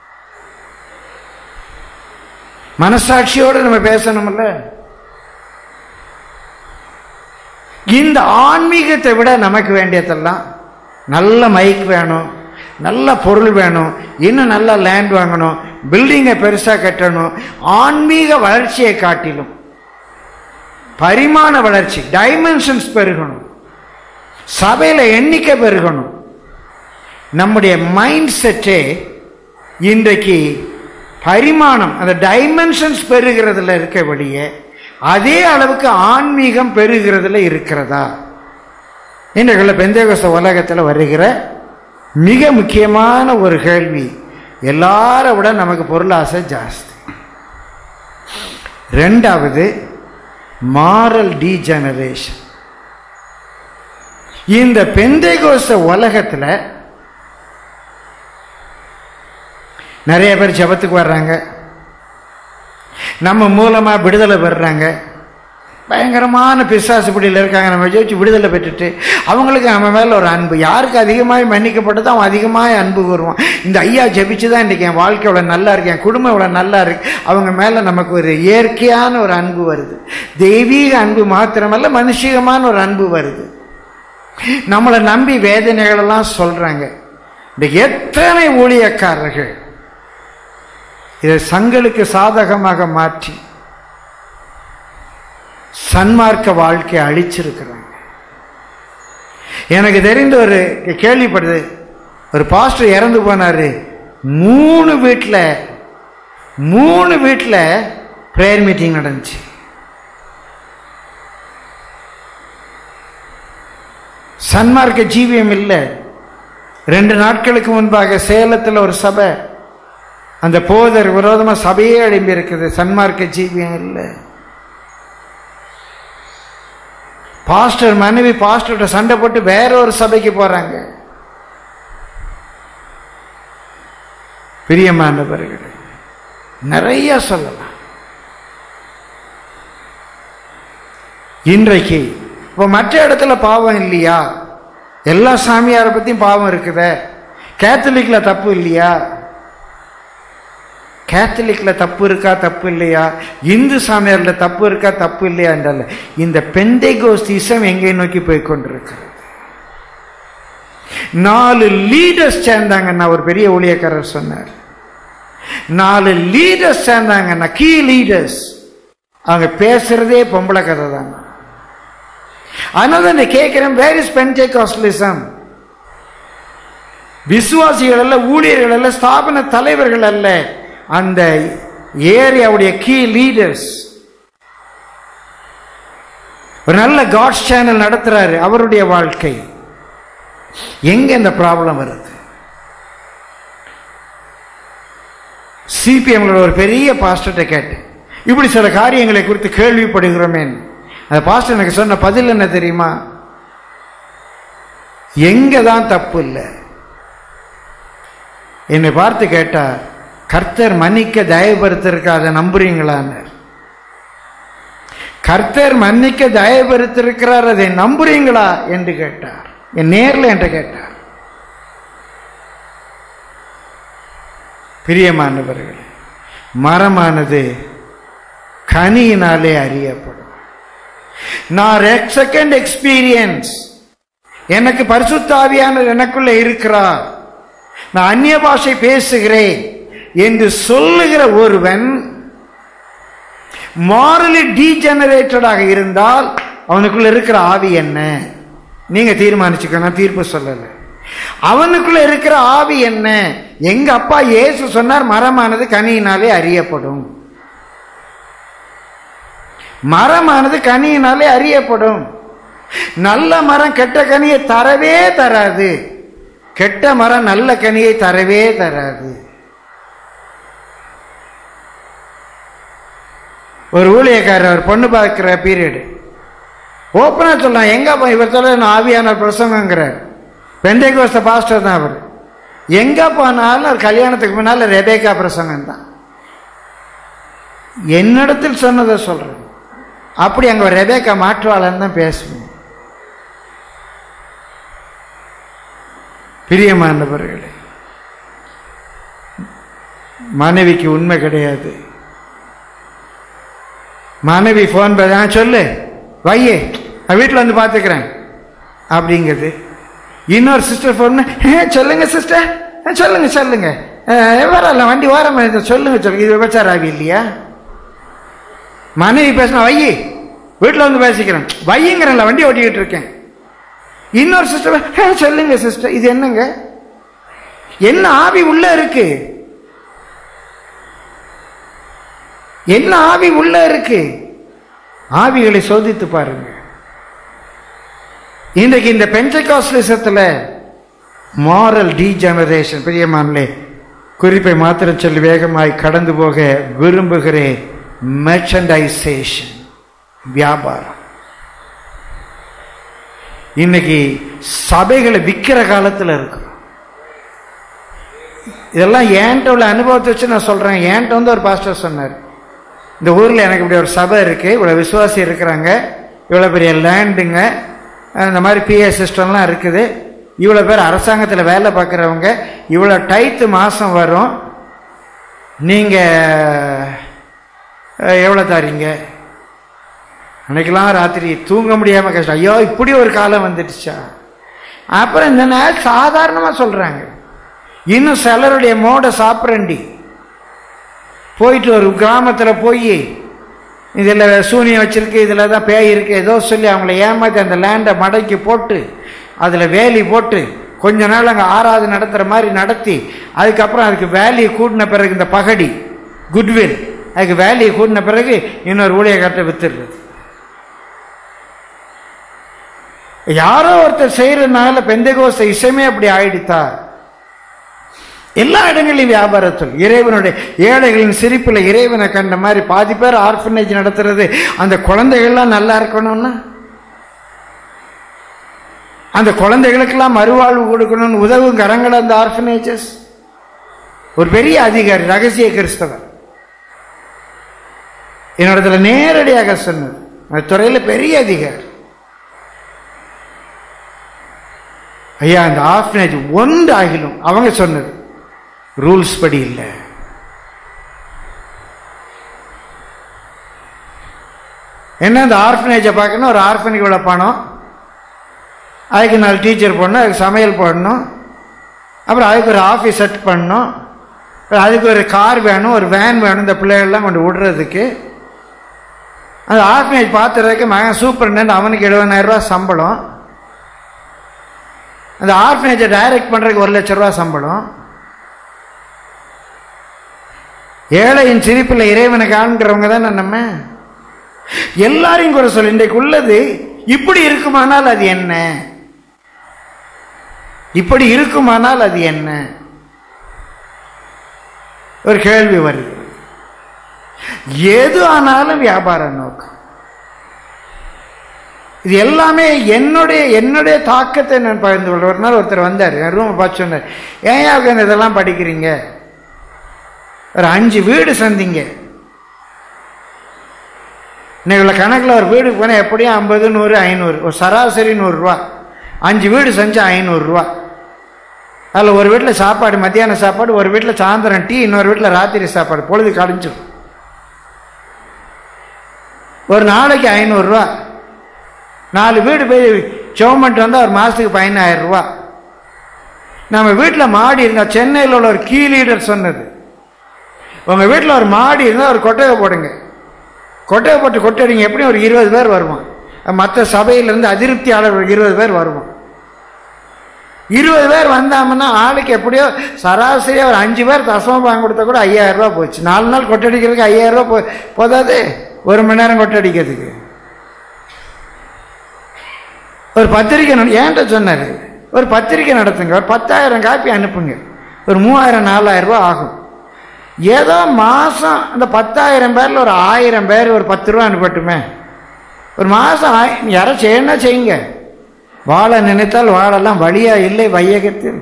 மனசாட்சியோடு நம்ம பேசணும்ல இந்த ஆன்மீகத்தை விட நமக்கு வேண்டியதெல்லாம் நல்ல மைக் வேணும் நல்ல பொருள் வேணும் இன்னும் நல்ல லேண்ட் வாங்கணும் பில்டிங்கை பெருசாக கட்டணும் ஆன்மீக வளர்ச்சியை காட்டிலும் பரிமாண வளர்ச்சி டைமென்ஷன்ஸ் பெருகணும் சபையில் எண்ணிக்கை பெருகணும் நம்முடைய மைண்ட் செட்டே இன்றைக்கு பரிமாணம் அந்த டைமென்ஷன்ஸ் பெருகிறதுல இருக்க வழியே அதே அளவுக்கு ஆன்மீகம் பெருகிறதுல இருக்கிறதா இன்றைக்குள்ள பெந்தேகச உலகத்தில் வருகிற மிக முக்கியமான ஒரு கேள்வி எல்லாரை விட நமக்கு பொருளாசை ஜாஸ்தி ரெண்டாவது மாரல் டீஜெனரேஷன் இந்த பெந்தைகோச உலகத்தில் நிறைய பேர் ஜபத்துக்கு வர்றாங்க நம்ம மூலமாக விடுதலை பெறுறாங்க பயங்கரமான பிசாசு பிடியில் இருக்காங்க நம்ம ஜெயிச்சு விடுதலை பெற்றுட்டு அவங்களுக்கு நம்ம மேலே ஒரு அன்பு யாருக்கு அதிகமாக மன்னிக்கப்பட்டதோ அவன் அதிகமாக அன்பு வருவான் இந்த ஐயா ஜெபிச்சு தான் இன்றைக்கி என் வாழ்க்கை இவ்வளோ நல்லா இருக்கு என் குடும்பம் இவ்வளோ நல்லா இருக்கு அவங்க மேலே நமக்கு ஒரு இயற்கையான ஒரு அன்பு வருது தெய்வீக அன்பு மாத்திரமல்ல மனுஷிகமான ஒரு அன்பு வருது நம்மளை நம்பி வேதனைகளெல்லாம் சொல்கிறாங்க இந்த எத்தனை ஊழியக்காரர்கள் இதை சங்களுக்கு சாதகமாக மாற்றி சன்மார்க்க வாழ்க்கையை அழிச்சிருக்கிறாங்க எனக்கு தெரிந்த ஒரு கேள்விப்படுது ஒரு பாஸ்டர் இறந்து போனாரு மூணு வீட்டில் மூணு வீட்டில் ப்ரேயர் மீட்டிங் நடந்துச்சு சன்மார்க்க ஜீவியம் இல்லை ரெண்டு நாட்களுக்கு முன்பாக சேலத்தில் ஒரு சபை அந்த போதர் விரோதமாக சபையே எழும்பி இருக்குது சன்மார்க்க ஜீவியம் இல்லை பாஸ்டர் மனைவி பாஸ்டர்கிட்ட சண்டை போட்டு வேற ஒரு சபைக்கு போறாங்க பிரியமானவர்கள் நிறைய சொல்லலாம் இன்றைக்கு இப்போ மற்ற இடத்துல பாவம் இல்லையா எல்லா சாமியாரை பற்றியும் பாவம் இருக்குதே கேத்தலிக்ல தப்பு இல்லையா கேத்தலிக்ல தப்பு இருக்கா தப்பு இல்லையா இந்து சாமியார்ல தப்பு இருக்கா தப்பு இல்லையா என்றால இந்த பெந்தைகோஸ்திசம் எங்கே நோக்கி போய் கொண்டிருக்கிறது நாலு லீடர்ஸ் சேர்ந்தாங்கன்னா ஒரு பெரிய ஊழியக்காரர் சொன்னார் நாலு லீடர்ஸ் சேர்ந்தாங்கன்னா கீ லீடர்ஸ் அவங்க பேசுறதே பொம்பளை கதை தாங்க அதனால நான் கேட்கிறேன் வேர் இஸ் பென்டேகாஸ்லிசம் விசுவாசிகள் அல்ல ஊழியர்கள் அல்ல ஸ்தாபன தலைவர்கள் அல்ல அந்த ஏரியாவுடைய கீ லீடர்ஸ் ஒரு நல்ல காட்ஸ் சேனல் நடத்துறாரு அவருடைய வாழ்க்கை எங்க இந்த ப்ராப்ளம் வருது சிபிஎம்ல ஒரு பெரிய பாஸ்டர்கிட்ட கேட்டேன் இப்படி சில காரியங்களை குறித்து கேள்விப்படுகிறோமே அந்த பாஸ்டர் எனக்கு சொன்ன பதில் என்ன தெரியுமா எங்க தான் தப்பு இல்லை என்னை பார்த்து கேட்டா கர்த்தர் மன்னிக்க தயவுபடுத்திருக்க அதை நம்புறீங்களான்னு கர்த்தர் மன்னிக்க தயவுபடுத்திருக்கிறார் அதை நம்புறீங்களா என்று கேட்டார் என் நேர்ல என்று கேட்டார் பிரியமானவர்கள் மரமானது கனியினாலே அறியப்படும் நான் செகண்ட் எக்ஸ்பீரியன்ஸ் எனக்கு பரிசுத்தாவியானவர் எனக்குள்ள இருக்கிறார் நான் அந்நிய பாஷை பேசுகிறேன் என்று சொல்லுகிற ஒருவன் மாரலி டீஜெனரேட்டடாக இருந்தால் அவனுக்குள்ள இருக்கிற ஆவி என்ன நீங்க தீர்மானிச்சுக்கணும் தீர்ப்பு சொல்லலை அவனுக்குள்ள இருக்கிற ஆவி என்ன எங்க அப்பா இயேசு சொன்னார் மரமானது கனியினாலே அறியப்படும் மரமானது கனியினாலே அறியப்படும் நல்ல மரம் கெட்ட கனியை தரவே தராது கெட்ட மரம் நல்ல கனியை தரவே தராது ஒரு ஊழியக்காரர் ஒரு பொண்ணு பார்க்கிற பீரியடு ஓப்பனா சொல்லலாம் எங்க போ- இவர் சொல்ல நான் ஆவியான பிரசங்கங்கிறார் பெந்தைகோஸ்த பாஸ்டர் தான் அவர் எங்க போனாலும் ஒரு கல்யாணத்துக்கு முன்னால ரெபேக்கா பிரசங்கம் தான் என்னிடத்தில் சொன்னதை சொல்றேன் அப்படி அங்க ஒரு ரெபேக்கா மாற்றுவாளன்னு தான் பேசுவேன் பிரியமானவர்களே மனைவிக்கு உண்மை கிடையாது மனைவி ஃபோன் பண்ண சொல்லு வையே நான் வீட்டில் வந்து பார்த்துக்கிறேன் அப்படிங்கிறது இன்னொரு சிஸ்டர் ஃபோன் சொல்லுங்க சிஸ்டர் சொல்லுங்க சொல்லுங்க அஹ், வரல வண்டி ஓரம் சொல்லுங்க சொல்லுங்க இது விபச்சார ஆவி இல்லையா மனைவி பேசினா வையி வீட்டில் வந்து பேசிக்கிறேன் வையுங்கிறேன்ல வண்டி ஓட்டிக்கிட்டு இருக்கேன் இன்னொரு சிஸ்டர் சொல்லுங்க சிஸ்டர் இது என்னங்க என்ன ஆவி உள்ள இருக்கு என்ன ஆவி உள்ள இருக்கு ஆவிகளை சோதித்து பாருங்க இன்றைக்கு இந்த பெஞ்சகாஸ்லிசத்தில் மாரல் டீஜெனரேஷன் பிரியமானே குறிப்பை மாத்திரம் சொல்லி வேகமாய் கடந்து போக விரும்புகிறேன் மெர்ச்சன்டைசேஷன் வியாபாரம் இன்னைக்கு சபைகளை விற்கிற காலத்தில் இருக்கிறோம் இதெல்லாம் ஏன்ட்ட உள்ள அனுபவத்தை வச்சு நான் சொல்றேன் ஏன்ட்ட வந்து ஒரு பாஸ்டர் சொன்னார் இந்த ஊரில் எனக்கு இப்படி ஒரு சபை இருக்கு இவ்வளோ விசுவாசி இருக்கிறாங்க இவ்வளோ பெரிய லேண்டுங்க இந்த மாதிரி பிஏ சிஸ்டம்லாம் இருக்குது இவ்வளோ பேர் அரசாங்கத்தில் வேலை பார்க்குறவங்க இவ்வளோ டைத்து மாதம் வரும் நீங்கள் எவ்வளோ தாரீங்க அன்னைக்கெல்லாம் ராத்திரி தூங்க முடியாமல் கஷ்டம் ஐயோ இப்படி ஒரு காலம் வந்துடுச்சா அப்புறம் இந்த நேரம் சாதாரணமாக சொல்கிறாங்க இன்னும் சிலருடைய மோட சாப்பிட்றண்டி போயிட்டு ஒரு கிராமத்தில் போய் இதில் சூனியம் வச்சிருக்கு இதில் தான் பேய் இருக்கு ஏதோ சொல்லி அவங்கள ஏமாற்றி அந்த லேண்டை மடக்கி போட்டு அதில் வேலி போட்டு கொஞ்ச நாள் அங்கே ஆறாவது நடத்துகிற மாதிரி நடத்தி அதுக்கப்புறம் அதுக்கு வேலியை கூட்டின பிறகு இந்த பகடி குட்வில் அதுக்கு வேலியை கூட்டின பிறகு இன்னொரு ஊழியக்கார்ட்ட வித்துடுறது யாரோ ஒருத்தர் செய்யறதுனால பெந்தகோச இசைமே அப்படி ஆயிடுத்தா எல்லா இடங்களிலும் வியாபாரத்தில் இறைவனுடைய ஏழைகளின் சிரிப்புல இறைவனை கண்ட மாதிரி பாதி பேர் ஆர்ஃபனேஜ் நடத்துறது அந்த குழந்தைகள்லாம் நல்லா இருக்கணும்னா அந்த குழந்தைகளுக்கெல்லாம் மறுவாழ்வு கொடுக்கணும்னு உதவும் கரங்கள் அந்த ஆர்ஃபனேஜஸ் ஒரு பெரிய அதிகாரி ரகசிய கிறிஸ்தவர் என்னிடத்துல நேரடியாக சொன்னது அந்த துறையில பெரிய அதிகாரி ஐயா அந்த ஆர்ஃபனேஜ் ஒன்று ஆகிலும் அவங்க சொன்னது ரூல்ஸ் படி இல்லை என்ன இந்த ஆர்ஃபனேஜை பார்க்கணும் ஒரு ஆர்ஃபனுக்கு இவ்வளோ பணம் அதுக்கு நாலு டீச்சர் போடணும் அதுக்கு சமையல் போடணும் அப்புறம் அதுக்கு ஒரு ஆஃபீஸ் செட் பண்ணணும் அப்புறம் அதுக்கு ஒரு கார் வேணும் ஒரு வேன் வேணும் இந்த பிள்ளைகள்லாம் கொண்டு விடுறதுக்கு அந்த ஆர்ஃபனேஜ் பார்த்துறதுக்கு மகன் சூப்பர்டென்ட் அவனுக்கு எழுபதாயிரம் ரூபாய் சம்பளம் அந்த ஆர்ஃபனேஜை டைரக்ட் பண்ணுறதுக்கு ஒரு லட்ச ரூபா சம்பளம் ஏழையின் சிரிப்பில் இறைவனை காண்கிறவங்க தானே நம்ம எல்லாரையும் குறை சொல்லு இன்றைக்கு உள்ளது இப்படி இருக்குமானால் அது என்ன இப்படி இருக்குமானால் அது என்ன ஒரு கேள்வி வருது எது ஆனாலும் வியாபார நோக்கம் இது எல்லாமே என்னுடைய என்னுடைய தாக்கத்தை நான் பகிர்ந்து கொள்றேன் ஒரு நாள் ஒருத்தர் வந்தார் என் ரூமை பார்த்து சொன்னார் ஏன் உட்காந்து இதெல்லாம் படிக்கிறீங்க ஒரு அஞ்சு வீடு சந்திங்க இன்னைக்கு உள்ள கணக்கில் ஒரு வீடுக்கு போனால் எப்படியும் ஐம்பது நூறு ஐநூறு ஒரு சராசரி நூறுரூவா அஞ்சு வீடு செஞ்சா ஐநூறுரூவா அதில் ஒரு வீட்டில் சாப்பாடு மத்தியான சாப்பாடு ஒரு வீட்டில் சாயந்தரம் டீ இன்னொரு வீட்டில் ராத்திரி சாப்பாடு பொழுது கழிஞ்சிடும் ஒரு நாளைக்கு ஐநூறுரூவா நாலு வீடு போய் சோமெண்ட் வந்தால் ஒரு மாதத்துக்கு பதினாயிரம் ரூபா நம்ம வீட்டில் மாடி இருந்தால் சென்னையில் உள்ள ஒரு கீ லீடர் சொன்னது உங்கள் வீட்டில் ஒரு மாடி இருந்தால் ஒரு கொட்டையை போடுங்க கொட்டையை போட்டு கொட்டடிங்க எப்படியும் ஒரு இருபது பேர் வருவான் மற்ற சபையிலேருந்து அதிருப்தியாளர்கள் இருபது பேர் வருவோம் இருபது பேர் வந்தாங்கன்னா ஆளுக்கு எப்படியோ சராசரியாக ஒரு அஞ்சு பேர் தசம பாகம் கொடுத்தா கூட ஐயாயிரம் ரூபாய் போச்சு நாலு நாள் கொட்டடிக்கிறதுக்கு ஐயாயிரம் ரூபாய் போ போதாது ஒரு மணி நேரம் கொட்டடிக்கிறதுக்கு ஒரு பத்திரிக்கை நட- ஏன்ட்ட சொன்னார் ஒரு பத்திரிக்கை நடத்துங்க ஒரு பத்தாயிரம் காப்பி அனுப்புங்க ஒரு மூவாயிரம் நாலாயிரம் ரூபாய் ஆகும் ஏதோ மாதம் அந்த பத்தாயிரம் பேரில் ஒரு ஆயிரம் பேர் ஒரு பத்து ரூபா அனுப்பட்டுமே ஒரு மாதம் ஆய் யாரும் செய்யணும்னா செய்யுங்க வாழ நினைத்தால் வாழலாம் வழியா இல்லை வையகத்தில்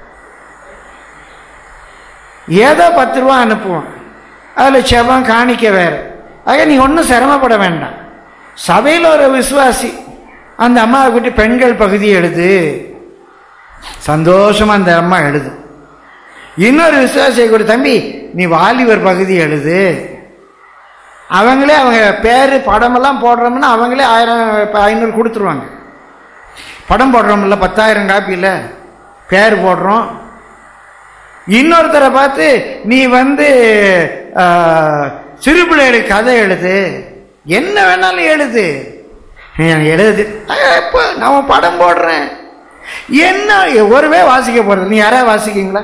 ஏதோ பத்து ரூபா அனுப்புவோம் அதில் செவம் காணிக்க வேறு ஆக நீ ஒன்றும் சிரமப்பட வேண்டாம் சபையில் ஒரு விசுவாசி அந்த அம்மாவை கூட்டி பெண்கள் பகுதி எழுது சந்தோஷமா அந்த அம்மா எழுதும் இன்னொரு விசுவாசியை கூட தம்பி நீ வாலிபர் பகுதி எழுது அவங்களே அவங்க பேர் படமெல்லாம் போடுறோம்னா அவங்களே ஆயிரம் இப்போ ஐநூறு கொடுத்துருவாங்க படம் போடுறோம்ல பத்தாயிரம் காப்பியில் பேர் போடுறோம் இன்னொருத்தரை பார்த்து நீ வந்து ஆ, சிறு பிள்ளைகளுக்கு கதை எழுது என்ன வேணாலும் எழுது எனக்கு எழுது இப்போ நான் படம் போடுறேன் என்ன ஒருவே வாசிக்க போறது நீ யாராவது வாசிக்கீங்களா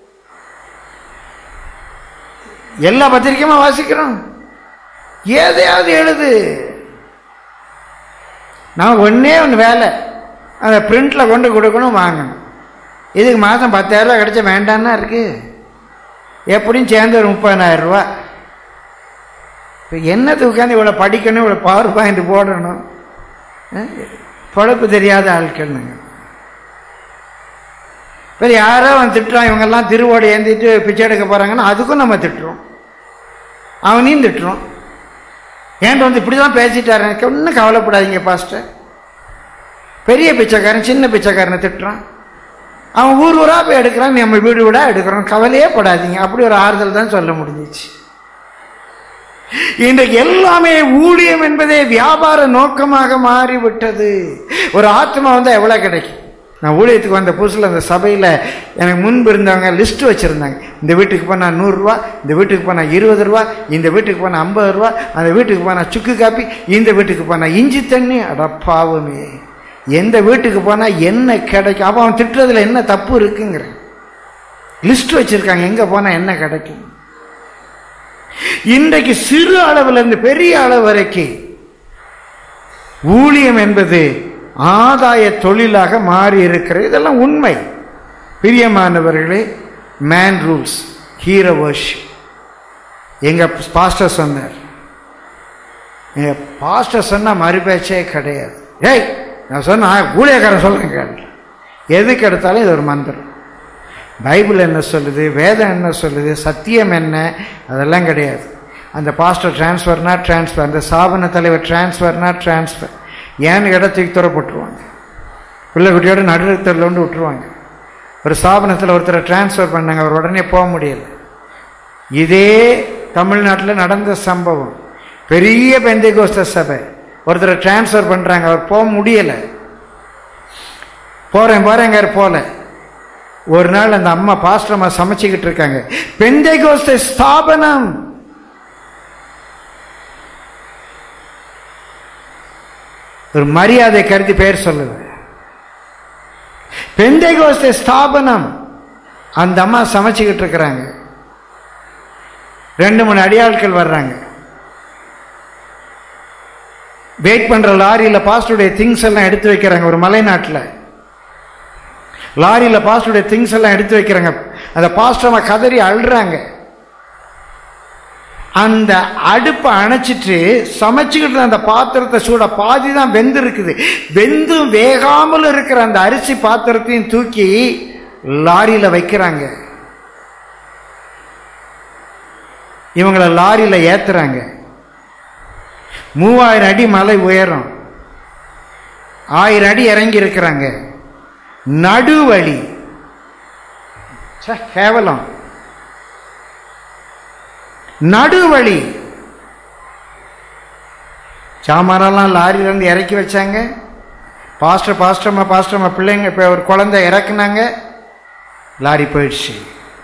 எல்லா பத்திரிக்கையுமா வாசிக்கிறோம் எதையாவது எழுது நான் ஒன்றே ஒன்று வேலை அந்த பிரிண்டில் கொண்டு கொடுக்கணும் வாங்கணும் இதுக்கு மாதம் பத்தாயிரரூவா கிடைச்சா வேண்டான்னா இருக்கு எப்படியும் சேர்ந்து ஒரு முப்பதாயிரம் ரூபா இப்போ என்னத்துக்கு உட்காந்து இவ்வளோ படிக்கணும் இவ்வளோ பவர் பாயிண்ட் போடணும் அஹ், பொழப்பு தெரியாத ஆட்கள் நாங்கள் இப்போ யாரோ அவன் திட்டுறான் இவங்கெல்லாம் திருவோடு ஏந்திட்டு பிச்சை எடுக்க போகிறாங்கன்னா அதுக்கும் நம்ம திட்டுறோம் அவனையும் திட்டுறோம் ஏன்ட்டு வந்து இப்படி தான் பேசிட்டாரு எனக்கு ஒன்றும் கவலைப்படாதீங்க பாஸ்டர் பெரிய பிச்சைக்காரன் சின்ன பிச்சைக்காரனை திட்டுறான் அவன் ஊர் ஊரா போய் எடுக்கிறான் நம்ம வீடு வீடா எடுக்கிறோம் கவலையே படாதீங்க அப்படி ஒரு ஆறுதல் தான் சொல்ல முடிஞ்சிச்சு இன்றைக்கு எல்லாமே ஊழியம் என்பதே வியாபார நோக்கமாக மாறிவிட்டது ஒரு ஆத்மா வந்தால் எவ்வளோ கிடைக்கும் நான் ஊழியத்துக்கு வந்த புதுசில் அந்த சபையில் எனக்கு முன்பு இருந்தவங்க லிஸ்ட் வச்சுருந்தாங்க இந்த வீட்டுக்கு போனால் நூறுரூவா இந்த வீட்டுக்கு போனால் இருபது ரூபா இந்த வீட்டுக்கு போனால் ஐம்பது ரூபா அந்த வீட்டுக்கு போனால் சுக்கு காப்பி இந்த வீட்டுக்கு போனால் இஞ்சி தண்ணி அடப்பாவமே எந்த வீட்டுக்கு போனால் என்ன கிடைக்கும் அப்போ அவன் திட்டுறதுல என்ன தப்பு இருக்குங்கிற லிஸ்ட் வச்சுருக்காங்க எங்கே போனால் என்ன கிடைக்கும் இன்றைக்கு சிறு அளவில் இருந்து பெரிய அளவு வரைக்கும் ஊழியம் என்பது ஆதாய தொழிலாக மாறி இருக்கிறது இதெல்லாம் உண்மை பிரியமானவர்களே மேன் ரூல்ஸ் ஹீரோ வர்ஷிப் எங்க பாஸ்டர் சொன்னார் எங்க பாஸ்டர் சொன்னா மறுபேச்சே கிடையாது ஏய் நான் சொன்னா ஊழியக்காரன் சொல்லுங்க எதுக்கு எடுத்தாலும் இது ஒரு மந்திரம் பைபிள் என்ன சொல்லுது வேதம் என்ன சொல்லுது சத்தியம் என்ன அதெல்லாம் கிடையாது அந்த பாஸ்டர் டிரான்ஸ்ஃபர்னா டிரான்ஸ்ஃபர் அந்த ஸ்தாபன தலைவர் டிரான்ஸ்ஃபர்னா டிரான்ஸ்ஃபர் ஏன்னு இடத்துக்கு துறப்பட்டுருவாங்க பிள்ளை குட்டியோட நடுத்தரில் வந்து விட்டுருவாங்க ஒரு ஸ்தாபனத்தில் ஒருத்தரை டிரான்ஸ்ஃபர் பண்ணாங்க அவர் உடனே போக முடியல இதே தமிழ்நாட்டில் நடந்த சம்பவம் பெரிய பெந்தைகோஸ்த சபை ஒருத்தரை டிரான்ஸ்ஃபர் பண்ணுறாங்க அவர் போக முடியலை போகிறேன் போகிறேங்க போல ஒரு நாள் அந்த அம்மா பாஸ்டர் அம்மா சமைச்சுக்கிட்டு இருக்காங்க பெந்தைகோஸ்த ஸ்தாபனம் ஒரு மரியாதை கருதி பேர் சொல்லுது பெந்தைகோஸ்த ஸ்தாபனம் அந்த அம்மா சமைச்சுக்கிட்டு இருக்கிறாங்க ரெண்டு மூணு அடியாட்கள் வர்றாங்க வெயிட் பண்ற லாரியில பாஸ்டருடைய திங்ஸ் எல்லாம் எடுத்து வைக்கிறாங்க ஒரு மலைநாட்டில் லாரியில பாஸ்டருடைய திங்ஸ் எல்லாம் எடுத்து வைக்கிறாங்க அந்த பாஸ்டர் கதறி அழுறாங்க அந்த அடுப்பை அணைச்சிட்டு சமைச்சுக்கிட்டு இருந்த அந்த பாத்திரத்தை சூட பாதி தான் வெந்து இருக்குது வெந்தும் வேகாமல் இருக்கிற அந்த அரிசி பாத்திரத்தையும் தூக்கி லாரியில வைக்கிறாங்க இவங்களை லாரியில ஏத்துறாங்க மூவாயிரம் அடி மலை உயரம் ஆயிரம் அடி இறங்கி இருக்கிறாங்க நடுவழி ச்சே, கேவலம் நடுவழி சாமாரெல்லாம் லாரியில இருந்து இறக்கி வச்சாங்க பாஸ்டர் பாஸ்டர்மா பாஸ்டர்மா பிள்ளைங்க இப்போ ஒரு குழந்தை இறக்குனாங்க லாரி போயிடுச்சு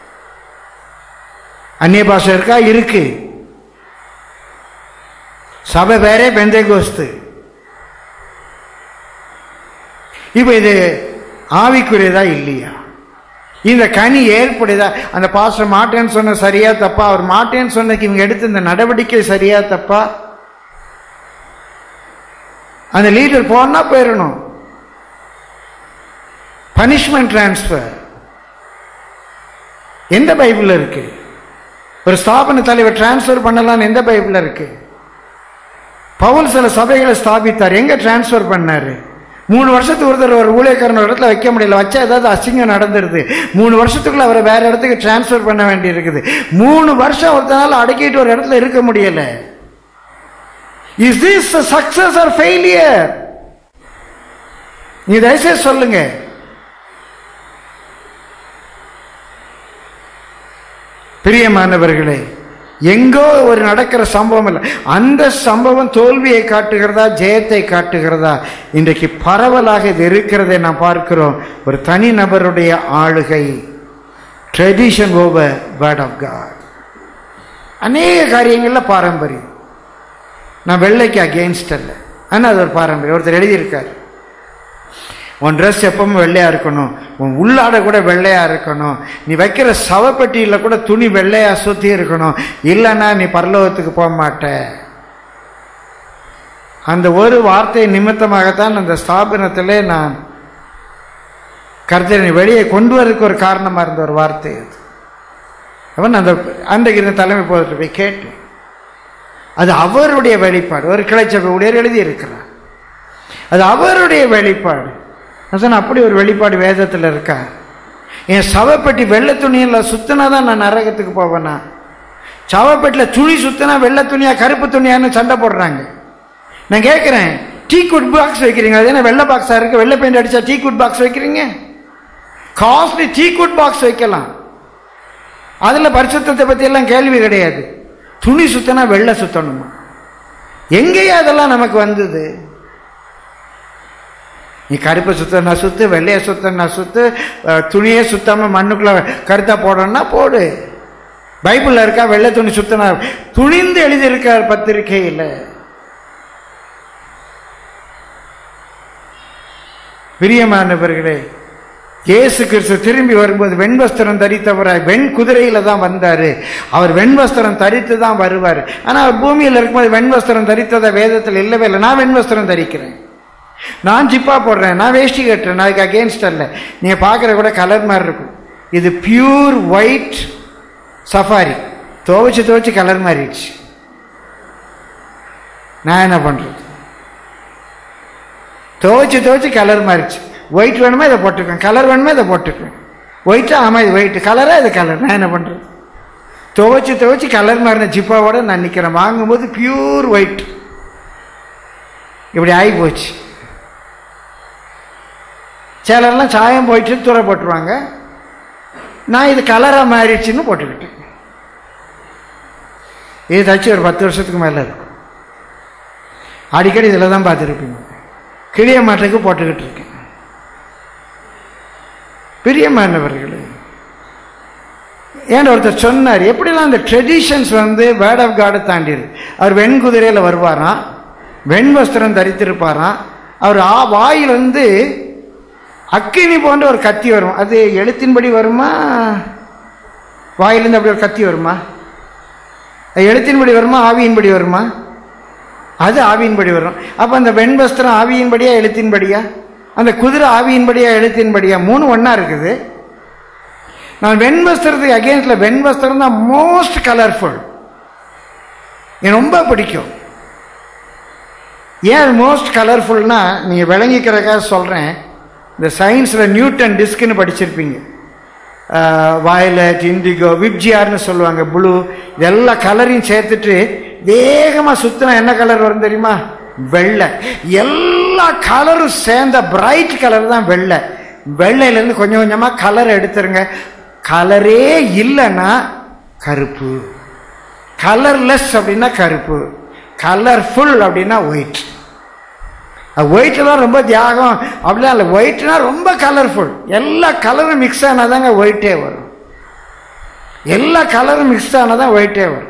அந்நிய பாஷை இருக்கா இருக்கு சபை வேறே பெந்தை கோஸ்து இப்போ இது ஆவிக்குரியதா இல்லையா இந்த கனி ஏற்புடையதா அந்த பாஸ்டர் மாட்டேன்னு சொன்ன சரியா தப்பா அவர் மாட்டேன்னு சொன்னதுக்கு இவங்க எடுத்த இந்த நடவடிக்கை சரியா தப்பா அந்த லீடர் போனா போயிடணும் பனிஷ்மெண்ட் டிரான்ஸ்ஃபர் எந்த பைபிள்ல இருக்கு ஒரு ஸ்தாபன தலைவர் டிரான்ஸ்ஃபர் பண்ணலாம்னு எந்த பைபிள்ல இருக்கு பவுல் சில சபைகளை ஸ்தாபித்தார் எங்க டிரான்ஸ்ஃபர் பண்ணாரு மூணு வருஷத்துக்கு ஒருத்தர் ஒரு ஊழியக்காரன் ஒரு இடத்துல வைக்க முடியல வச்சா ஏதாவது அசிங்கம் நடந்துருது மூணு வருஷத்துக்குள்ள அவரை வேற இடத்துக்கு டிரான்ஸ்ஃபர் பண்ண வேண்டி இருக்குது மூணு வருஷம் ஒருத்தனால அடக்கிட்டு ஒரு இடத்துல இருக்க முடியல is this success or failure நீ தயவுசெய்து சொல்லுங்க பிரியமானவர்களே எங்கோ ஒரு நடக்கிற சம்பவம் இல்லை அந்த சம்பவம் தோல்வியை காட்டுகிறதா ஜெயத்தை காட்டுகிறதா இன்றைக்கு பரவலாக இது இருக்கிறதை நாம் பார்க்கிறோம் ஒரு தனி நபருடைய ஆளுகை tradition over word of God அநேக காரியங்களில் பாரம்பரியம் நான் வெள்ளைக்கு அகெயின்ஸ்ட் அல்ல ஆனால் அது ஒரு பாரம்பரியம் ஒருத்தர் எழுதியிருக்காரு உன் ட்ரெஸ் எப்பவும் வெள்ளையா இருக்கணும் உன் உள்ளாடை கூட வெள்ளையா இருக்கணும் நீ வைக்கிற சவப்பெட்டியில் கூட துணி வெள்ளையா சுத்தி இருக்கணும் இல்லைன்னா நீ பரலோகத்துக்கு போக மாட்ட அந்த ஒரு வார்த்தை நிமித்தமாகத்தான் அந்த ஸ்தாபனத்திலே நான் கருத்தனை வெளியே கொண்டு வரதுக்கு ஒரு காரணமாக இருந்த ஒரு வார்த்தை அது அவன் அந்த அன்றைக்கு இருந்த தலைமை போதத்தை போய் கேட்டேன் அது அவருடைய வெளிப்பாடு ஒரு கிளைச்சபை ஊழியர் எழுதியிருக்கிறார் அது அவருடைய வெளிப்பாடு நான் சொன்னேன் அப்படி ஒரு வெளிப்பாடு வேதத்தில் இருக்கா என் சவப்பெட்டி வெள்ளை துணியில் சுத்தினா தான் நான் நரகத்துக்கு போவேனா சவப்பெட்டியில் துணி சுத்தினா வெள்ளை துணியா கருப்பு துணியான்னு சண்டை போடுறாங்க நான் கேட்குறேன் டீ குட் பாக்ஸ் வைக்கிறீங்க அது என்ன வெள்ளை பாக்ஸாக இருக்கு வெள்ளை பெயிண்ட் அடிச்சா டீ குட் பாக்ஸ் வைக்கிறீங்க காஸ்ட்லி டீ குட் பாக்ஸ் வைக்கலாம் அதில் பரிசுத்தத்தை பற்றி எல்லாம் கேள்வி கிடையாது துணி சுத்தினா வெள்ளை சுத்தணுமா எங்கேயா அதெல்லாம் நமக்கு வந்தது நீ கருப்பை சுத்த நான் சுத்து வெள்ளையை சுத்த நான் சுத்து அஹ், துணியே சுத்தாம மண்ணுக்குள்ள கருத்தா போடணும்னா போடு பைபிள்ல இருக்கா வெள்ளை துணி சுத்தினா துணிந்து எழுதியிருக்கார் பத்திரிகையில் பிரியமானவர்களே இயேசு கிறிஸ்து திரும்பி வரும்போது வெண்வஸ்திரம் தரித்தவராய் வெண் குதிரையில தான் வந்தாரு அவர் வெண்வஸ்திரம் தரித்து தான் வருவார் ஆனா அவர் பூமியில் இருக்கும்போது வெண்வஸ்திரம் தரித்ததா வேதத்தில் இல்லவே இல்லை நான் வெண்வஸ்திரம் தரிக்கிறேன் நான் ஜிப்பா போடுறேன் நான் வேஷ்டி கட்டுறேன் நான் அதுக்கு அகேன்ஸ்ட் அல்ல நீங்க பார்க்குற கூட கலர் மாதிரி இருக்கும் இது பியூர் ஒயிட் சஃபாரி துவைச்சு துவைச்சு கலர் மாறிடுச்சு நான் என்ன பண்றது துவைச்சு துவைச்சு கலர் மாறிடுச்சு ஒயிட் வேணுமா இதை போட்டுக்குவேன் கலர் வேணுமா இதை போட்டுக்குவேன் ஒயிட்டா ஆமாம் இது ஒயிட் கலரா இது கலர் நான் என்ன பண்ணுறது துவைச்சு துவைச்சு கலர் மாறின ஜிப்பாவோட நான் நிற்கிறேன் வாங்கும்போது பியூர் ஒயிட் இப்படி ஆகி போச்சு சிலர்லாம் சாயம் போயிட்டு தூர போட்டுருவாங்க நான் இது கலராக மாறிடுச்சுன்னு போட்டுக்கிட்டேன் இது தச்சு ஒரு பத்து வருஷத்துக்கு மேலே இருக்கும் அடிக்கடி இதில் தான் பார்த்துருப்பீங்க கிளிய மாட்டுக்கு போட்டுக்கிட்டு இருக்கேன் பிரியமானவர்களே ஏன் ஒருத்தர் சொன்னார் எப்படிலாம் அந்த ட்ரெடிஷன்ஸ் வந்து வேர்ட் ஆஃப் காடை தாண்டிடு அவர் வெண்குதிரையில் வருவாராம் வெண் வஸ்திரம் தரித்திருப்பாராம் அவர் ஆ வாயிலிருந்து அக்கினி போன்ற ஒரு கத்தி வரும் அது எழுத்தின்படி வருமா வாயிலிருந்து அப்படி ஒரு கத்தி வருமா அது எழுத்தின்படி வருமா ஆவியின்படி வருமா அது ஆவியின்படி வரும் அப்போ அந்த வெண் வஸ்திரம் ஆவியின்படியா எழுத்தின்படியா அந்த குதிரை ஆவியின்படியா எழுத்தின்படியா மூணு ஒன்றா இருக்குது நான் வெண் வஸ்திரத்துக்கு அகேன்ஸ்ட்ல வெண் வஸ்திரம் தான் மோஸ்ட் கலர்ஃபுல் எனக்கு ரொம்ப பிடிக்கும் ஏன் மோஸ்ட் கலர்ஃபுல்னா நீங்கள் விளங்கிக்கிறக்காக சொல்கிறேன் இந்த சயின்ஸில் நியூட்டன் டிஸ்க்னு படிச்சிருப்பீங்க வயலட் இண்டிகோ விப்ஜிஆர்னு சொல்லுவாங்க ப்ளூ எல்லா கலரையும் சேர்த்துட்டு வேகமாக சுத்தினா என்ன கலர் வரும் தெரியுமா வெள்ளை எல்லா கலரும் சேர்ந்த பிரைட் கலர் தான் வெள்ளை வெள்ளையிலேருந்து கொஞ்சம் கொஞ்சமாக கலர் எடுத்துருங்க கலரே இல்லைன்னா கருப்பு கலர்லெஸ் அப்படின்னா கருப்பு கலர்ஃபுல் அப்படின்னா ஒயிட் ஒயிட்லாம் ரொம்ப தியாகம் அப்படிலாம் இல்லை ஒயிட்னா ரொம்ப கலர்ஃபுல் எல்லா கலரும் மிக்ஸ் ஆனால் தாங்க ஒயிட்டே வரும் எல்லா கலரும் மிக்ஸ் ஆனால் தான் ஒயிட்டே வரும்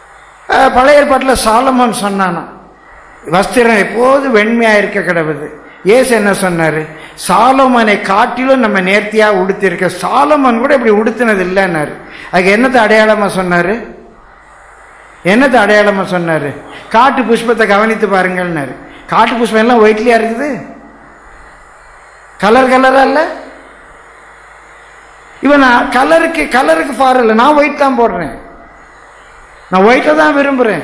அஹ் பழைய ஏற்பாட்டில் சாலமோன் சொன்னானா வஸ்திரம் எப்போது வெண்மையாக இருக்க கிடவுது ஏசு என்ன சொன்னாரு சாலமனை காட்டிலும் நம்ம நேர்த்தியா உடுத்திருக்க சாலமன் கூட இப்படி உடுத்தினது இல்லைன்னாரு அதுக்கு என்னத்தை அடையாளமா சொன்னாரு என்னத்தை அடையாளமா சொன்னாரு காட்டு புஷ்பத்தை கவனித்து பாருங்கள்னாரு காட்டு புஷ்பம் எல்லாம் ஒயிட்லியா இருக்குது கலர் கலரா இல்ல இவன் நான் கலருக்கு கலருக்கு ஃபார் இல்லை நான் ஒயிட் தான் போடுறேன் நான் ஒயிட்டை தான் விரும்புறேன்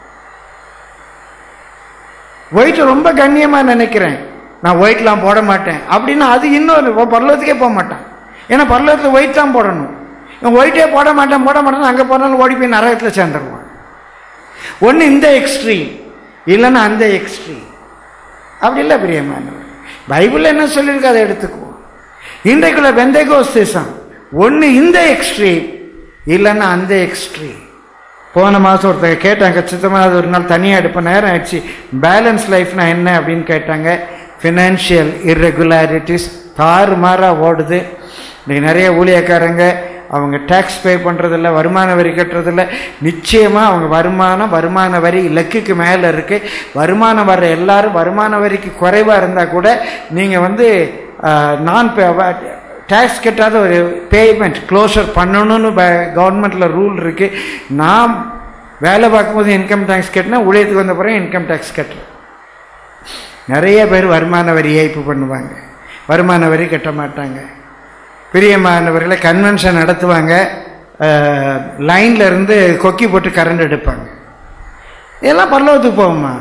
ஒயிட்டை ரொம்ப கண்ணியமா நினைக்கிறேன் நான் ஒயிட்லாம் போட மாட்டேன் அப்படின்னா அது இன்னொரு பரலோகத்துக்கே போக மாட்டான் ஏன்னா பரலோகத்தில் ஒயிட் தான் போடணும் இவன் ஒயிட்டே போட மாட்டேன் போட மாட்டேன் அங்கே போனாலும் ஓடி போய் நரகத்தில் சேர்ந்துருவான் ஒன்று இந்த எக்ஸ்ட்ரீம் இல்லைன்னா அந்த எக்ஸ்ட்ரீம் அப்படி இல்லை பிரியமானவர் பைபிள் என்ன சொல்லியிருக்கு அதை எடுத்துக்குவோம் இன்றைக்குள்ள பெந்தைகோஸ்தேசம் ஒன்று இந்த எக்ஸ்ட்ரீம் இல்லைன்னா அந்த எக்ஸ்ட்ரீம் போன மாதம் ஒருத்தங்க கேட்டாங்க சித்தமாக அது ஒரு நாள் தனியாக எடுப்ப நேரம் ஆயிடுச்சு பேலன்ஸ் லைஃப்னா என்ன அப்படின்னு கேட்டாங்க ஃபினான்ஷியல் இர்ரெகுலாரிட்டிஸ் தாறுமாறாக ஓடுது இன்னைக்கு நிறைய ஊழியக்காரங்க அவங்க டேக்ஸ் பே பண்ணுறதில்ல வருமான வரி கட்டுறதில்ல நிச்சயமாக அவங்க வருமானம் வருமான வரி இலக்குக்கு மேலே இருக்குது வருமானம் வர்ற எல்லாரும் வருமான வரிக்கு குறைவாக இருந்தால் கூட நீங்கள் வந்து நான் டேக்ஸ் கட்டாத ஒரு பேமெண்ட் க்ளோஷர் பண்ணணும்னு கவர்மெண்ட்டில் ரூல் இருக்குது நான் வேலை பார்க்கும்போது இன்கம் டேக்ஸ் கட்டினா ஊழியத்துக்கு வந்த பிறகு இன்கம் டேக்ஸ் கட்டுறேன் நிறைய பேர் வருமான வரி ஏய்ப்பு பண்ணுவாங்க வருமான வரி கட்ட மாட்டாங்க பிரியமானவர்களை கன்வென்ஷன் நடத்துவாங்க லைனில் இருந்து கொக்கி போட்டு கரண்ட் எடுப்பாங்க இதெல்லாம் பல்லவத்துக்கு போகுமா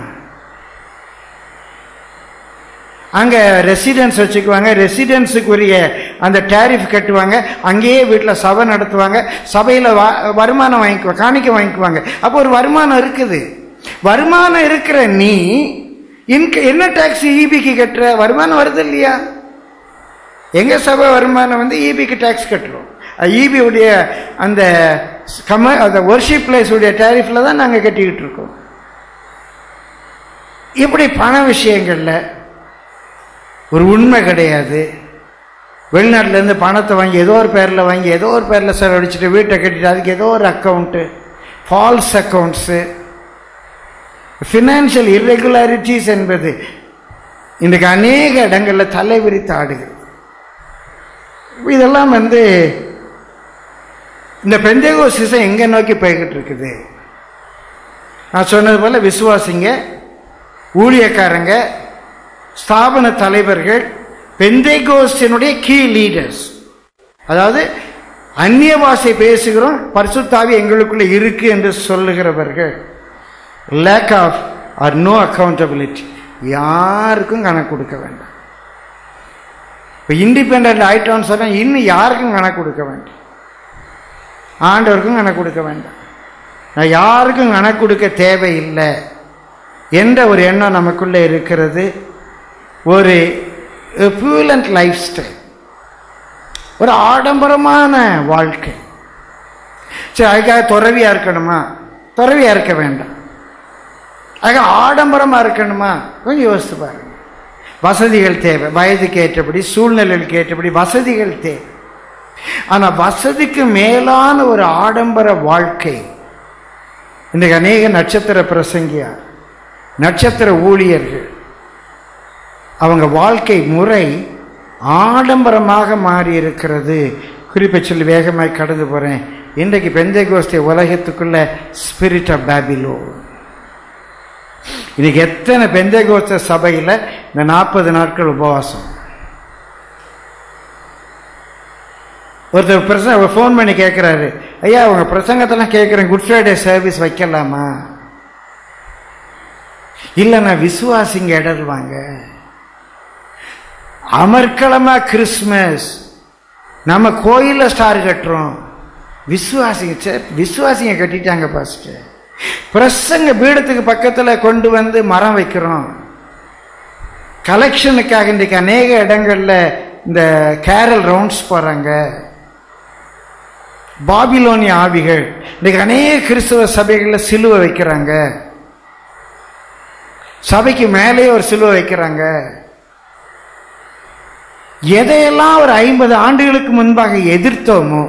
அங்கே ரெசிடென்ஸ் வச்சுக்குவாங்க ரெசிடென்ஸுக்குரிய அந்த டேரிஃப் கட்டுவாங்க அங்கேயே வீட்டில் சபை நடத்துவாங்க சபையில் வருமானம் வாங்கிக்குவாங்க காணிக்க வாங்கிக்குவாங்க அப்போ ஒரு வருமானம் இருக்குது வருமானம் இருக்கிற நீ இன்க என்ன டேக்ஸ் இபிக்கு கட்டுற வருமானம் வருது இல்லையா எங்க சபை வருமானம் வந்து இபிக்கு டேக்ஸ் கட்டுறோம் இபி உடைய அந்த கம அந்த ஒர்ஷிப் பிளேஸ் உடைய டேரிஃபில் தான் நாங்கள் கட்டிக்கிட்டு இருக்கோம் இப்படி பண விஷயங்களில் ஒரு உண்மை கிடையாது வெளிநாட்டிலேருந்து பணத்தை வாங்கி ஏதோ ஒரு பேரில் வாங்கி ஏதோ ஒரு பேரில் செலவழிச்சிட்டு வீட்டை கட்டிட்டு அதுக்கு ஏதோ ஒரு account false accounts financial irregularities என்பது இன்றைக்கு அநேக இடங்களில் தலைவிரித்து ஆடுகிறது இதெல்லாம் வந்து இந்த பெந்தேகோ சிசம் எங்கே நோக்கி போய்கிட்டு இருக்குது நான் சொன்னது போல் விசுவாசிங்க ஊழியக்காரங்க ஸ்தாபன தலைவர்கள் பெந்தேகோஸினுடைய கீ லீடர்ஸ் அதாவது அந்நிய பாஷை பேசுகிறோம் பரிசுத்தாவி எங்களுக்குள்ள இருக்கு என்று சொல்லுகிறவர்கள் lack of or no accountability யாருக்கும் கணக்கு கொடுக்க வேண்டாம் இப்போ இண்டிபெண்ட் ஆயிட்டோம்னு சொன்னால் இன்னும் யாருக்கும் கணக்கு கொடுக்க வேண்டாம் ஆண்டவருக்கும் கணக்கு கொடுக்க வேண்டாம் நான் யாருக்கும் கணக்கு கொடுக்க தேவையில்லை என்ற ஒரு எண்ணம் நமக்குள்ளே இருக்கிறது ஒரு பியூலண்ட் லைஃப் ஸ்டைல் ஒரு ஆடம்பரமான வாழ்க்கை சரி அதுக்காக துறவியாக இருக்கணுமா துறவியாக இருக்க வேண்டாம் அதுக்காக ஆடம்பரமாக இருக்கணுமா கொஞ்சம் யோசித்து பாருங்க வசதிகள் தேவை வயதுக்கு ஏற்றபடி சூழ்நிலைகளுக்கு ஏற்றபடி வசதிகள் தேவை ஆனால் வசதிக்கு மேலான ஒரு ஆடம்பர வாழ்க்கை இன்றைக்கு அநேக நட்சத்திர பிரசங்கியார் நட்சத்திர ஊழியர்கள் அவங்க வாழ்க்கை முறை ஆடம்பரமாக மாறி இருக்கிறது குறிப்பை சொல்லி வேகமாய் கடந்து போகிறேன் இன்றைக்கு பெந்தை கோஸ்தி உலகத்துக்குள்ள ஸ்பிரிட் ஆஃப் பேபிலோ இன்னைக்கு எத்தனை பெந்தை கோஸ்த சபையில் இந்த நாற்பது நாட்கள் உபவாசம் ஒருத்தர் பிரசங்க ஃபோன் பண்ணி கேட்குறாரு ஐயா அவங்க பிரசங்கத்தெல்லாம் கேட்குறேன் குட் ஃப்ரைடே சர்வீஸ் வைக்கலாமா இல்லைண்ணா விசுவாசிங்க இடருவாங்க அமர்க்களமா கிறிஸ்மஸ் நம்ம கோயிலில் ஸ்டார் கட்டுறோம் விசுவாசிங்க சே- விசுவாசிங்க கட்டிட்டாங்க ஃபர்ஸ்ட் பிரசங்க பீடத்துக்கு பக்கத்தில் கொண்டு வந்து மரம் வைக்கிறோம் கலெக்ஷனுக்காக இன்றைக்கு அநேக இடங்கள்ல இந்த கேரல் ரவுண்ட்ஸ் போறாங்க பாபிலோனிய ஆவிகள் இன்றைக்கு அநேக கிறிஸ்தவ சபைகளில் சிலுவை வைக்கிறாங்க சபைக்கு மேலே ஒரு சிலுவை வைக்கிறாங்க எதையெல்லாம் ஒரு ஐம்பது ஆண்டுகளுக்கு முன்பாக எதிர்த்தோமோ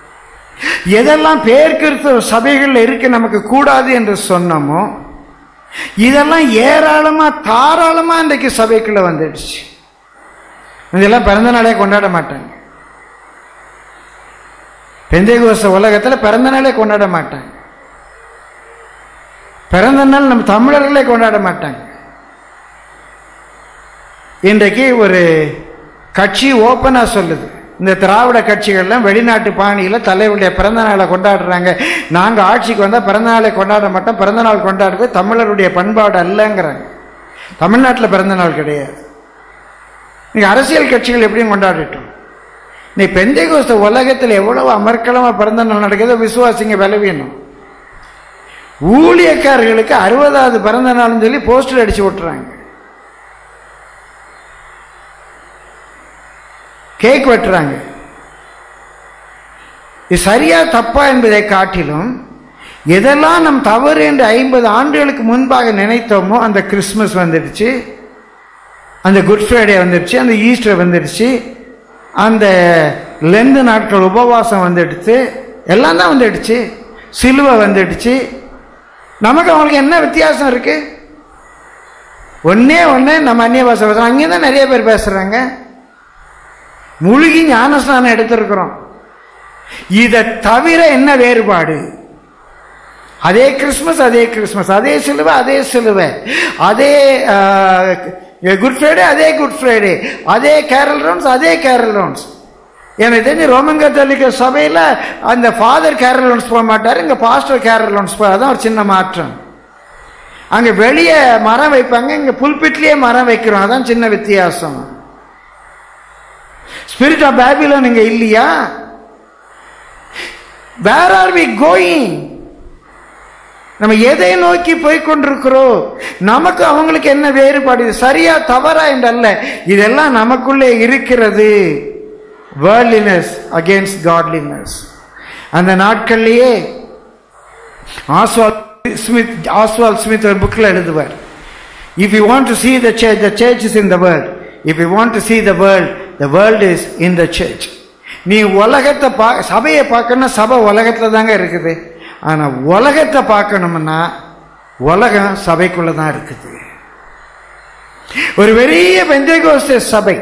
எதெல்லாம் பேர் கிறிஸ்தவ சபைகள் இருக்க நமக்கு கூடாது என்று சொன்னோமோ இதெல்லாம் ஏராளமா தாராளமா இன்றைக்கு சபைக்குள்ள வந்துடுச்சு இதெல்லாம் பிறந்த நாளே கொண்டாட மாட்டாங்க பெந்தைகோச உலகத்துல பிறந்த நாளே கொண்டாட மாட்டாங்க பிறந்த நாள் நம்ம தமிழர்களே கொண்டாட மாட்டாங்க இன்றைக்கு ஒரு கட்சி ஓப்பனா சொல்லுது இந்த திராவிட கட்சிகள்லாம் வெளிநாட்டு பாணியில் தலைவருடைய பிறந்த நாளை கொண்டாடுறாங்க நாங்கள் ஆட்சிக்கு வந்தால் பிறந்த நாளை கொண்டாட மாட்டோம் பிறந்த நாள் கொண்டாடுறது தமிழருடைய பண்பாடு அல்லங்கிறாங்க தமிழ்நாட்டில் பிறந்த நாள் கிடையாது நீங்க அரசியல் கட்சிகள் எப்படியும் கொண்டாடிட்டோம் நீ பெந்தைகோஸ்த உலகத்தில் எவ்வளவு அமர்க்கலமாக பிறந்த நாள் நடக்குதோ விசுவாசிங்க விளைவியணும் ஊழியக்காரர்களுக்கு அறுபதாவது பிறந்த நாள்னு சொல்லி போஸ்டர் அடிச்சு விட்டுறாங்க கேக் வெட்டுறாங்க இது சரியா தப்பா என்பதை காட்டிலும் எதெல்லாம் நம் தவறு என்று ஐம்பது ஆண்டுகளுக்கு முன்பாக நினைத்தோமோ அந்த கிறிஸ்மஸ் வந்துடுச்சு அந்த குட் ஃப்ரைடே வந்துடுச்சு அந்த ஈஸ்டர் வந்துடுச்சு அந்த லெந்து நாட்கள் உபவாசம் வந்துடுச்சு எல்லாம் தான் வந்துடுச்சு சிலுவை வந்துடுச்சு நமக்கு அவங்களுக்கு என்ன வித்தியாசம் இருக்கு ஒன்னே ஒன்று நம்ம அந்நிய பாஷை பேசுகிறோம் அங்கே தான் நிறைய பேர் பேசுகிறாங்க முழுகி ஞானஸ்நானம் எடுத்திருக்கிறோம் இதை தவிர என்ன வேறுபாடு அதே கிறிஸ்மஸ் அதே கிறிஸ்மஸ் அதே சிலுவை அதே சிலுவை அதே குட் ஃப்ரைடே அதே குட் ஃப்ரைடே அதே கேரல் ரவுண்ட்ஸ் அதே கேரல் ரவுண்ட்ஸ் எனக்கு தெரிஞ்சு ரோமன் கத்தோலிக்க சபையில் அந்த ஃபாதர் கேரல் ரவுண்ட்ஸ் போக மாட்டார் இங்கே பாஸ்டர் கேரல் ரவுண்ட்ஸ் போக அதான் ஒரு சின்ன மாற்றம் அங்கே வெளியே மரம் வைப்பாங்க இங்கே புல்பிட்லேயே மரம் வைக்கிறோம் அதான் சின்ன வித்தியாசம் ஸ்பிரிட் ஆஃப் பேபிலோன் இங்க இல்லையா வேர் ஆர் வி கோயிங் நம்ம எதை நோக்கி போய் கொண்டிருக்கிறோம் நமக்கு அவங்களுக்கு என்ன வேறுபாடு இது சரியா தவறா என்றல்ல இதெல்லாம் நமக்குள்ளே இருக்கிறது வேர்லினஸ் அகேன்ஸ்ட் காட்லினஸ் அந்த நாட்கள்லேயே ஆஸ்வால் ஸ்மித் ஆஸ்வால் ஸ்மித் ஒரு புக்கில் எழுதுவார் if you want to see the church the church is in the world if you want to see the world the world is in the church நீ உலகத்தை பா சபையை பார்க்கணும்னா சபை உலகத்தில் தாங்க இருக்குது ஆனால் உலகத்தை பார்க்கணும்னா உலகம் சபைக்குள்ள தான் இருக்குது ஒரு பெரிய பெந்தைகோச சபை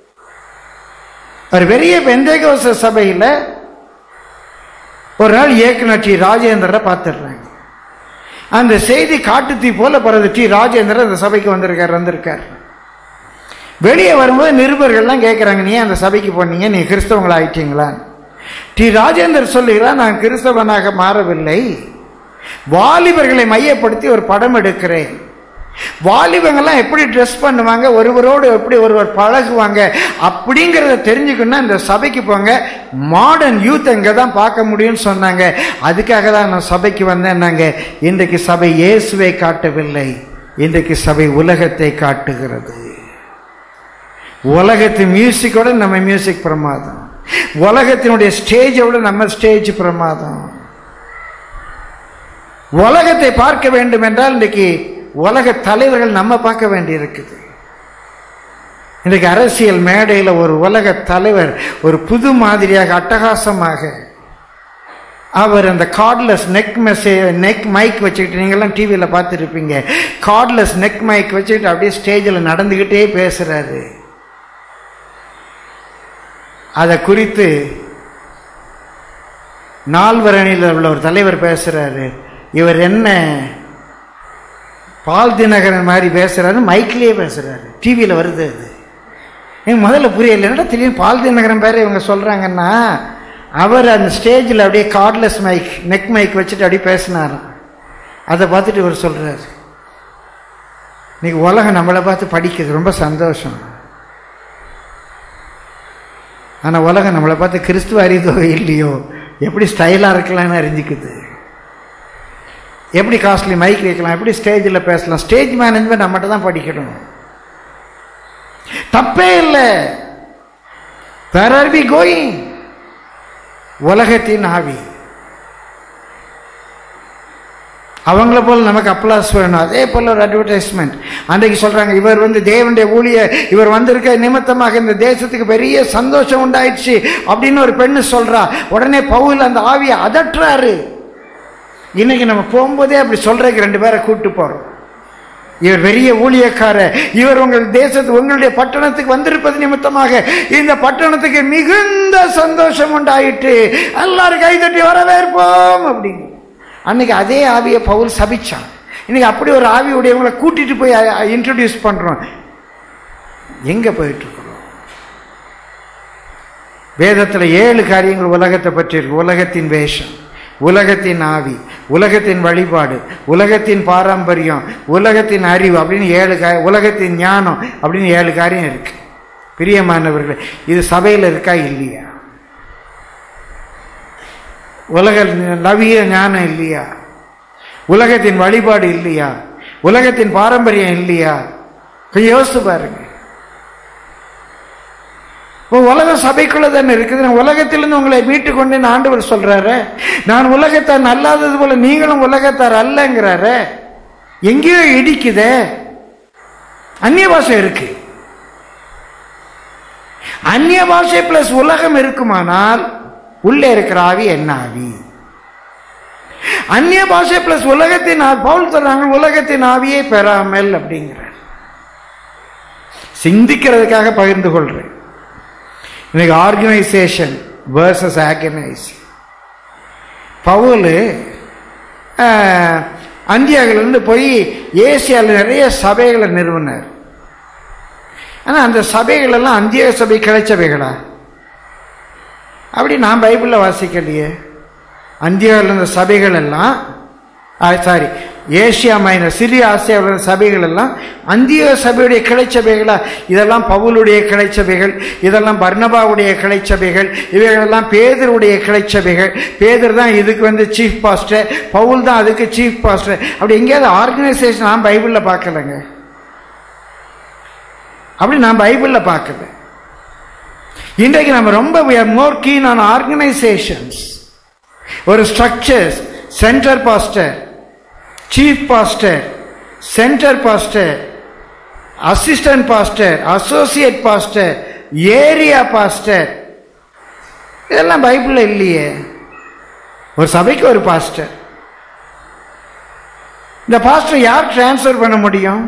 ஒரு பெரிய பெந்தைகோச சபையில் ஒரு நாள் இயக்குனர் டி ராஜேந்திரரை பார்த்துடுறாங்க அந்த செய்தி காட்டுத்தீ போல பிறகு டி ராஜேந்திரன் அந்த சபைக்கு வந்திருக்கார் வந்திருக்கார் வெளியே வரும்போது நிருபர்கள்லாம் கேட்குறாங்க நீ அந்த சபைக்கு போனீங்க நீ கிறிஸ்தவங்களா ஆயிட்டீங்களா டி ராஜேந்தர் சொல்லுகிறார் நான் கிறிஸ்தவனாக மாறவில்லை வாலிபர்களை மையப்படுத்தி ஒரு படம் எடுக்கிறேன் வாலிபங்கள்லாம் எப்படி ட்ரெஸ் பண்ணுவாங்க ஒருவரோடு எப்படி ஒருவர் பழகுவாங்க அப்படிங்கிறத தெரிஞ்சுக்கணும்னா இந்த சபைக்கு போங்க மாடர்ன் யூத் அங்கே தான் பார்க்க முடியும்னு சொன்னாங்க அதுக்காக தான் நான் சபைக்கு வந்தேன்னாங்க இன்றைக்கு சபை இயேசுவை காட்டவில்லை இன்றைக்கு சபை உலகத்தை காட்டுகிறது உலகத்து மியூசிக்கோட நம்ம மியூசிக் பிரமாதம் உலகத்தினுடைய ஸ்டேஜோட நம்ம ஸ்டேஜ் பிரமாதம் உலகத்தை பார்க்க வேண்டும் என்றால் இன்றைக்கு உலக தலைவர்கள் நம்ம பார்க்க வேண்டி இருக்குது இன்றைக்கு அரசியல் மேடையில் ஒரு உலக தலைவர் ஒரு புது மாதிரியாக அட்டகாசமாக அவர் அந்த cordless neck message neck mic வச்சுக்கிட்டு நீங்கள்லாம் டிவியில் பார்த்துருப்பீங்க கார்ட்லெஸ் நெக் மைக் வச்சுக்கிட்டு அப்படியே ஸ்டேஜில் நடந்துக்கிட்டே பேசுகிறாரு அதை குறித்து நால்வரணியில் உள்ள ஒரு தலைவர் பேசுகிறாரு இவர் என்ன பால் தினகரன் மாதிரி பேசுகிறாரு மைக்லேயே பேசுகிறாரு டிவியில் வருது அது எனக்கு முதல்ல புரியல என்னடா திடீர்னு பால் தினகரன் பேர் இவங்க சொல்கிறாங்கன்னா அவர் அந்த ஸ்டேஜில் அப்படியே கார்ட்லெஸ் மைக் நெக் மைக் வச்சுட்டு அப்படியே பேசினாராம் அதை பார்த்துட்டு இவர் சொல்கிறாரு இன்னைக்கு உலகம் நம்மளை பார்த்து படிக்குது ரொம்ப சந்தோஷம் ஆனால் உலகம் நம்மளை பார்த்து கிறிஸ்துவ அறிதோ இல்லையோ எப்படி ஸ்டைலாக இருக்கலாம்னு அறிஞ்சிக்குது எப்படி காஸ்ட்லி மைக் வைக்கலாம் எப்படி ஸ்டேஜில் பேசலாம் ஸ்டேஜ் மேனேஜ்மெண்ட் நம்மகிட்ட தான் படிக்கணும் தப்பே இல்லை வேர் ஆர் வி கோயிங் உலகத்தின் ஆவி அவங்கள போல் நமக்கு அப்ளாஸ் வேணும் அதே போல் ஒரு அட்வர்டைஸ்மெண்ட் அன்றைக்கு சொல்கிறாங்க இவர் வந்து தேவனுடைய ஊழிய இவர் வந்திருக்க நிமித்தமாக இந்த தேசத்துக்கு பெரிய சந்தோஷம் உண்டாயிடுச்சு அப்படின்னு ஒரு பெண்ணு சொல்கிறா உடனே பவுல் அந்த ஆவியை அதட்டுறாரு இன்னைக்கு நம்ம போகும்போதே அப்படி சொல்றதுக்கு ரெண்டு பேரை கூப்பிட்டு போகிறோம் இவர் பெரிய ஊழியக்காரர் இவர் உங்கள் தேசத்து உங்களுடைய பட்டணத்துக்கு வந்திருப்பது நிமித்தமாக இந்த பட்டணத்துக்கு மிகுந்த சந்தோஷம் உண்டாயிட்டு எல்லாரும் கைதட்டி வரவேற்போம் அப்படின்னு அன்னைக்கு அதே ஆவியை பவுல் சபிச்சான் இன்னைக்கு அப்படி ஒரு ஆவி உடையவங்களை கூட்டிட்டு போய் இன்ட்ரடியூஸ் பண்றோம் எங்க போயிட்டு இருக்கிறோம் வேதத்துல ஏழு காரியங்கள் உலகத்தை பற்றி இருக்கு உலகத்தின் வேஷம் உலகத்தின் ஆவி உலகத்தின் வழிபாடு உலகத்தின் பாரம்பரியம் உலகத்தின் அறிவு அப்படின்னு ஏழு கா உலகத்தின் ஞானம் அப்படின்னு ஏழு காரியம் இருக்கு பிரியமானவர்களே இது சபையில் இருக்கா இல்லையா உலக நவீன ஞானம் இல்லையா உலகத்தின் வழிபாடு இல்லையா உலகத்தின் பாரம்பரியம் இல்லையா கொஞ்சம் யோசித்து பாருங்க இப்போ உலக சபைக்குள்ள தானே இருக்குது நான் உலகத்திலிருந்து உங்களை மீட்டு கொண்டு ஆண்டவர் சொல்றாரு நான் உலகத்தார் அல்லாதது போல நீங்களும் உலகத்தார் அல்லங்கிறாரு எங்கேயோ இடிக்குதே அந்நிய பாஷை இருக்கு அந்நிய பாஷை பிளஸ் உலகம் இருக்குமானால் உள்ளே இருக்கிற ஆவி என்ன ஆவி அந்நிய பாஷை பிளஸ் உலகத்தின் ஆ- பவுல் சொல்றாங்க உலகத்தின் ஆவியை பெறாமல் அப்படிங்கிறார் சிந்திக்கிறதுக்காக பகிர்ந்து கொள்றேன் இன்னைக்கு ஆர்கனைசேஷன் வேர்சஸ் ஆர்கனைஸ் பவுல் அந்தியாவிலிருந்து போய் ஏசியாவில் நிறைய சபைகளை நிறுவினார் ஆனால் அந்த சபைகள் எல்லாம் அந்திய சபை கிளைச்சபைகளா அப்படி நான் பைபிளில் வாசிக்கலையே அந்தியாவில் இருந்த சபைகள் எல்லாம் சாரி ஏசியா மைனர் சிறிய ஆசியாவில் இருந்த சபைகள் எல்லாம் அந்திய சபையுடைய கிளைச்சபைகளா இதெல்லாம் பவுலுடைய கிளைச்சபைகள் இதெல்லாம் பர்னபாவுடைய கிளைச்சபைகள் இவைகளெல்லாம் பேதருடைய கிளைச்சபைகள் பேதர் தான் இதுக்கு வந்து சீஃப் பாஸ்டர் பவுல் தான் அதுக்கு சீஃப் பாஸ்டர் அப்படி எங்கேயாவது ஆர்கனைசேஷன் நான் பைபிளில் பார்க்கலங்க அப்படி நான் பைபிளில் பார்க்கல இன்றைக்கு நம்ம ரொம்ப we are more keen on organisations ஒரு structures centre pastor chief pastor centre pastor assistant pastor associate pastor area pastor இதெல்லாம் பைபிளில் இல்லையே ஒரு சபைக்கு ஒரு பாஸ்டர் இந்த பாஸ்டர் யார் டிரான்ஸ்ஃபர் பண்ண முடியும்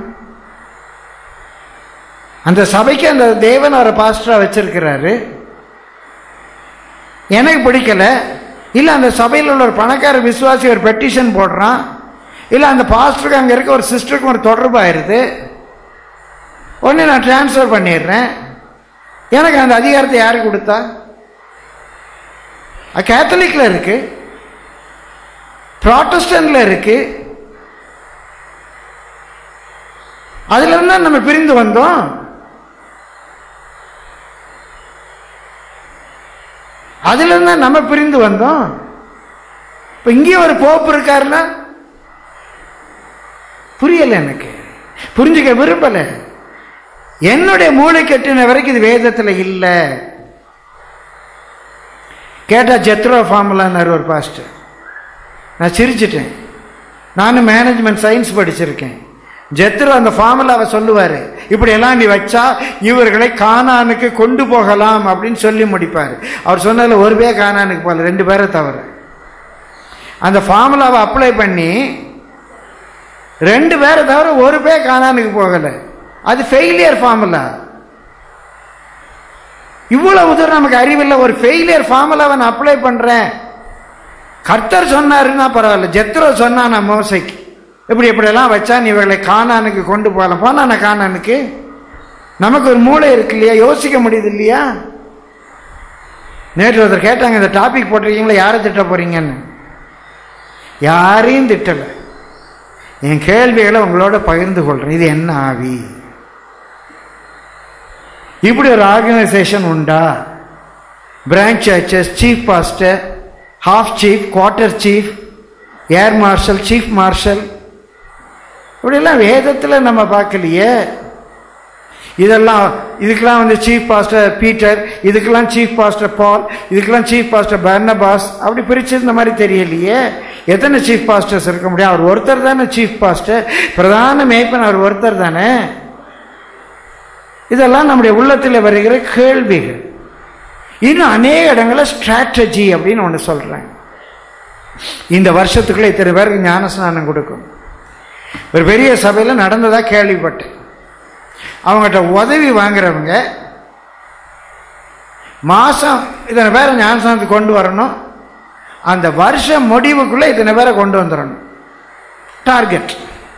அந்த சபைக்கு அந்த தேவன் அவரை பாஸ்டராக வச்சிருக்கிறாரு எனக்கு பிடிக்கல இல்லை அந்த சபையில் உள்ள ஒரு பணக்கார விசுவாசி ஒரு பெட்டிஷன் போடுறான் இல்லை அந்த பாஸ்டருக்கு அங்கே இருக்க ஒரு சிஸ்டருக்கு ஒரு தொடர்பு ஆயிடுது உடனே நான் டிரான்ஸ்ஃபர் பண்ணிடுறேன் எனக்கு அந்த அதிகாரத்தை யார் கொடுத்தா கேத்தலிக்ல இருக்கு ப்ராட்டஸ்டன்ட்ல இருக்கு அதுல இருந்தா நம்ம பிரிந்து வந்தோம் அதுல இருந்தா நம்ம பிரிந்து வந்தோம் இப்ப இங்கே ஒரு போப்பு இருக்காருன்னா புரியல எனக்கு புரிஞ்சுக்க விரும்பல என்னுடைய மூளை கட்டின வரைக்கும் இது வேதத்துல இல்லை கேட்டா ஜெத்ரோ ஃபார்முலான்னு ஒரு பாஸ்டர் நான் சிரிச்சிட்டேன் நானும் மேனேஜ்மெண்ட் சயின்ஸ் படிச்சிருக்கேன் ஜெத்ரோ அந்த ஃபார்முலாவை சொல்லுவார் இப்படியெல்லாம் நீ வச்சா இவர்களை கானானுக்கு கொண்டு போகலாம் அப்படின்னு சொல்லி முடிப்பார் அவர் சொன்னதில் ஒரு பேர் கானானுக்கு போகல ரெண்டு பேரை தவிர அந்த ஃபார்முலாவை அப்ளை பண்ணி ரெண்டு பேரை தவிர ஒரு பேர் கானானுக்கு போகலை அது ஃபெயிலியர் ஃபார்முலா இவ்வளவு தூரம் நமக்கு அறிவில்லை ஒரு ஃபெயிலியர் ஃபார்முலாவை நான் அப்ளை பண்றேன் கர்த்தர் சொன்னாருன்னா பரவாயில்ல ஜெத்ரோ சொன்னா நான் மோசைக்கு இப்படி இப்படியெல்லாம் வச்சா நீ இவர்களை காணானுக்கு கொண்டு போகலாம் போனா காணானுக்கு நமக்கு ஒரு மூளை இருக்கு இல்லையா யோசிக்க முடியுது இல்லையா நேற்று ஒருத்தர் கேட்டாங்க இந்த டாபிக் போட்டிருக்கீங்களா யாரை திட்ட போறீங்கன்னு யாரையும் திட்டலை என் கேள்விகளை உங்களோட பகிர்ந்து கொள்றேன் இது என்ன ஆவி இப்படி ஒரு ஆர்கனைசேஷன் உண்டா branch churches chief pastor half chief quarter chief air marshal chief marshal இப்படிலாம் வேதத்தில் நம்ம பார்க்கலையே இதெல்லாம் இதுக்கெல்லாம் வந்து சீஃப் பாஸ்டர் பீட்டர் இதுக்கெல்லாம் சீஃப் பாஸ்டர் பால் இதுக்கெல்லாம் சீஃப் பாஸ்டர் பர்னபாஸ் அப்படி பிரிச்சிருந்த மாதிரி தெரியலையே எத்தனை சீஃப் பாஸ்டர்ஸ் இருக்க முடியும் அவர் ஒருத்தர் தானே சீஃப் பாஸ்டர் பிரதான மேய்ப்பன் அவர் ஒருத்தர் தானே இதெல்லாம் நம்முடைய உள்ளத்தில் வருகிற கேள்விகள் இன்னும் அநேக இடங்களில் ஸ்ட்ராட்டஜி அப்படின்னு ஒன்று சொல்கிறாங்க இந்த வருஷத்துக்குள்ள இத்தனை பேருக்கு ஞானஸ்நானம் கொடுக்கும் ஒரு பெரிய சபையில் நடந்ததா கேள்விப்பட்டேன் அவங்ககிட்ட உதவி வாங்குறவங்க மாதம் இத்தனை பேரை ஞானஸ்தானத்துக்கு கொண்டு வரணும் அந்த வருஷம் முடிவுக்குள்ளே இத்தனை பேரை கொண்டு வந்துடணும் டார்கெட்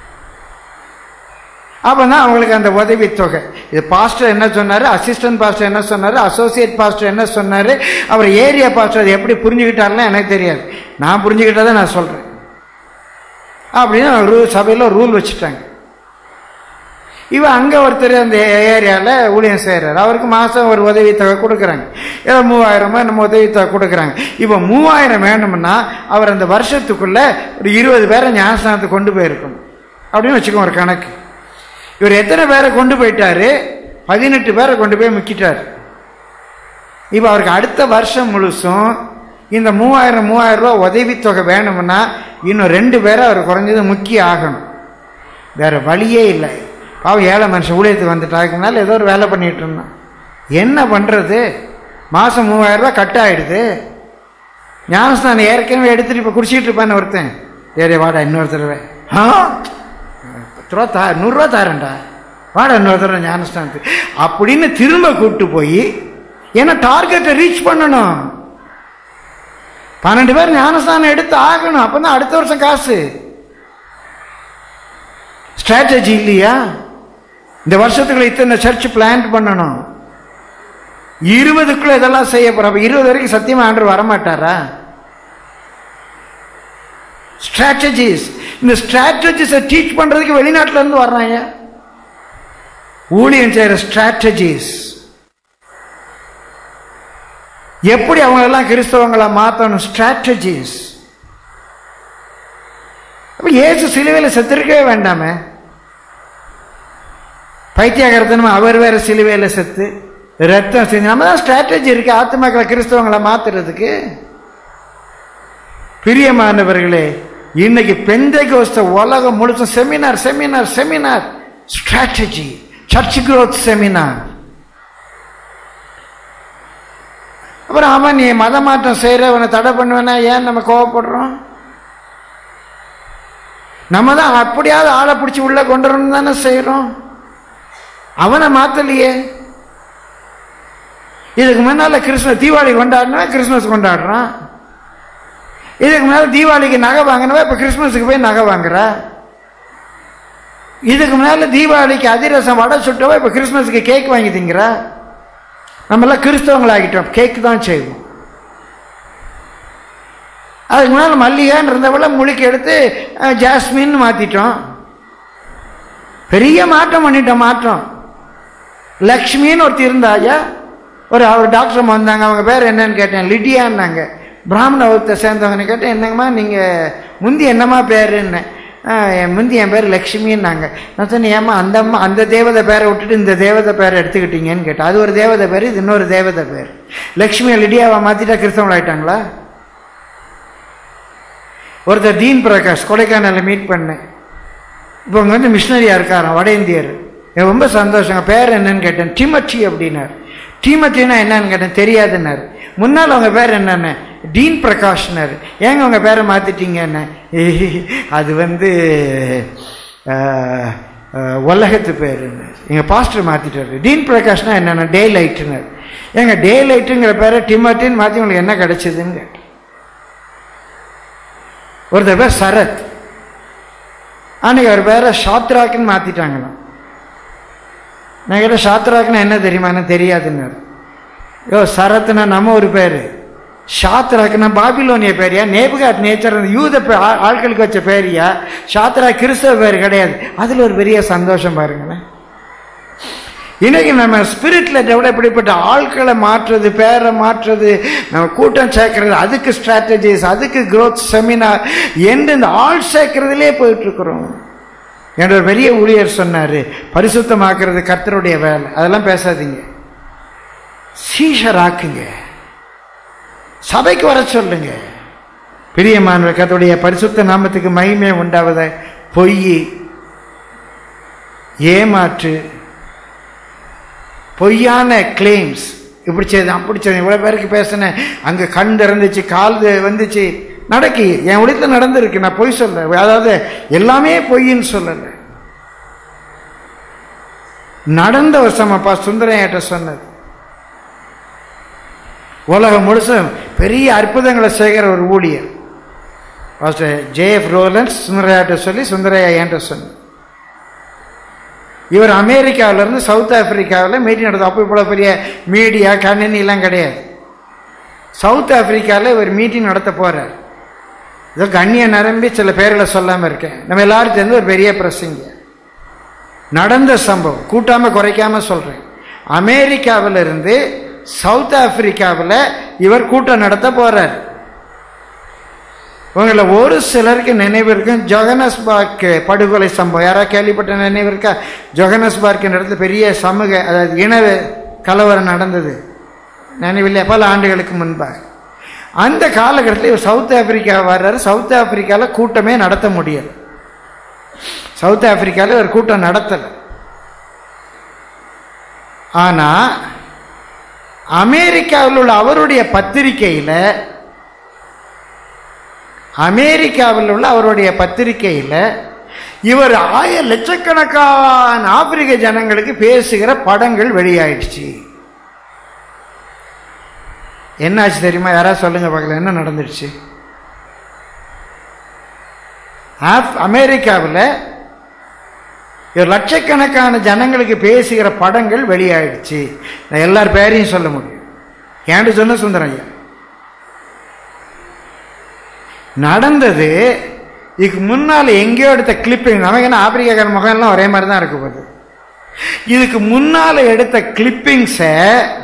அப்போ தான் அவங்களுக்கு அந்த உதவித்தொகை இது பாஸ்டர் என்ன சொன்னார் அசிஸ்டன்ட் பாஸ்டர் என்ன சொன்னார் அசோசியேட் பாஸ்டர் என்ன சொன்னார் அவர் ஏரியா பாஸ்டர் அதை எப்படி புரிஞ்சுக்கிட்டாருலாம் எனக்கு தெரியாது நான் புரிஞ்சுக்கிட்டதை நான் சொல்கிறேன் அப்படின்னு ரூ சபையில் ரூல் வச்சுட்டாங்க இவன் அங்கே ஒருத்தர் அந்த ஏரியாவில் ஊழியம் செய்கிறார் அவருக்கு மாதம் ஒரு உதவித்தொகை கொடுக்குறாங்க ஏதோ மூவாயிரமோ நம்ம உதவித்தொகை கொடுக்குறாங்க இப்போ மூவாயிரம் வேணும்னா அவர் அந்த வருஷத்துக்குள்ளே ஒரு இருபது பேரை ஞானஸ்தானத்துக்கு கொண்டு போயிருக்கணும் அப்படின்னு வச்சுக்கோங்க ஒரு கணக்கு இவர் எத்தனை பேரை கொண்டு போயிட்டாரு பதினெட்டு பேரை கொண்டு போய் முக்கிட்டார் இப்போ அவருக்கு அடுத்த வருஷம் முழுசும் இந்த மூவாயிரம் மூவாயிரம் ரூபா உதவித்தொகை வேணும்னா இன்னும் ரெண்டு பேரை அவர் குறைஞ்சது முக்கிய ஆகணும் வேற வழியே இல்லை பாவம் ஏழை மனுஷன் ஊழியத்துக்கு வந்துட்டாங்கனால ஏதோ ஒரு வேலை பண்ணிட்டு இருந்தான் என்ன பண்ணுறது மாதம் மூவாயிரம் ரூபாய் கட் ஆயிடுது ஞானஸ்தானம் ஏற்கனவே எடுத்துட்டு இப்போ குடிச்சிட்டு இருப்பான்னு ஒருத்தன் ஏறே வாடா இன்னொரு தடவை ஆ பத்து ரூபா தா நூறுரூவா தாரேன்டா வாடா இன்னொரு தடவை ஞானஸ்தானத்துக்கு அப்படின்னு திரும்ப கூப்பிட்டு போய் ஏன்னா டார்கெட்டை ரீச் பண்ணணும் பன்னெண்டு பேர் ஞானஸ்தானம் எடுத்து ஆகணும் அப்போ தான் அடுத்த வருஷம் காசு ஸ்ட்ராட்டஜி இல்லையா இந்த வருஷத்துக்குள்ள இத்தனை சர்ச் பிளான் பண்ணணும் இருபதுக்குள்ள இதெல்லாம் செய்ய போறோம் அப்ப இருபது வரைக்கும் சத்தியமா ஆண்டவர் வரமாட்டாரா ஸ்ட்ராட்டஜிஸ் இந்த ஸ்ட்ராட்டஜிஸை டீச் பண்றதுக்கு வெளிநாட்டுல இருந்து வர்றாங்க ஊழியம் செய்யற ஸ்ட்ராட்டஜிஸ் எப்படி அவங்க எல்லாம் கிறிஸ்தவங்களை மாற்றணும் ஸ்ட்ராட்டஜிஸ் அப்ப இயேசு சிலுவையில் செத்துருக்கவே வேண்டாமே பைத்தியகாரத்தனமா அவர் வேற சிலுவையில் செத்து ரத்தம் செஞ்சு நம்ம தான் ஸ்ட்ராட்டஜி இருக்கு ஆத்மாக்களை கிறிஸ்தவங்களை மாத்துறதுக்கு பிரியமானவர்களே இன்னைக்கு பெந்தை கோஸ்த உலகம் முழுசும் seminar seminar seminar strategy church growth seminar அப்புறம் அவன் நீ மத மாற்றம் செய்கிறவனை தடை பண்ணுவேனா ஏன் நம்ம கோவப்படுறோம் நம்ம தான் அப்படியாவது ஆளை பிடிச்சி உள்ள கொண்டு வரணும் தானே செய்கிறோம் அவனை மாத்தலையே இதுக்கு முன்னால கிறிஸ்மஸ் தீபாவளி கொண்டாடினா கிறிஸ்மஸ் கொண்டாடுறான் இதுக்கு முன்னால தீபாவளிக்கு நகை வாங்கினவ இப்போ கிறிஸ்மஸுக்கு போய் நகை வாங்குறா இதுக்கு முன்னால தீபாவளிக்கு அதிரசம் வடை சுட்டவ இப்போ கிறிஸ்மஸுக்கு கேக் வாங்கி திங்கிறா நம்மளாம் கிறிஸ்தவங்களாகிட்டோம் கேக் தான் செய்வோம் அதுக்கு முன்னால் மல்லிகைன்னு இருந்தவள முழுக்கி எடுத்து அஹ், ஜாஸ்மின் மாற்றிட்டோம் பெரிய மாற்றம் பண்ணிட்டோம் மாற்றம் லக்ஷ்மின்னு ஒருத்தி இருந்தாயா ஒரு அவர் டாக்டர் அம்மா வந்தாங்க அவங்க பேர் என்னன்னு கேட்டேன் லிடியான்னாங்க பிராமண வகுத்தை சேர்ந்தவங்க கேட்டேன் என்னங்கம்மா நீங்கள் முந்தி என்னம்மா பேருன்னு என் முந்தி என் பேர் லக்ஷ்மின்னாங்க நான் சொன்னேன் ஏம்மா அந்த அம்மா அந்த தேவதை பேரை விட்டுட்டு இந்த தேவதை பேரை எடுத்துக்கிட்டீங்கன்னு கேட்டேன் அது ஒரு தேவதை பேர் இது இன்னொரு தேவதை பேர் லக்ஷ்மியை லிடியாவை மாற்றிட்டா கிறிஸ்தவங்களாயிட்டாங்களா ஒருத்தர் தீன் பிரகாஷ் கொடைக்கானலில் மீட் பண்ணேன் இப்போ அவங்க வந்து மிஷினரியாக இருக்காராம் வட இந்தியர் எனக்கு ரொம்ப சந்தோஷங்க பேர் என்னன்னு கேட்டேன் டிமச்சி அப்படின்னார் டிமச்சின்னா என்னன்னு கேட்டேன் தெரியாதுன்னாரு முன்னால் அவங்க பேர் என்னன்னு டீன் பிரகாஷ்னாரு ஏங்க உங்கள் பேரை மாற்றிட்டீங்கன்னு அது வந்து ஆஹ், ஆஹ், உலகத்து பேருன்னு எங்கள் பாஸ்டர் மாற்றிட்டாரு டீன் பிரகாஷ்னா என்னென்ன டே லைட்டுனாரு ஏங்க டே லைட்டுங்கிற பேரை டிமட்டின்னு மாற்றி உங்களுக்கு என்ன கிடைச்சதுன்னு கேட்டேன் ஒருத்தர் பேர் சரத் அன்னைக்கு அவர் பேரை ஷாத்ராக்குன்னு மாற்றிட்டாங்களாம் நான் கேட்ட ஷாத்ராக்குன்னா என்ன தெரியுமா எனக்கு தெரியாதுன்னாரு யோ சரத்னா நம்ம ஒரு பேர் ஷாத்ராக்குன்னா பாபிலோனிய பேரியா நேபுகாட் நேச்சர் அந்த யூத பே- ஆ- ஆட்களுக்கு வச்ச பேரியா ஷாத்ரா கிறிஸ்தவ பேர் கிடையாது அதில் ஒரு பெரிய சந்தோஷம் பாருங்களேன் இன்னைக்கு நம்ம ஸ்பிரிட்ல டெவலப் இப்படிப்பட்ட ஆட்களை மாற்றுறது பேரை மாற்றுறது நம்ம கூட்டம் சேர்க்கறது அதுக்கு ஸ்ட்ராட்டஜிஸ் அதுக்கு growth செமினார் என்று இந்த ஆள் சேர்க்கறதுலே போயிட்டு இருக்கிறோம் என்ற ஒரு பெரிய ஊழியர் சொன்னாரு பரிசுத்தமாக்குறது கர்த்தருடைய வேலை அதெல்லாம் பேசாதீங்க சீஷராக்குங்க சபைக்கு வர சொல்லுங்க பிரியமானவர் கர்த்தருடைய பரிசுத்த நாமத்துக்கு மகிமை உண்டாவத பொய் ஏமாற்று பொய்யான கிளைம்ஸ் இப்படி செய்து அப்படி செய்து இவ்வளோ பேருக்கு பேசினேன் அங்கே கண் திறந்துச்சு கால் தி- வந்துச்சு நடக்கு என் ஊழியத்தில் நடந்திருக்கு நான் பொய் சொல்ல அதாவது எல்லாமே பொய்ன்னு சொல்லலை நடந்த ஒரு சமப்பா சுந்தரையாட்ட சொன்னது உலகம் முழுசும் பெரிய அற்புதங்களை செய்கிற ஒரு ஊழியர் பாஸ்டர் ஜேஎஃப் ரோலன்ஸ் சுந்தரையாட்ட சொல்லி சுந்தரையா என்கிட்ட சொன்னார் இவர் அமெரிக்காவிலேருந்து சவுத் ஆப்பிரிக்காவில் மீட்டிங் நடத்தும் அப்போ இவ்வளோ பெரிய மீடியா கணினிலாம் கிடையாது சவுத் ஆப்பிரிக்காவில் இவர் மீட்டிங் நடத்த போகிறார் ஏதோ கண்ணிய நிரம்பி சில பேர்களை சொல்லாமல் இருக்கேன் நம்ம எல்லாரும் சேர்ந்து ஒரு பெரிய பிரசங்க நடந்த சம்பவம் கூட்டாமல் குறைக்காம சொல்கிறேன் அமெரிக்காவில் இருந்து சவுத் ஆப்பிரிக்காவில் இவர் கூட்டம் நடத்த போகிறார் உங்களை ஒரு சிலருக்கு நினைவு இருக்கும் ஜொகனஸ்பார்க் படுகொலை சம்பவம் யாராவது கேள்விப்பட்ட நினைவு இருக்கா ஜொகனஸ்பார்க் இடத்துல பெரிய சமூக அதாவது இன கலவரம் நடந்தது நினைவில்லை பல ஆண்டுகளுக்கு முன்பாக அந்த காலகட்டத்தில் இவர் சவுத் ஆப்பிரிக்கா வர்றாரு சவுத் ஆப்பிரிக்காவில் கூட்டமே நடத்த முடியல சவுத் ஆப்பிரிக்காவில் ஒரு கூட்டம் நடத்தலை ஆனால் அமெரிக்காவில் உள்ள அவருடைய பத்திரிகையில் அமெரிக்காவில் உள்ள அவருடைய பத்திரிகையில் இவர் ஆய லட்சக்கணக்கான ஆப்பிரிக்க ஜனங்களுக்கு பேசுகிற படங்கள் வெளியாயிடுச்சு என்னாச்சு தெரியுமா யாராவது சொல்லுங்க பார்க்கல என்ன நடந்துடுச்சு ஆப் அமெரிக்காவில் இவர் லட்சக்கணக்கான ஜனங்களுக்கு பேசுகிற படங்கள் வெளியாயிடுச்சு நான் எல்லார் பேரையும் சொல்ல முடியும் ஏன்ட்டு சொன்ன சுந்தரம் ஐயா நடந்தது இதுக்கு முன்னால் எங்கேயோ எடுத்த கிளிப்பிங் நமக்கு என்ன ஆப்பிரிக்காக்கார முகம்லாம் ஒரே மாதிரி தான் இருக்க போகுது இதுக்கு முன்னால் எடுத்த கிளிப்பிங்ஸை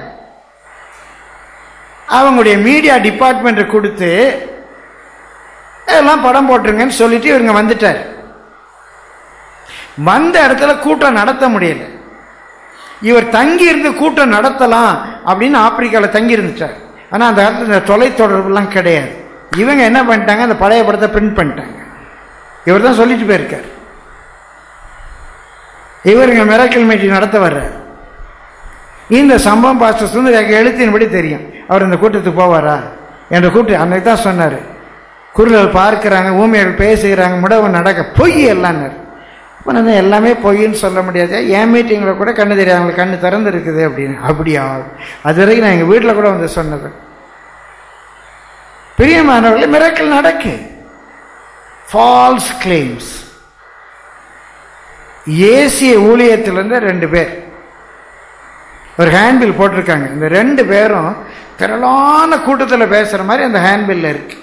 அவங்களுடைய மீடியா டிபார்ட்மெண்ட்டை கொடுத்து எல்லாம் படம் போட்டுருங்கன்னு சொல்லிட்டு இவங்க வந்துட்டார் வந்த இடத்துல கூட்டம் நடத்த முடியல இவர் தங்கி இருந்து கூட்டம் நடத்தலாம் அப்படின்னு ஆப்பிரிக்காவில் தங்கி இருந்துட்டார் ஆனால் அந்த இடத்துல இந்த தொலைத்தொடர்புலாம் கிடையாது இவங்க என்ன பண்ணிட்டாங்க அந்த பழைய படத்தை பிரிண்ட் பண்ணிட்டாங்க இவர் தான் சொல்லிட்டு போயிருக்கார் இவர் இங்கே மிராக்கிள் மீட்டிங் நடத்த வர்றார் இந்த சம்பவம் பாஸ்டர் சுந்தரியாக்கு எழுத்தின்படி தெரியும் அவர் இந்த கூட்டத்துக்கு போவாரா என்ற கூட்டு அன்னைக்கு தான் சொன்னார் குரல்கள் பார்க்குறாங்க ஊமையர்கள் பேசுகிறாங்க முடவு நடக்க பொய் எல்லாம்னார் இப்போ நான் எல்லாமே பொய்ன்னு சொல்ல முடியாது என் மீட்டிங்கில் கூட கண்ணு தெரியாது அவங்களுக்கு கண்ணு திறந்து இருக்குது அப்படின்னு அப்படியா அது வரைக்கும் நான் எங்கள் வீட்டில் கூட வந்து சொன்னது பிரியமானவர்களே மிரக்கல் நடக்கு ஃபால்ஸ் கிளைம்ஸ் ஏசிய ஊழியத்திலேருந்து ரெண்டு பேர் ஒரு ஹேண்ட்பில் போட்டிருக்காங்க இந்த ரெண்டு பேரும் திரளான கூட்டத்தில் பேசுகிற மாதிரி அந்த ஹேண்ட்பில்ல இருக்கு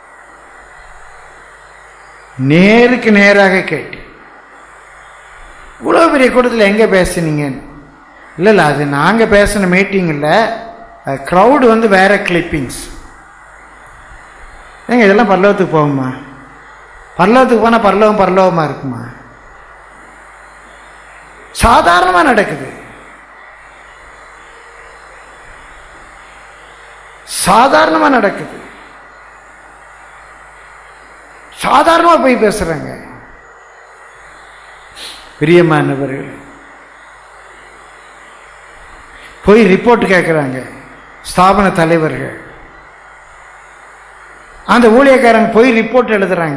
நேருக்கு நேராக கேட்டு இவ்வளோ பெரிய கூட்டத்தில் எங்கே பேசுனீங்கன்னு இல்லை இல்லை அது நாங்கள் பேசின மீட்டிங் இல்லை க்ரௌடு வந்து வேற கிளிப்பிங்ஸ் ஏங்க இதெல்லாம் பல்லவத்துக்கு போகுமா பல்லவத்துக்கு போனால் பல்லவம் பல்லவமாக இருக்குமா சாதாரணமாக நடக்குது சாதாரணமாக நடக்குது சாதாரணமாக போய் பேசுகிறாங்க பிரியமானவர்கள் போய் ரிப்போர்ட் கேட்குறாங்க ஸ்தாபன தலைவர்கள் அந்த ஊழியக்காரங்க போய் ரிப்போர்ட் எழுதுறாங்க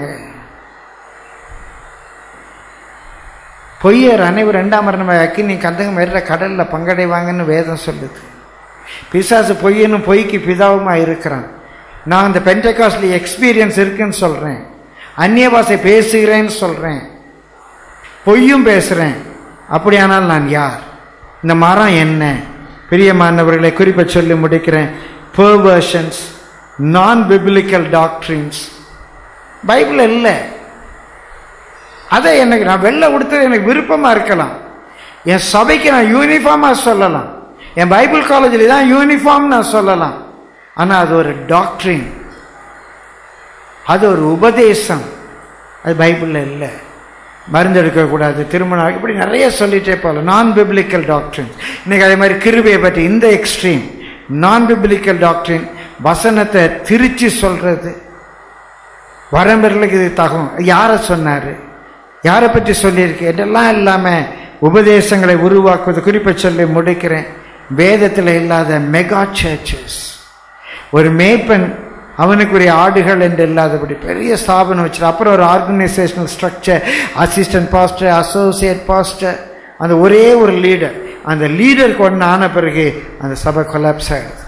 பொய்யர் அனைவர் ரெண்டாம் மரணமாக அக்கினி கந்தகம் ஏற கடலில் பங்கடைவாங்கன்னு வேதம் சொல்லுது பிசாசு பொய்யனும் பொய்க்கு பிதாவுமாக இருக்கிறான் நான் இந்த பென்டகாஸ்ட்ல எக்ஸ்பீரியன்ஸ் இருக்குன்னு சொல்கிறேன் அந்நிய பாஷை பேசுகிறேன்னு சொல்கிறேன் பொய்யும் பேசுகிறேன் அப்படியானால் நான் யார் இந்த மரம் என்ன பிரியமானவர்களை குறிப்பை சொல்லி முடிக்கிறேன் பெர்வர்ஷன்ஸ் நான் பிபிலிக்கல் டாக்ட்ரின்ஸ் பைபிள் இல்லை அதை எனக்கு நான் வெள்ளை உடுத்தது எனக்கு விருப்பமாக இருக்கலாம் என் சபைக்கு நான் யூனிஃபார்மாக சொல்லலாம் என் பைபிள் காலேஜில் தான் யூனிஃபார்ம் நான் சொல்லலாம் ஆனால் அது ஒரு டாக்ட்ரின் அது ஒரு உபதேசம் அது பைபிளில் இல்லை மருந்து எடுக்கக்கூடாது திருமணம் இப்படி நிறைய சொல்லிட்டே போகலாம் நான் பிப்ளிக்கல் டாக்டரின் இன்னைக்கு அதே மாதிரி கிருபையை பற்றி இந்த எக்ஸ்ட்ரீம் நான் பிப்ளிக்கல் டாக்டரின் வசனத்தை திரிச்சு சொல்றது வரம்பெறலுக்கு இது தகும் யாரை சொன்னார் யாரை பற்றி சொல்லியிருக்கு இதெல்லாம் இல்லாமல் உபதேசங்களை உருவாக்குவது குறிப்பை சொல்லி முடிக்கிறேன் வேதத்தில் இல்லாத மெகா சர்ச்சஸ் ஒரு மேய்ப்பன் அவனுக்குரிய ஆடுகள் என்று இல்லாதபடி பெரிய ஸ்தாபனம் வச்சு அப்புறம் ஒரு organisational structure assistant pastor associate pastor அந்த ஒரே ஒரு லீடர் அந்த லீடர் கொண்டு ஆன பிறகு அந்த சபை கொலாப்ஸ் ஆகிடுது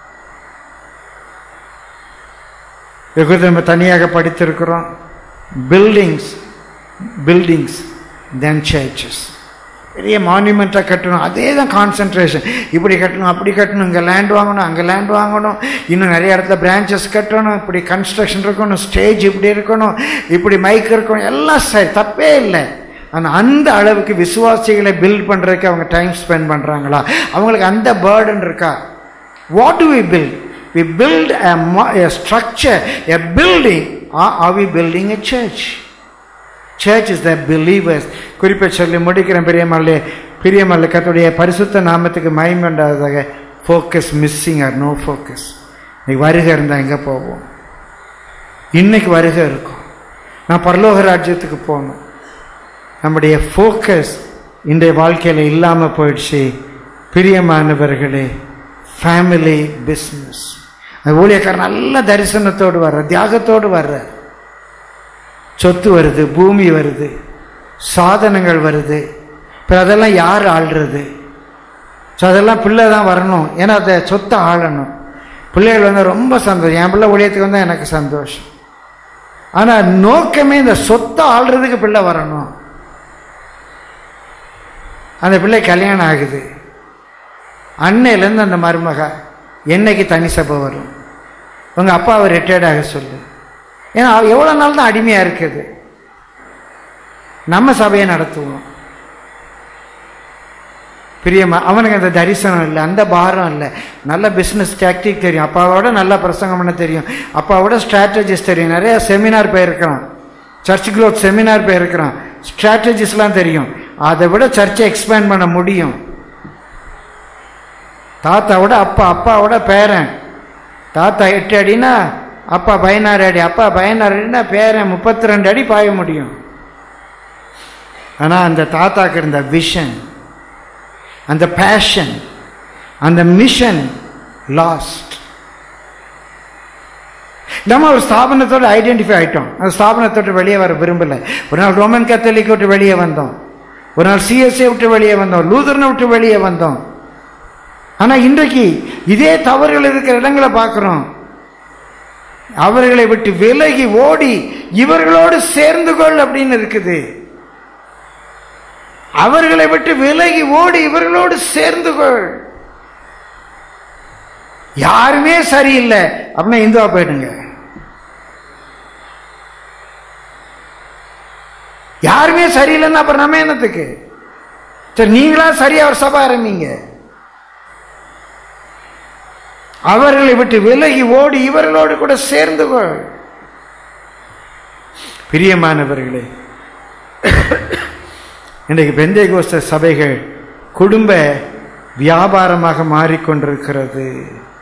இது குறித்து நம்ம தனியாக படித்திருக்கிறோம் பில்டிங்ஸ் பில்டிங்ஸ் தென் சர்ச்சஸ் பெரிய மான்யூமெண்ட்டாக கட்டணும் அதே தான் கான்சன்ட்ரேஷன் இப்படி கட்டணும் அப்படி கட்டணும் இங்கே லேண்ட் வாங்கணும் அங்கே லேண்ட் வாங்கணும் இன்னும் நிறைய இடத்துல பிரான்ச்சஸ் கட்டணும் இப்படி கன்ஸ்ட்ரக்ஷன் இருக்கணும் ஸ்டேஜ் இப்படி இருக்கணும் இப்படி மைக் இருக்கணும் எல்லாம் சரி தப்பே இல்லை ஆனால் அந்த அளவுக்கு விசுவாசிகளை பில்ட் பண்ணுறதுக்கு அவங்க டைம் ஸ்பெண்ட் பண்ணுறாங்களா அவங்களுக்கு அந்த பேர்டன் இருக்கா what do we build we build a structure a building or are we building a church church is the believers குறிப்பை சொல்லி முடிக்கிறேன் பிரியமல்ல பிரியமல்ல கத்துடைய பரிசுத்த நாமத்துக்கு மயமண்டாதாக focus missing or no focus இன்னைக்கு வருகை இருந்தால் எங்கே போவோம் இன்னைக்கு வருகை இருக்கும் நான் பரலோக ராஜ்யத்துக்கு போகணும் நம்முடைய ஃபோக்கஸ் இன்றைய வாழ்க்கையில் இல்லாமல் போயிடுச்சு பிரியமானவர்களே ஃபேமிலி பிஸ்னஸ் அந்த ஊழியக்காரர் நல்ல தரிசனத்தோடு வர்ற தியாகத்தோடு வர்ற சொத்து வருது பூமி வருது சாதனங்கள் வருது இப்போ அதெல்லாம் யார் ஆள்றது ஸோ அதெல்லாம் பிள்ளை தான் வரணும் ஏன்னா அதை சொத்தை ஆளணும் பிள்ளைகள் வந்து ரொம்ப சந்தோஷம் என் பிள்ளை ஊழியத்துக்கு வந்தால் எனக்கு சந்தோஷம் ஆனால் நோக்கமே இந்த சொத்தை ஆள்றதுக்கு பிள்ளை வரணும் அந்த பிள்ளை கல்யாணம் ஆகுது அன்னையிலேருந்து அந்த மருமக என்னைக்கு தனி சபை வரும் உங்கள் அப்பாவை ரிட்டையர்ட் ஆக சொல்லு ஏன்னா எவ்வளோ நாள் தான் அடிமையாக இருக்குது நம்ம சபையை நடத்துவோம் பிரியமா அவனுக்கு அந்த தரிசனம் இல்லை அந்த பாரம் இல்லை நல்ல பிஸ்னஸ் டாக்டிக் தெரியும் அப்பாவோட நல்லா பிரசங்கம் பண்ண தெரியும் அப்பாவோட ஸ்ட்ராட்டஜிஸ் தெரியும் நிறைய செமினார் போயிருக்கிறான் சர்ச் க்ரோத் செமினார் போயிருக்கிறான் ஸ்ட்ராட்டஜிஸ்லாம் தெரியும் அதை விட சர்ச்சை எக்ஸ்பேண்ட் பண்ண முடியும் தாத்தாவோட அப்பா அப்பாவோட பேரன் தாத்தா எட்டு அடினா அப்பா பதினாறு அடி அப்பா பதினாறு அடினா பேரன் முப்பத்தி ரெண்டு அடி பாய முடியும் ஆனால் அந்த தாத்தாக்கு இருந்த விஷன் அந்த பேஷன் அந்த மிஷன் லாஸ்ட் நம்ம ஒரு ஸ்தாபனத்தோடு ஐடென்டிஃபை ஆயிட்டோம் அந்த ஸ்தாபனத்தோடு வெளியே வர விரும்பல ஒரு நாள் ரோமன் கத்தோலிக்க விட்டு வெளியே வந்தோம் ஒரு நாள் சிஎஸ்ஏ விட்டு வெளியே வந்தோம் லூதரனை விட்டு வெளியே வந்தோம் ஆனா இன்றைக்கு இதே தவறுகள் இருக்கிற இடங்களை பார்க்கிறோம் அவர்களை விட்டு விலகி ஓடி இவர்களோடு சேர்ந்து கொள் அப்படின்னு இருக்குது அவர்களை விட்டு விலகி ஓடி இவர்களோடு சேர்ந்து கொள் யாருமே சரியில்லை அப்படின்னா இந்துவா போயிடுங்க யாருமே சரியில்லைன்னா அப்புறம் நம்ம என்னத்துக்கு சரி நீங்களா சரியா ஒரு சபை ஆரம்பிங்க அவர்களை விட்டு விலகி ஓடி இவர்களோடு கூட சேர்ந்து கொள் பிரியமானவர்களே இன்றைக்கு பெந்தை கோஸ்த சபைகள் குடும்ப வியாபாரமாக மாறிக்கொண்டிருக்கிறது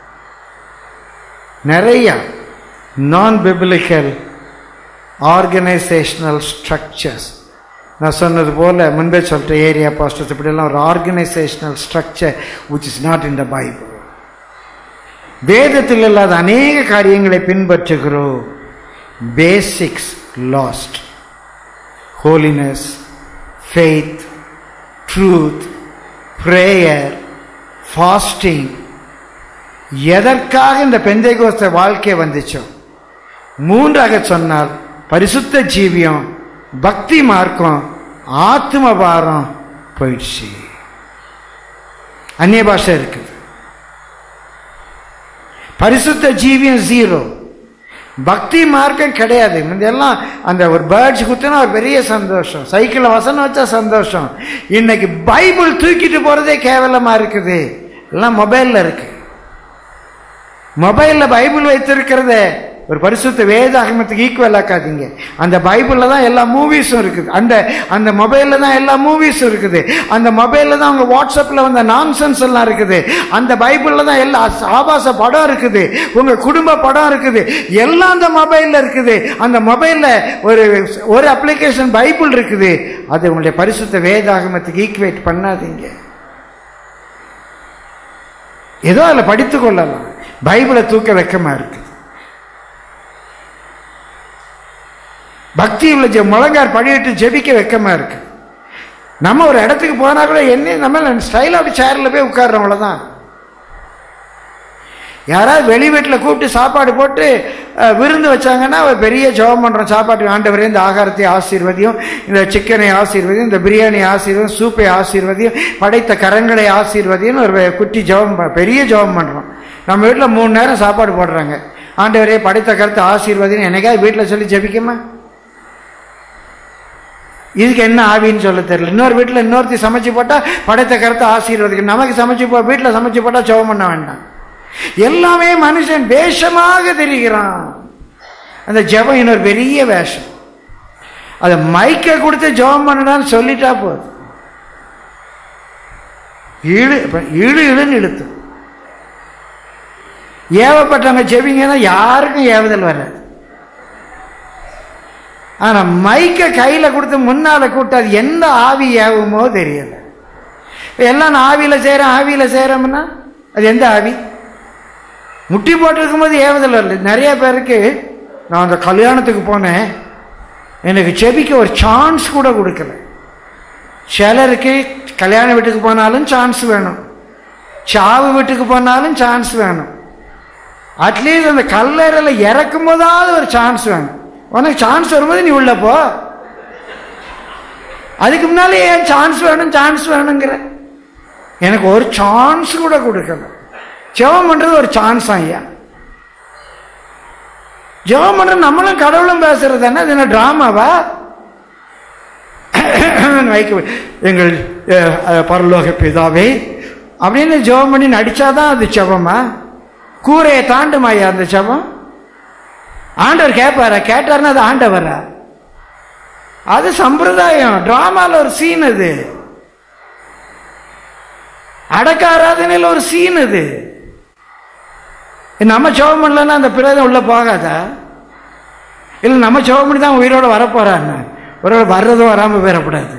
நிறைய நான் பிபிலிக்கல் ஆர்கனைசேஷனல் ஸ்ட்ரக்சர்ஸ் நான் சொன்னது போல முன்பே சொல்லிட்ட ஏரியா பாஸ்டர்ஸ் இப்படியெல்லாம் ஒரு organisational structure which is not in the Bible வேதத்தில் இல்லாத அநேக காரியங்களை பின்பற்றுகிறோம் basics lost holiness faith truth prayer fasting எதற்காக இந்த பெந்தைகோஸ்த வாழ்க்கை வந்துச்சோ மூன்றாக சொன்னால் பரிசுத்த ஜீவியம் பக்தி மார்க்கம் ஆத்ம பாரம் போயிடுச்சு அந்நிய பாஷை இருக்குது பரிசுத்த ஜீவியம் ஜீரோ பக்தி மார்க்கம் கிடையாது முந்தையெல்லாம் அந்த ஒரு பேர்ட்ஸ் குத்துனா ஒரு பெரிய சந்தோஷம் சைக்கிளில் வசனம் வச்சா சந்தோஷம் இன்னைக்கு பைபிள் தூக்கிட்டு போறதே கேவலமா இருக்குது எல்லாம் மொபைல்ல இருக்கு மொபைல்ல பைபிள் வைத்திருக்கிறத ஒரு பரிசுத்த வேதாகமத்துக்கு ஈக்குவல் ஆக்காதீங்க அந்த பைபிளில் தான் எல்லா மூவிஸும் இருக்குது அந்த அந்த மொபைலில் தான் எல்லா மூவிஸும் இருக்குது அந்த மொபைலில் தான் உங்கள் வாட்ஸ்அப்பில் வந்த நான்சென்ஸ் எல்லாம் இருக்குது அந்த பைபிளில் தான் எல்லா ஆபாச படம் இருக்குது உங்கள் குடும்ப படம் இருக்குது எல்லாம் அந்த மொபைலில் இருக்குது அந்த மொபைலில் ஒரு ஒரு அப்ளிகேஷன் பைபிள் இருக்குது அது உங்களுடைய பரிசுத்த வேதாகமத்துக்கு ஈக்குவேட் பண்ணாதீங்க ஏதோ அதில் படித்து கொள்ளலாம் பைபிளை தூக்க வெக்கமாக இருக்குது பக்தி உள்ள ஜெ முழங்கார் படியிட்டு ஜெபிக்க வெக்கமா இருக்கு நம்ம ஒரு இடத்துக்கு போனா கூட என்ன நம்ம ஸ்டைலாக அப்படி சேரில் போய் உட்கார்றோம் அவ்வளோதான் யாராவது வெளி வீட்டில் கூப்பிட்டு சாப்பாடு போட்டு அஹ், விருந்து வச்சாங்கன்னா ஒரு பெரிய ஜெபம் பண்ணுறோம் சாப்பாட்டு ஆண்டவரே இந்த ஆகாரத்தை ஆசீர்வதியும் இந்த சிக்கனை ஆசீர்வதியும் இந்த பிரியாணி ஆசீர்வதியும் சூப்பை ஆசீர்வதியும் படைத்த கரங்களை ஆசீர்வதியும் ஒரு குட்டி ஜெபம் ப- பெரிய ஜெபம் பண்ணுறோம் நம்ம வீட்டில் மூணு நேரம் சாப்பாடு போடுறாங்க ஆண்டவரே படைத்த கருத்தை ஆசீர்வதின்னு என்னைக்காவது வீட்டில் சொல்லி ஜெபிக்குமா இதுக்கு என்ன ஆவின்னு சொல்ல தெரியல இன்னொரு வீட்டில் இன்னொருத்தி சமைச்சு போட்டால் படைத்த கருத்தை ஆசீர்வதிக்கும் நமக்கு சமைச்சு போ வீட்டில் சமைச்சு போட்டால் ஜெபம் பண்ண வேண்டாம் எல்லாமே மனுஷன் வேஷமாக தெரிகிறான் அந்த ஜெபம் இன்னொரு பெரிய வேஷம் அதை மைக்கை கொடுத்து ஜெபம் பண்ணடான்னு சொல்லிட்டா போதும் இழு இப்ப இழு இழுன்னு இழுத்து ஏவப்பட்டவங்க ஜெபிங்கன்னா யாருக்கும் ஏவுதல் வராது ஆனா மைக்கை கையில கொடுத்து முன்னால கூட்டு அது எந்த ஆவி ஏவுமோ தெரியல இப்ப எல்லாம் நான் ஆவியில செய்றேன் ஆவியில செய்யறோம்னா அது எந்த ஆவி முட்டி போட்டிருக்கும் போது ஏவுதல் வரல நிறைய பேருக்கு நான் அந்த கல்யாணத்துக்கு போனேன் எனக்கு செபிக்க ஒரு சான்ஸ் கூட கொடுக்கல சிலருக்கு கல்யாண வீட்டுக்கு போனாலும் சான்ஸ் வேணும் சாவு வீட்டுக்கு போனாலும் சான்ஸ் வேணும் அட்லீஸ்ட் அந்த கல்லறையில் இறக்கும் போதாவது ஒரு சான்ஸ் வேணும் உனக்கு சான்ஸ் வரும்போது நீ உள்ள போ அதுக்கு முன்னாலே ஏன் சான்ஸ் வேணும் சான்ஸ் வேணுங்கிற எனக்கு ஒரு சான்ஸ் கூட கொடுக்கல ஜெபம் பண்றது ஒரு சான்ஸ் ஐயா ஜெபம் பண்றது நம்மளும் கடவுளும் பேசுறது என்ன இது என்ன டிராமாவா வைக்க எங்கள் அஹ், அஹ், பரலோக பிதாவே அப்படின்னு ஜெபம் பண்ணி நடிச்சாதான் அது ஜெபமா கூரையை தாண்டுமா ஐயா அந்த ஜெபம் ஆண்டவர் கேட்பாரா கேட்டாருன்னா அது ஆண்டவரா அது சம்பிரதாயம் டிராமால ஒரு சீன் அது அடக்க ஆராதனையில் ஒரு சீன் அது நம்ம ஜெபம் பண்ணலன்னா அந்த பிரேதம் உள்ள போகாதா இல்லை நம்ம ஜெபம் பண்ணி தான் உயிரோட வரப்போறாங்க ஒரு வர்றதும் வராமல் போயிடக்கூடாது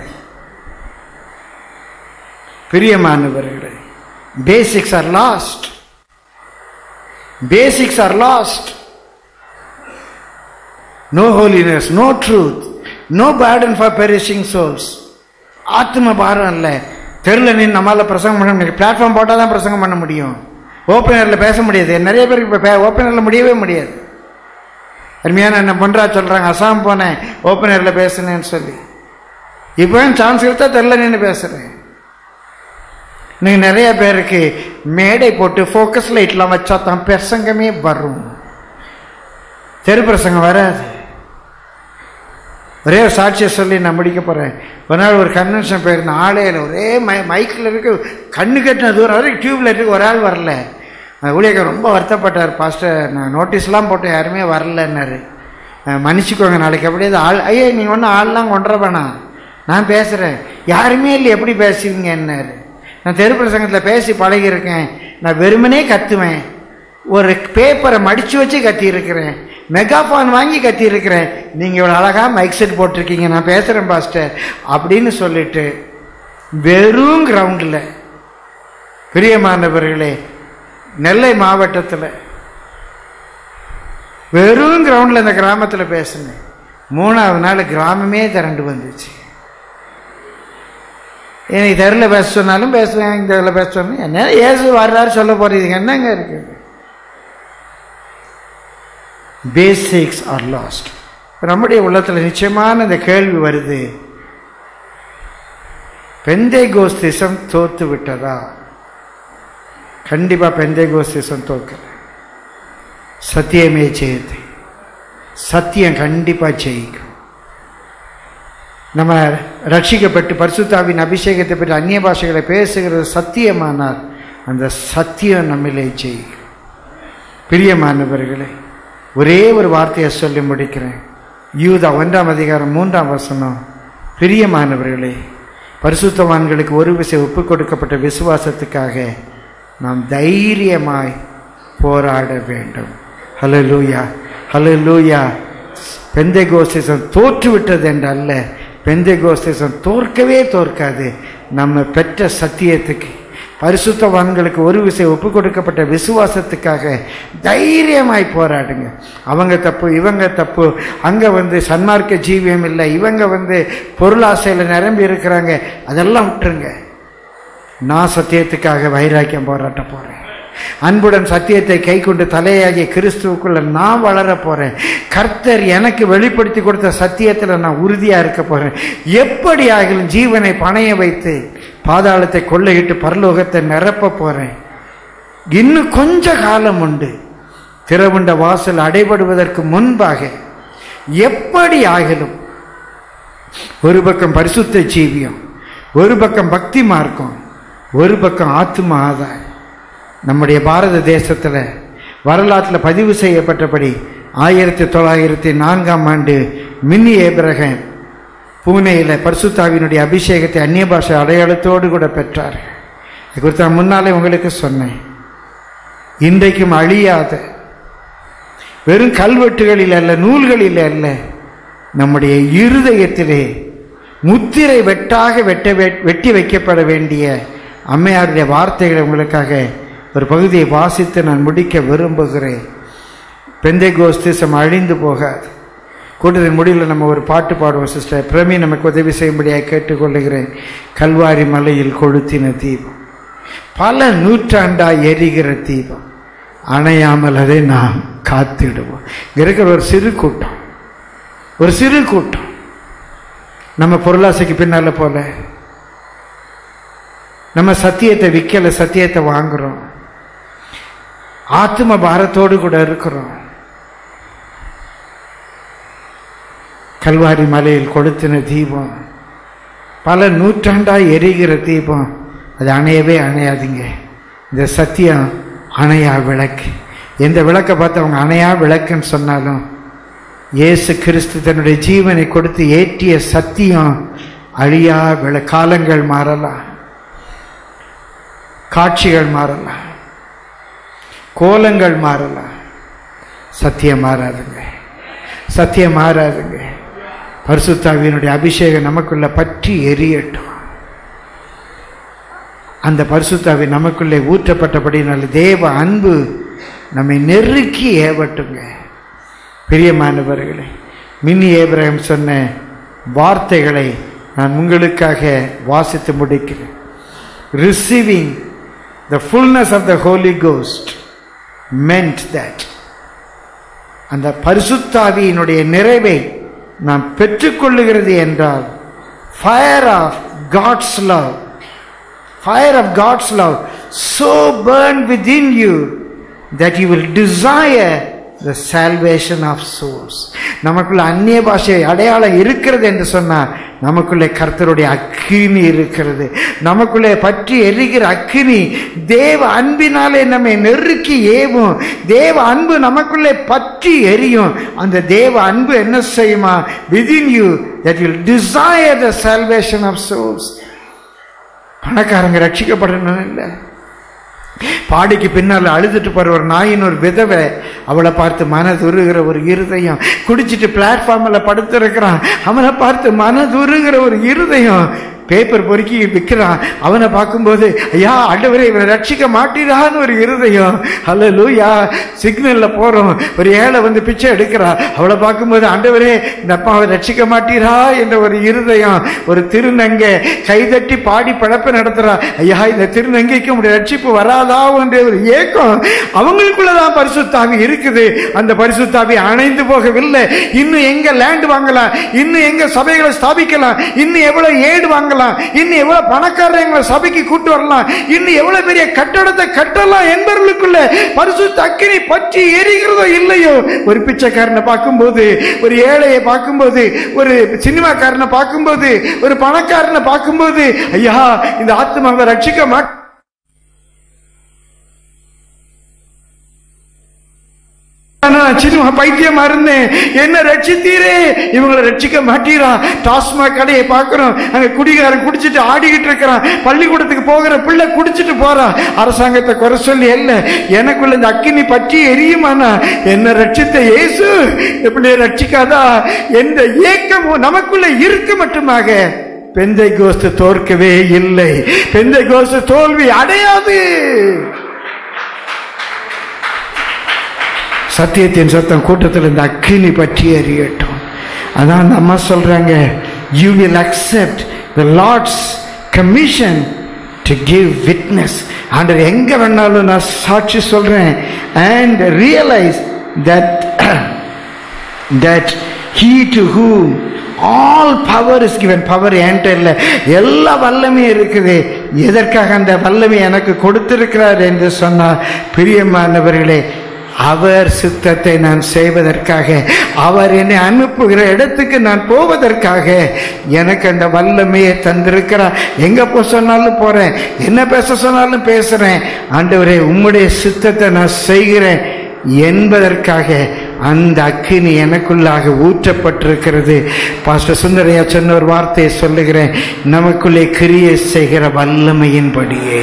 பிரியமானவர்களே basics are lost basics are lost no holiness no truth no burden for perishing souls ஆத்ம பாரம் இல்லை தெருல நின்று நம்மளால பிரசங்கம் பண்ண முடியும் பிளாட்ஃபார்ம் போட்டால் தான் பிரசங்கம் பண்ண முடியும் ஓப்பனரில் பேச முடியாது நிறைய பேருக்கு இப்போ ஓப்பனரில் முடியவே முடியாது அருமையான என்ன பண்றா சொல்றாங்க அசாம் போனேன் ஓப்பனரில் பேசுனேன்னு சொல்லி இப்போ சான்ஸ் கொடுத்தா தெருல நின்று பேசுறேன் இன்னைக்கு நிறைய பேருக்கு மேடை போட்டு ஃபோக்கஸ் லைட்லாம் வச்சா தான் பிரசங்கமே வரும் தெரு பிரசங்கம் வராது ஒரே ஒரு சாட்சியை சொல்லி நான் முடிக்க போகிறேன் ஒரு நாள் ஒரு கன்வென்ஷன் போயிருந்தேன் ஆலையில் ஒரே மை மைக்கில் இருக்கு கண்ணு கட்டின தூரம் வரைக்கும் டியூப்ல இருக்கு ஒரு ஆள் வரல அந்த ஊழியர்கள் ரொம்ப வருத்தப்பட்டார் பாஸ்டர் நான் நோட்டீஸ்லாம் போட்டேன் யாருமே வரலன்னாரு அஹ் மன்னிச்சுக்கோங்க நாளைக்கு அப்படியே இது ஆள் ஐயா நீங்கள் ஒன்றும் ஆள்லாம் கொண்டுற வேணாம் நான் பேசுகிறேன் யாருமே இல்லை எப்படி பேசுவீங்கன்னாரு நான் தெரு பிரசங்கத்தில் பேசி பழகியிருக்கேன் நான் வெறுமனே கத்துவேன் ஒரு பேப்பரை மடிச்சு வச்சு கத்தியிருக்கிறேன் மெகாஃபான் வாங்கி கத்தியிருக்கிறேன் நீங்கள் இவ்வளோ அழகாக மைக் செட் போட்டிருக்கீங்க நான் பேசுகிறேன் பாஸ்டர் அப்படின்னு சொல்லிட்டு வெறும் கிரவுண்டில் பிரியமானவர்களே நெல்லை மாவட்டத்தில் வெறும் கிரவுண்டில் இந்த கிராமத்தில் பேசினேன் மூணாவது நாள் கிராமமே திரண்டு வந்துச்சு எனக்கு தெருவில் பேச சொன்னாலும் பேசுவேன் இந்த இதில் பேச சொன்னேன் என்ன ஏசு வர்றாரு சொல்ல போறீங்க என்னங்க இருக்குது பேசிக்ஸ் ஆர் லாஸ்ட் நம்முடைய உள்ளத்தில் நிச்சயமான இந்த கேள்வி வருது பெந்தை கோஸ்திசம் தோத்து விட்டதா கண்டிப்பா பெந்தை கோஸ்திசம் தோக்கல சத்தியமே ஜெயது சத்தியம் கண்டிப்பா ஜெயிக்கும் நம்ம ரட்சிக்கப்பட்டு பரிசுத்தாவின் அபிஷேகத்தை பற்றி அந்நிய பாஷைகளை பேசுகிறது சத்தியமானால் அந்த சத்தியம் நம்மிலே ஜெயிக்கும் பிரியமானவர்களே ஒரே ஒரு வார்த்தையை சொல்லி முடிக்கிறேன் யூதா ஒன்றாம் அதிகாரம் மூன்றாம் வசனம் பிரியமானவர்களே பரிசுத்தவான்களுக்கு ஒரு விசை ஒப்பு கொடுக்கப்பட்ட விசுவாசத்துக்காக நாம் தைரியமாய் போராட வேண்டும் ஹலோ லூயா ஹலோ லூயா பெந்தை கோஸ்திசம் தோற்று விட்டது என்று அல்ல பெந்தை கோஸ்திசம் தோற்கவே தோற்காது நம்ம பெற்ற சத்தியத்துக்கு பரிசுத்தவான்களுக்கு ஒரு விசை ஒப்பு கொடுக்கப்பட்ட விசுவாசத்துக்காக தைரியமாய் போராடுங்க அவங்க தப்பு இவங்க தப்பு அங்கே வந்து சன்மார்க்க ஜீவியம் இல்லை இவங்க வந்து பொருளாசையில் நிரம்பி இருக்கிறாங்க அதெல்லாம் விட்டுருங்க நான் சத்தியத்துக்காக வைராக்கியம் போராட்ட போகிறேன் அன்புடன் சத்தியத்தை கை கொண்டு தலையாகிய கிறிஸ்துவுக்குள்ள நான் வளர போறேன் கர்த்தர் எனக்கு வெளிப்படுத்தி கொடுத்த சத்தியத்தில் நான் உறுதியா இருக்க போறேன் எப்படி ஆகிலும் ஜீவனை பணைய வைத்து பாதாளத்தை கொள்ளையிட்டு பரலோகத்தை நிரப்ப போறேன் இன்னும் கொஞ்ச காலம் உண்டு திறவுண்ட வாசல் அடைபடுவதற்கு முன்பாக எப்படி ஆகிலும் ஒரு பக்கம் பரிசுத்த ஜீவியம் ஒரு பக்கம் பக்தி மார்க்கம் ஒரு பக்கம் ஆத்ம ஆதாயம் நம்முடைய பாரத தேசத்தில் வரலாற்றில் பதிவு செய்யப்பட்டபடி ஆயிரத்தி தொள்ளாயிரத்தி நான்காம் ஆண்டு மின்னி ஏபிரகம் பூனேயில் பரிசுத்தாவினுடைய அபிஷேகத்தை அந்நிய பாஷை அடையாளத்தோடு கூட பெற்றார் இது குறித்து நான் முன்னாலே உங்களுக்கு சொன்னேன் இன்றைக்கும் அழியாத வெறும் கல்வெட்டுகளில் அல்ல நூல்களில் அல்ல நம்முடைய இருதயத்திலே முத்திரை வெட்டாக வெட்ட வெட்டி வைக்கப்பட வேண்டிய அம்மையாருடைய வார்த்தைகளை உங்களுக்காக ஒரு பகுதியை வாசித்து நான் முடிக்க விரும்புகிறேன் பெந்தை கோஸ்திசம் அழிந்து போகாது கூட்டத்தின் முடிவில் நம்ம ஒரு பாட்டு பாடுவோம் சிஸ்டர் பிரமி நமக்கு உதவி செய்யும்படியாக கேட்டுக்கொள்ளுகிறேன் கல்வாரி மலையில் கொளுத்தின தீபம் பல நூற்றாண்டாய் எரிகிற தீபம் அணையாமல் அதை நாம் காத்திடுவோம் இங்க இருக்கிற ஒரு சிறு கூட்டம் ஒரு சிறு கூட்டம் நம்ம பொருளாசைக்கு பின்னால போல நம்ம சத்தியத்தை விற்கல சத்தியத்தை வாங்குறோம் ஆத்ம பாரத்தோடு கூட இருக்கிறோம் கல்வாரி மலையில் கொளுத்தின தீபம் பல நூற்றாண்டாய் எரிகிற தீபம் அது அணையவே அணையாதுங்க இந்த சத்தியம் அணையா விளக்கு எந்த விளக்கை பார்த்து அவங்க அணையா விளக்குன்னு சொன்னாலும் இயேசு கிறிஸ்து தன்னுடைய ஜீவனை கொடுத்து ஏற்றிய சத்தியம் அழியா விள காலங்கள் மாறலாம் காட்சிகள் மாறலாம் கோலங்கள் மாறலாம் சத்தியம் மாறாதுங்க சத்தியம் மாறாதுங்க பரிசுத்தாவியனுடைய அபிஷேகம் நமக்குள்ள பற்றி எரியட்டும் அந்த பரிசுத்தாவி நமக்குள்ளே ஊற்றப்பட்டபடினால தேவ அன்பு நம்மை நெருக்கி ஏவட்டுங்க பிரியமானவர்களே மின்னி ஏபிரகம் சொன்ன வார்த்தைகளை நான் உங்களுக்காக வாசித்து முடிக்கிறேன் receiving the fullness of the Holy Ghost meant that அந்த பரிசுத்தாவியினுடைய நிறைவை நாம் பெற்றுக்கொள்ளுகிறது என்றால் fire of God's love fire of God's love so burn within you that you will desire the salvation of souls நமக்குள்ள அந்நிய பாஷை அடையாளம் இருக்கிறது என்று சொன்னால் நமக்குள்ளே கர்த்தருடைய அக்கினி இருக்கிறது நமக்குள்ளே பற்றி எரிகிற அக்கினி தேவ அன்பினாலே நம்மை நெருக்கி ஏவும் தேவ அன்பு நமக்குள்ளே பற்றி எரியும் அந்த தேவ அன்பு என்ன செய்யுமா within you that will desire the salvation of souls பணக்காரங்க ரட்சிக்கப்படணும் இல்லை பாடிக்கு பின்னால் அழுதுட்டு போற ஒரு நாயின் ஒரு விதவை அவளை பார்த்து மனதுருகிற ஒரு இருதயம் குடிச்சிட்டு பிளாட்ஃபார்மில் படுத்திருக்கிறான் அவனை பார்த்து மனதுருகிற ஒரு இருதயம் பேப்பர் பொறுக்கி விற்கிறான் அவனை பார்க்கும்போது ஐயா ஆண்டவரே இவனை ரட்சிக்க மாட்டீரான்னு ஒரு இருதயம் அல்ல லூயா சிக்னலில் போகிறோம் ஒரு ஏழை வந்து பிச்சை எடுக்கிறா அவளை பார்க்கும்போது ஆண்டவரே இந்த அப்பாவை ரட்சிக்க மாட்டீரா என்ற ஒரு இருதயம் ஒரு திருநங்க கைதட்டி பாடி பழப்ப நடத்துறா ஐயா இந்த திருநங்கைக்கு உடைய ரட்சிப்பு வராதா என்ற ஒரு ஏக்கம் அவங்களுக்குள்ளதான் பரிசுத்தாவி இருக்குது அந்த பரிசுத்தாவி அணைந்து போகவில்லை இன்னும் எங்க லேண்ட் வாங்கலாம் இன்னும் எங்க சபைகளை ஸ்தாபிக்கலாம் இன்னும் எவ்வளவு ஏடு வாங்கலாம் இன்னும் எவ்வளவு பணக்காரர் எங்களை சபைக்கு கூட்டு வரலாம் இன்னும் எவ்வளவு பெரிய கட்டடத்தை கட்டலாம் என்பவர்களுக்குள்ள பரிசுத்த அக்கினி பற்றி எரிகிறதோ இல்லையோ ஒரு பிச்சைக்காரனை பார்க்கும்போது ஒரு ஏழையை பார்க்கும்போது ஒரு சினிமாக்காரனை பார்க்கும்போது ஒரு பணக்காரனை பார்க்கும்போது ஐயா இந்த ஆத்மாவை ரட்சிக்க மாட்ட சினிமா பைத்தியமா இருந்தேன் என்ன ரட்சித்தீரே இவங்களை ரட்சிக்க மாட்டீரா டாஸ்மாக் கடையை பார்க்கிறோம் அங்க குடிகாரன் குடிச்சிட்டு ஆடிக்கிட்டு இருக்கிறான் பள்ளிக்கூடத்துக்கு போகிற பிள்ளை குடிச்சிட்டு போறான் அரசாங்கத்தை குறை சொல்லி இல்ல எனக்குள்ள இந்த அக்கினி பற்றி எரியுமானா என்ன ரட்சித்த இயேசு எப்படி ரட்சிக்காதா என்ற ஏக்கம் நமக்குள்ள இருக்க மட்டுமாக பெந்தை கோஸ்து தோற்கவே இல்லை பெந்தை கோஸ்து தோல்வி அடையாது சத்தியத்தின் சத்தம் கூட்டத்தில் இந்த அக்கினி பற்றி அறியட்டும் அதான் அந்த அம்மா சொல்றாங்க you will accept the Lord's commission to give witness under எங்க வேணாலும் நான் சாட்சி சொல்றேன் and realise that that he to whom all power is given power என்கிட்ட இல்லை எல்லா வல்லமையும் இருக்குது எதற்காக அந்த வல்லமை எனக்கு கொடுத்திருக்கிறார் என்று சொன்னார் பிரியமானவர்களே அவர் சித்தத்தை நான் செய்வதற்காக அவர் என்னை அனுப்புகிற இடத்துக்கு நான் போவதற்காக எனக்கு அந்த வல்லமையை தந்திருக்கிறார் எங்க போ சொன்னாலும் போறேன் என்ன பேச சொன்னாலும் பேசுறேன் ஆண்டவரே உம்முடைய சித்தத்தை நான் செய்கிறேன் என்பதற்காக அந்த அக்கினி எனக்குள்ளாக ஊற்றப்பட்டிருக்கிறது பாஸ்டர் சுந்தரையா சொன்ன ஒரு வார்த்தையை சொல்லுகிறேன் நமக்குள்ளே கிரியை செய்கிற வல்லமையின்படியே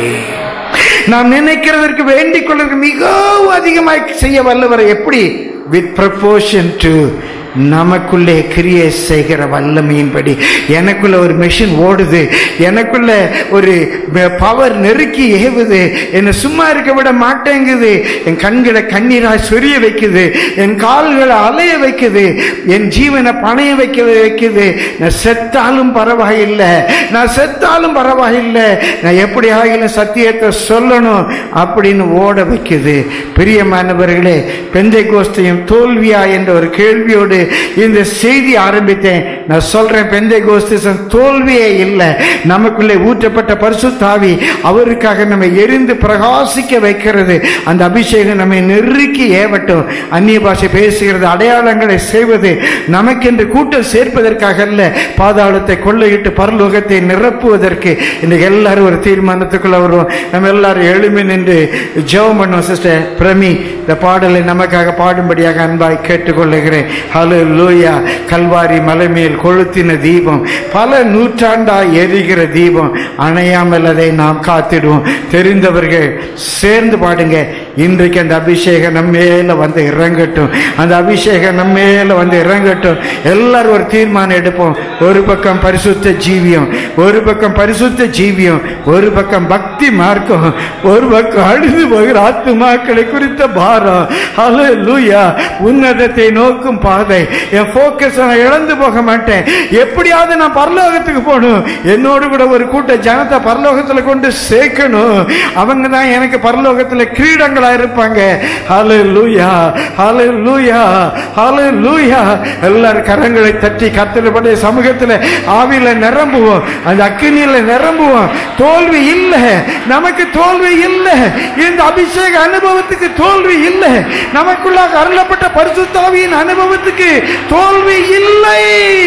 நாம் நினைக்கிறதற்கு வேண்டிக் கொள்வதற்கு மிகவும் அதிகமாக செய்ய வல்லவர் எப்படி வித் ப்ரப்போர்ஷன் டு நமக்குள்ளே கிரியை செய்கிற வல்லமையின்படி எனக்குள்ள ஒரு மெஷின் ஓடுது எனக்குள்ள ஒரு பவர் நெருக்கி ஏவுது என்னை சும்மா இருக்க விட மாட்டேங்குது என் கண்களை கண்ணீராய் சொரிய வைக்குது என் கால்களை அலைய வைக்குது என் ஜீவனை பணைய வைக்க வைக்குது நான் செத்தாலும் பரவாயில்லை நான் செத்தாலும் பரவாயில்லை நான் எப்படி ஆகிலும் சத்தியத்தை சொல்லணும் அப்படின்னு ஓட வைக்குது பிரியமானவர்களே பெந்தை கோஸ்தையும் தோல்வியா என்ற ஒரு கேள்வியோடு இந்த செய்தி ஆரம்பித்தேன் நான் சொல்றேன் பெந்தை கோஸ்திசம் தோல்வியே இல்லை நமக்குள்ளே ஊற்றப்பட்ட பரிசுத்தாவி அவருக்காக நம்ம எரிந்து பிரகாசிக்க வைக்கிறது அந்த அபிஷேகம் நம்மை நெருக்கி ஏவட்டும் அந்நிய பாஷை பேசுகிறது அடையாளங்களை செய்வது நமக்கென்று கூட்டம் சேர்ப்பதற்காக அல்ல பாதாளத்தை கொள்ளையிட்டு பரலோகத்தை நிரப்புவதற்கு இன்றைக்கு எல்லாரும் ஒரு தீர்மானத்துக்குள்ள வருவோம் நம்ம எல்லாரும் எழுமி நின்று ஜெபம் பண்ணுவோம் சிஸ்டர் பிரமி இந்த பாடலை நமக்காக பாடும்படியாக அன்பாய் கேட்டுக்கொள்ளுகிறேன் ஹலோ லூயா கல்வாரி மலை மேல் கொளுத்தின தீபம் பல நூற்றாண்டாய் எரிகிற தீபம் அணையாமல் அதை நாம் காத்திடுவோம் தெரிந்தவர்கள் சேர்ந்து பாடுங்க இன்றைக்கு அந்த அபிஷேகம் நம்ம மேல வந்து இறங்கட்டும் அந்த அபிஷேகம் நம்ம மேல வந்து இறங்கட்டும் எல்லாரும் ஒரு தீர்மானம் எடுப்போம் ஒரு பக்கம் பரிசுத்த ஜீவியம் ஒரு பக்கம் பரிசுத்த ஜீவியம் ஒரு பக்கம் பக்தி மார்க்கம் ஒரு பக்கம் அழுது போகிற ஆத்துமாக்களை குறித்த பாரம் ஹலோ லூயா உன்னதத்தை நோக்கும் பாதை என் போக்கஸ் நான் இழந்து போக மாட்டேன் எப்படியாவது நான் பரலோகத்துக்கு போகணும் என்னோடு கூட ஒரு கூட்ட ஜனத்தை பரலோகத்துல கொண்டு சேர்க்கணும் அவங்க தான் எனக்கு பரலோகத்துல கிரீடங்களா இருப்பாங்க ஹலோ லூயா ஹலோ லூயா ஹலோ லூயா எல்லாரும் கரங்களை தட்டி கத்திரப்படைய சமூகத்துல ஆவியில நிரம்புவோம் அந்த அக்கினியில நிரம்புவோம் தோல்வி இல்லை நமக்கு தோல்வி இல்லை இந்த அபிஷேக அனுபவத்துக்கு தோல்வி இல்லை நமக்குள்ளாக அருளப்பட்ட பரிசுத்தாவியின் அனுபவத்துக்கு தோல்வி இல்லை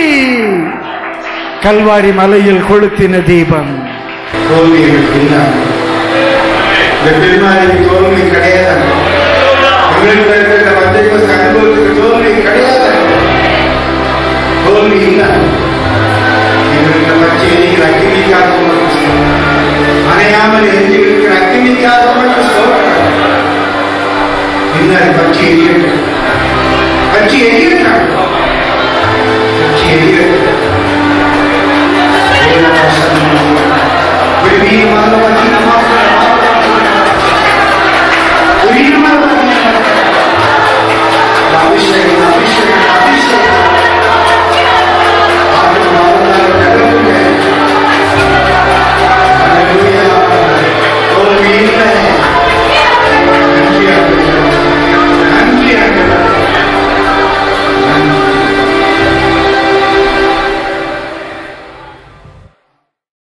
கல்வாரி மலையில் கொளுத்தின தீபம் தோல்வி எங்களுக்கு இல்லாமல் இந்த பெருமாளுக்கு தோல்வி கிடையாது எங்களுக்கு இருக்கிற பந்தய அனுபவத்தை